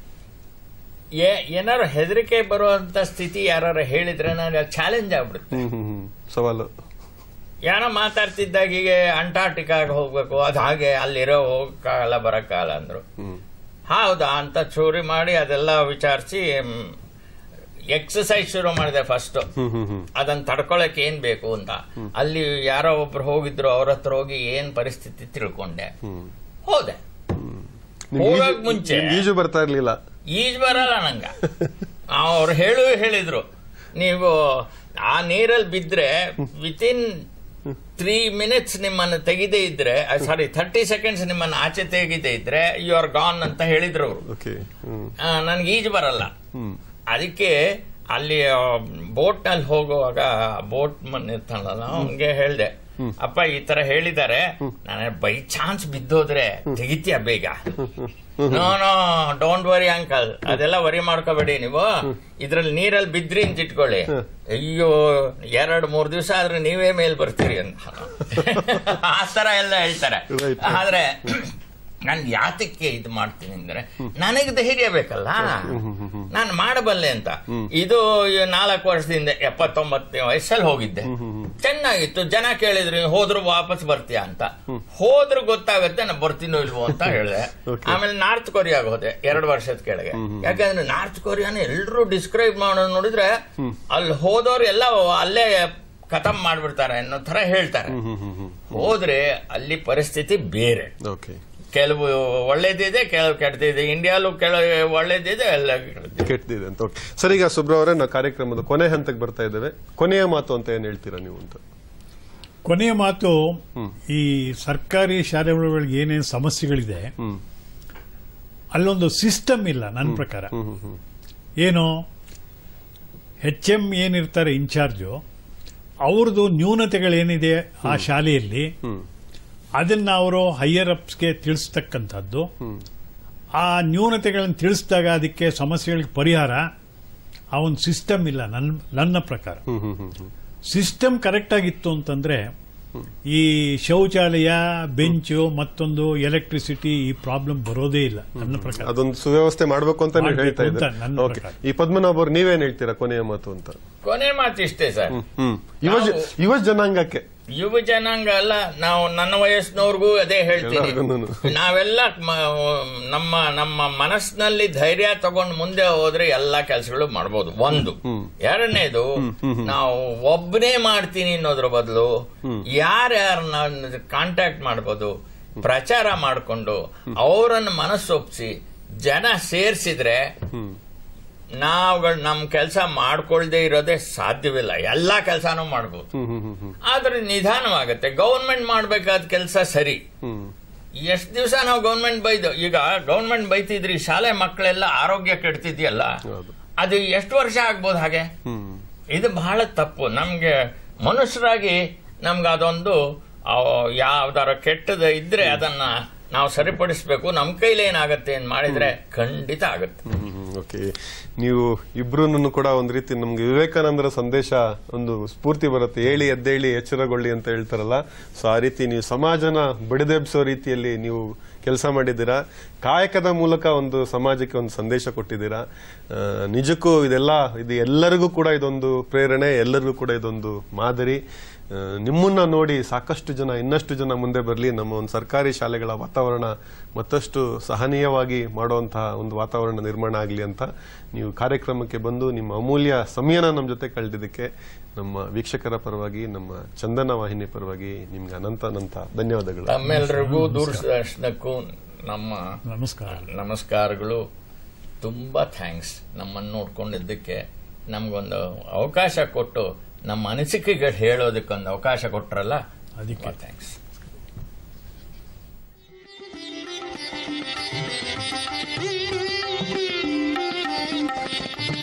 ಏ- ಏನಾರು ಹೆದರಿಕೆ ಬರುವಂತ ಸ್ಥಿತಿ ಯಾರು ಹೇಳಿದ್ರೆ ನನಗೆ ಚಾಲೆಂಜ್ ಆಗ್ಬಿಡುತ್ತೆ ಹ್ಮ್ ಹ್ಮ್ ಹ್ಮ್ ಸವಾಲು ಏನೋ ಮಾತಾಡ್ತಿದ್ದಾಗ ಈಗ ಅಂಟಾರ್ಟಿಕಾಗೆ ಹೋಗ್ಬೇಕು ಅದು ಹಾಗೆ ಅಲ್ಲಿರೋ ಹೋಗಕ್ಕಾಗಲ್ಲ ಬರಕ್ಕಾಗಲ್ಲ ಅಂದ್ರು ಹ್ಮ್ ಹೌದಾ ಅಂತ ಚೂರಿ ಮಾಡಿ ಅದೆಲ್ಲ ವಿಚಾರಿಸಿ ಎಕ್ಸಸೈಸ್ ಶುರು ಮಾಡಿದೆ ಫಸ್ಟ್ ಹ್ಮ್ ಹ್ಮ್ ಹ್ಮ್ ಅದನ್ನ ತಡ್ಕೊಳಕ್ ಏನ್ ಬೇಕು ಅಂತ ಅಲ್ಲಿ ಯಾರೋ ಒಬ್ರು ಹೋಗಿದ್ರು ಅವ್ರ ಹತ್ರ ಹೋಗಿ ಏನ್ ಪರಿಸ್ಥಿತಿ ತಿಳ್ಕೊಂಡೆ ಹ್ಮ್ ಹೋದೆ ನಿಮ್ಗೆ ಹೋಗಕ್ ಈಜು- ಮುಂಚೆ ನಿಮ್ಗೆ ಈಜು ಬರ್ತಾ ಇರ್ಲಿಲ್ಲ ಈಜ್ ಬರಲ್ಲ ನಂಗ ಅವ್ರು ಹೇಳು ಹೇಳಿದ್ರು ನೀವು ಆ ನೀರಲ್ಲಿ ಬಿದ್ರೆ ವಿತಿನ್ ತ್ರೀ ಮಿನಿಟ್ಸ್ ನಿಮ್ಮನ್ನು ತೆಗಿದೇ ಇದ್ರೆ ಸಾರಿ ಥರ್ಟಿ ಸೆಕೆಂಡ್ಸ್ ನಿಮ್ಮನ್ನು ಆಚೆ ತೆಗಿದೇ ಇದ್ರೆ ಯು ಆರ್ ಗಾನ್ ಅಂತ ಹೇಳಿದ್ರು ಅವರು ಓಕೆ ಹ್ಮ್ ನನ್ಗೆ ಈಜು ಬರಲ್ಲ ಹ್ಮ್ ಅದಕ್ಕೆ ಅಲ್ಲಿ ಬೋಟ್ ನಲ್ಲಿ ಹೋಗುವಾಗ ಬೋಟ್ ಮನ್ ಇರ್ತಾನಲ್ಲ ಅವನ್ಗೆ ಹೇಳ್ದೆ ಅಪ್ಪ ಈ ತರ ಹೇಳಿದ್ದಾರೆ ನಾನು ಬೈ ಚಾನ್ಸ್ ಬಿದ್ದೋದ್ರೆ ತೆಗಿತೀಯ ಬೇಗ no no don't worry uncle ಅದೆಲ್ಲ ವರಿ ಮಾಡ್ಕೋಬೇಡಿ ನೀವು ಇದ್ರಲ್ಲಿ ನೀರಲ್ಲಿ ಬಿದ್ರಿ ಅಂತ ಇಟ್ಕೊಳ್ಳಿ ಅಯ್ಯೋ ಎರಡ್ ಮೂರ್ ದಿವಸ ಆದ್ರೆ ನೀವೇ ಮೇಲ್ ಬರ್ತೀರಿ ಅಂತ ಆ ತರ ಎಲ್ಲ ಹೇಳ್ತಾರೆ Right. ಆದ್ರೆ ನಾನು ಯಾತಕ್ಕೆ ಇದು ಮಾಡ್ತೀನಿ ಅಂದ್ರೆ ನನಗೆ ಧೈರ್ಯ ಬೇಕಲ್ಲ ನಾನು ಮಾಡಬಲ್ಲೆ ಅಂತ ಇದು ನಾಲ್ಕು ವರ್ಷದಿಂದ ಎಪ್ಪತ್ತೊಂಬತ್ತನೇ ವಯಸ್ಸಲ್ಲಿ ಹೋಗಿದ್ದೆ ಚೆನ್ನಾಗಿತ್ತು ಜನ ಕೇಳಿದ್ರು ಹೋದ್ರು ವಾಪಸ್ ಬರ್ತೀಯಾ ಅಂತ ಹೋದ್ರು ಗೊತ್ತಾಗುತ್ತೆ ನಾನು ಬರ್ತೀನೋ ಇಲ್ವೋ ಅಂತ ಹೇಳಿದೆ ಆಮೇಲೆ ನಾರ್ತ್ ಕೊರಿಯಾಗ ಹೋದೆ ಎರಡು ವರ್ಷದ ಕೆಳಗೆ ಯಾಕಂದ್ರೆ ನಾರ್ತ್ ಕೊರಿಯಾನ ಎಲ್ರು ಡಿಸ್ಕ್ರೈಬ್ ಮಾಡೋದು ನೋಡಿದ್ರೆ ಅಲ್ಲಿ ಹೋದವ್ರು ಎಲ್ಲ ಅಲ್ಲೇ ಖತಮ್ ಮಾಡ್ಬಿಡ್ತಾರೆ ಅನ್ನೋ ತರ ಹೇಳ್ತಾರೆ ಹೋದ್ರೆ ಅಲ್ಲಿ ಪರಿಸ್ಥಿತಿ ಬೇರೆ ಓಕೆ ಕೆಲವು ಒಳ್ಳೇದಿದೆ ಕೆಲವು ಕೆಟ್ಟದಿದೆ ಇಂಡಿಯಾಲು ಕೆಲವು ಒಳ್ಳೇದಿದೆ ಎಲ್ಲ ಕೆಟ್ಟದಿದೆ. ಕೆಟ್ಟದಿದೆ ಅಂತ ಓಕೆ ಸರ್ ಈಗ ಸುಬ್ರ ಅವರೇ ನಾವು ಕಾರ್ಯಕ್ರಮದ ಕೊನೆ ಹಂತಕ್ಕೆ ಬರ್ತಾ ಇದ್ದೇವೆ ಕೊನೆಯ ಮಾತು ಅಂತ ಏನ್ ಹೇಳ್ತೀರಾ ನೀವು ಅಂತ ಕೊನೆಯ ಮಾತು ಈ ಸರ್ಕಾರಿ ಶಾಲೆಗಳಿಗೆ ಏನೇನು ಸಮಸ್ಯೆಗಳಿದೆ ಅಲ್ಲೊಂದು ಸಿಸ್ಟಮ್ ಇಲ್ಲ ನನ್ನ ಪ್ರಕಾರ ಏನು ಹೆಚ್ ಎಂ ಏನಿರ್ತಾರೆ ಇನ್ಚಾರ್ಜು ಅವ್ರದ್ದು ನ್ಯೂನತೆಗಳೇನಿದೆ ಆ ಶಾಲೆಯಲ್ಲಿ ಅದನ್ನ ಅವರು ಹೈಯರ್ ಅಪ್ಸ್ಗೆ ತಿಳಿಸ್ತಕ್ಕಂಥದ್ದು ಆ ನ್ಯೂನತೆಗಳನ್ನು ತಿಳಿಸಿದಾಗ ಅದಕ್ಕೆ ಸಮಸ್ಯೆಗಳಿಗೆ ಪರಿಹಾರ ಆ ಒಂದು ಸಿಸ್ಟಮ್ ಇಲ್ಲ ನನ್ನ ನನ್ನ ಪ್ರಕಾರ ಸಿಸ್ಟಮ್ ಕರೆಕ್ಟ್ ಆಗಿತ್ತು ಅಂತಂದ್ರೆ ಈ ಶೌಚಾಲಯ ಬೆಂಚು ಮತ್ತೊಂದು ಎಲೆಕ್ಟ್ರಿಸಿಟಿ ಈ ಪ್ರಾಬ್ಲಮ್ ಬರೋದೇ ಇಲ್ಲ ನನ್ನ ಪ್ರಕಾರ ಅದೊಂದು ಸುವ್ಯವಸ್ಥೆ ಮಾಡ್ಬೇಕು ಅಂತ ನೀವು ಮಾಡ್ಬೇಕು ಹೇಳ್ತಾ ಅಂತ ಇದ್ದಾರೆ ನನ್ನ ಓಕೆ ಪ್ರಕಾರ. ಈ ಪದ್ಮನಾಭ ಅವ್ರು ನೀವೇನ್ ಹೇಳ್ತೀರಾ ಕೊನೆಯ ಮಾತು ಅಂತ ಕೊನೆ ಮಾತು ಇಷ್ಟೇ ಸರ್ ಹ್ಮ್ ಯುವ ಜ- ನಾವು- ಯುವ ಜನಾಂಗಕ್ಕೆ ಯುವ ಜನಾಂಗ ಅಲ್ಲ ನಾವು ನನ್ನ ವಯಸ್ಸಿನವ್ರಿಗೂ ಅದೇ ಹೇಳ್ತೀನಿ ಎಲ್ಲರಿಗೂನು. ನಾವೆಲ್ಲ ಮ- ನಮ್ಮ ನಮ್ಮ ಮನಸ್ಸಿನಲ್ಲಿ ಧೈರ್ಯ ತಗೊಂಡು ಮುಂದೆ ಹೋದ್ರೆ ಎಲ್ಲಾ ಕೆಲಸಗಳು ಮಾಡ್ಬೋದು ಒಂದು ಎರಡನೇದು ನಾವು ಒಬ್ಬನೇ ಮಾಡ್ತೀನಿ ಅನ್ನೋದ್ರ ಬದಲು ಯಾರ್ಯಾರನ್ನ ಕಾಂಟ್ಯಾಕ್ಟ್ ಮಾಡ್ಬೋದು ಪ್ರಚಾರ ಮಾಡಿಕೊಂಡು ಅವರನ್ನು ಮನಸ್ಸೊಪ್ಸಿ ಜನ ಸೇರ್ಸಿದ್ರೆ ನಾವುಗಳು ನಮ್ ಕೆಲಸ ಮಾಡ್ಕೊಳ್ದೆ ಇರೋದೇ ಸಾಧ್ಯವಿಲ್ಲ ಎಲ್ಲಾ ಕೆಲಸನೂ ಮಾಡ್ಬೋದು ಆದ್ರೆ ನಿಧಾನವಾಗುತ್ತೆ ಗೌರ್ಮೆಂಟ್ ಮಾಡ್ಬೇಕಾದ ಕೆಲಸ ಸರಿ ಎಷ್ಟು ದಿವಸ ನಾವು ಗೌರ್ಮೆಂಟ್ ಬೈದು ಈಗ ಗೌರ್ಮೆಂಟ್ ಬೈತಿದ್ರಿ ಶಾಲೆ ಮಕ್ಕಳೆಲ್ಲ ಆರೋಗ್ಯ ಕೆಡ್ತಿದ್ಯಲ್ಲ ಅದು ಎಷ್ಟು ವರ್ಷ ಆಗ್ಬೋದು ಹಾಗೆ ಇದು ಬಹಳ ತಪ್ಪು ನಮ್ಗೆ ಮನುಷ್ಯರಾಗಿ ನಮ್ಗೆ ಅದೊಂದು ಯಾವ್ದಾರ ಕೆಟ್ಟದ ಇದ್ರೆ ಅದನ್ನ ನಾವು ಸರಿಪಡಿಸ್ಬೇಕು ನಮ್ ಕೈಲಿ ಏನಾಗತ್ತೆ ಅಂತ ಮಾಡಿದ್ರೆ ಖಂಡಿತ ಆಗುತ್ತೆ ಓಕೆ ನೀವು ಇಬ್ರು ಕೂಡ ಒಂದ್ ರೀತಿ ನಮ್ಗೆ ವಿವೇಕಾನಂದರ ಸಂದೇಶ ಒಂದು ಸ್ಫೂರ್ತಿ ಬರುತ್ತೆ ಹೇಳಿ ಎದ್ದೇಳಿ ಎಚ್ಚರಗೊಳ್ಳಿ ಅಂತ ಹೇಳ್ತಾರಲ್ಲ ಸೊ ಆ ರೀತಿ ನೀವು ಸಮಾಜನ ಬಡಿದೆಬ್ಸೋ ರೀತಿಯಲ್ಲಿ ನೀವು ಕೆಲಸ ಮಾಡಿದ್ದೀರಾ ಕಾಯಕದ ಮೂಲಕ ಒಂದು ಸಮಾಜಕ್ಕೆ ಒಂದು ಸಂದೇಶ ಕೊಟ್ಟಿದ್ದೀರಾ ಆ, ನಿಜಕ್ಕೂ ಇದೆಲ್ಲ ಇದು ಎಲ್ಲರಿಗೂ ಕೂಡ ಇದೊಂದು ಪ್ರೇರಣೆ ಎಲ್ಲರಿಗೂ ಕೂಡ ಇದೊಂದು ಮಾದರಿ ಆ, ನಿಮ್ಮನ್ನ ನೋಡಿ ಸಾಕಷ್ಟು ಜನ ಇನ್ನಷ್ಟು ಜನ ಮುಂದೆ ಬರಲಿ ನಮ್ಮ ಒಂದು ಸರ್ಕಾರಿ ಶಾಲೆಗಳ ವಾತಾವರಣ ಮತ್ತಷ್ಟು ಸಹನೀಯವಾಗಿ ಮಾಡುವಂತಹ ಒಂದು ವಾತಾವರಣ ನಿರ್ಮಾಣ ಆಗಲಿ ಅಂತ ನೀವು ಕಾರ್ಯಕ್ರಮಕ್ಕೆ ಬಂದು ನಿಮ್ಮ ಅಮೂಲ್ಯ ಸಮಯನ ನಮ್ಮ ಜೊತೆ ಕಳೆದಿದ್ದಕ್ಕೆ ನಮ್ಮ ವೀಕ್ಷಕರ ಪರವಾಗಿ ನಮ್ಮ ಚಂದನ ವಾಹಿನಿ ಪರವಾಗಿ ನಿಮ್ಗೆ ಅನಂತ ಅನಂತ ಧನ್ಯವಾದಗಳು ತಮ್ಮೆಲ್ಲರಿಗೂ ದೂರದರ್ಶನಕ್ಕೂ ನಮ್ಮ ನಮಸ್ಕಾರ ನಮಸ್ಕಾರಗಳು ತುಂಬಾ ಥ್ಯಾಂಕ್ಸ್ ನಮ್ಮನ್ನು ನೋಡ್ಕೊಂಡಿದ್ದಕ್ಕೆ ನಮ್ಗೊಂದು ಅವಕಾಶ ಕೊಟ್ಟು ನಮ್ಮ ಅನಿಸಿಕೆಗಳು ಹೇಳೋದಕ್ಕೊಂದು ಅವಕಾಶ ಕೊಟ್ರಲ್ಲ ಅದಕ್ಕೆ ಥ್ಯಾಂಕ್ಸ್ Thank you.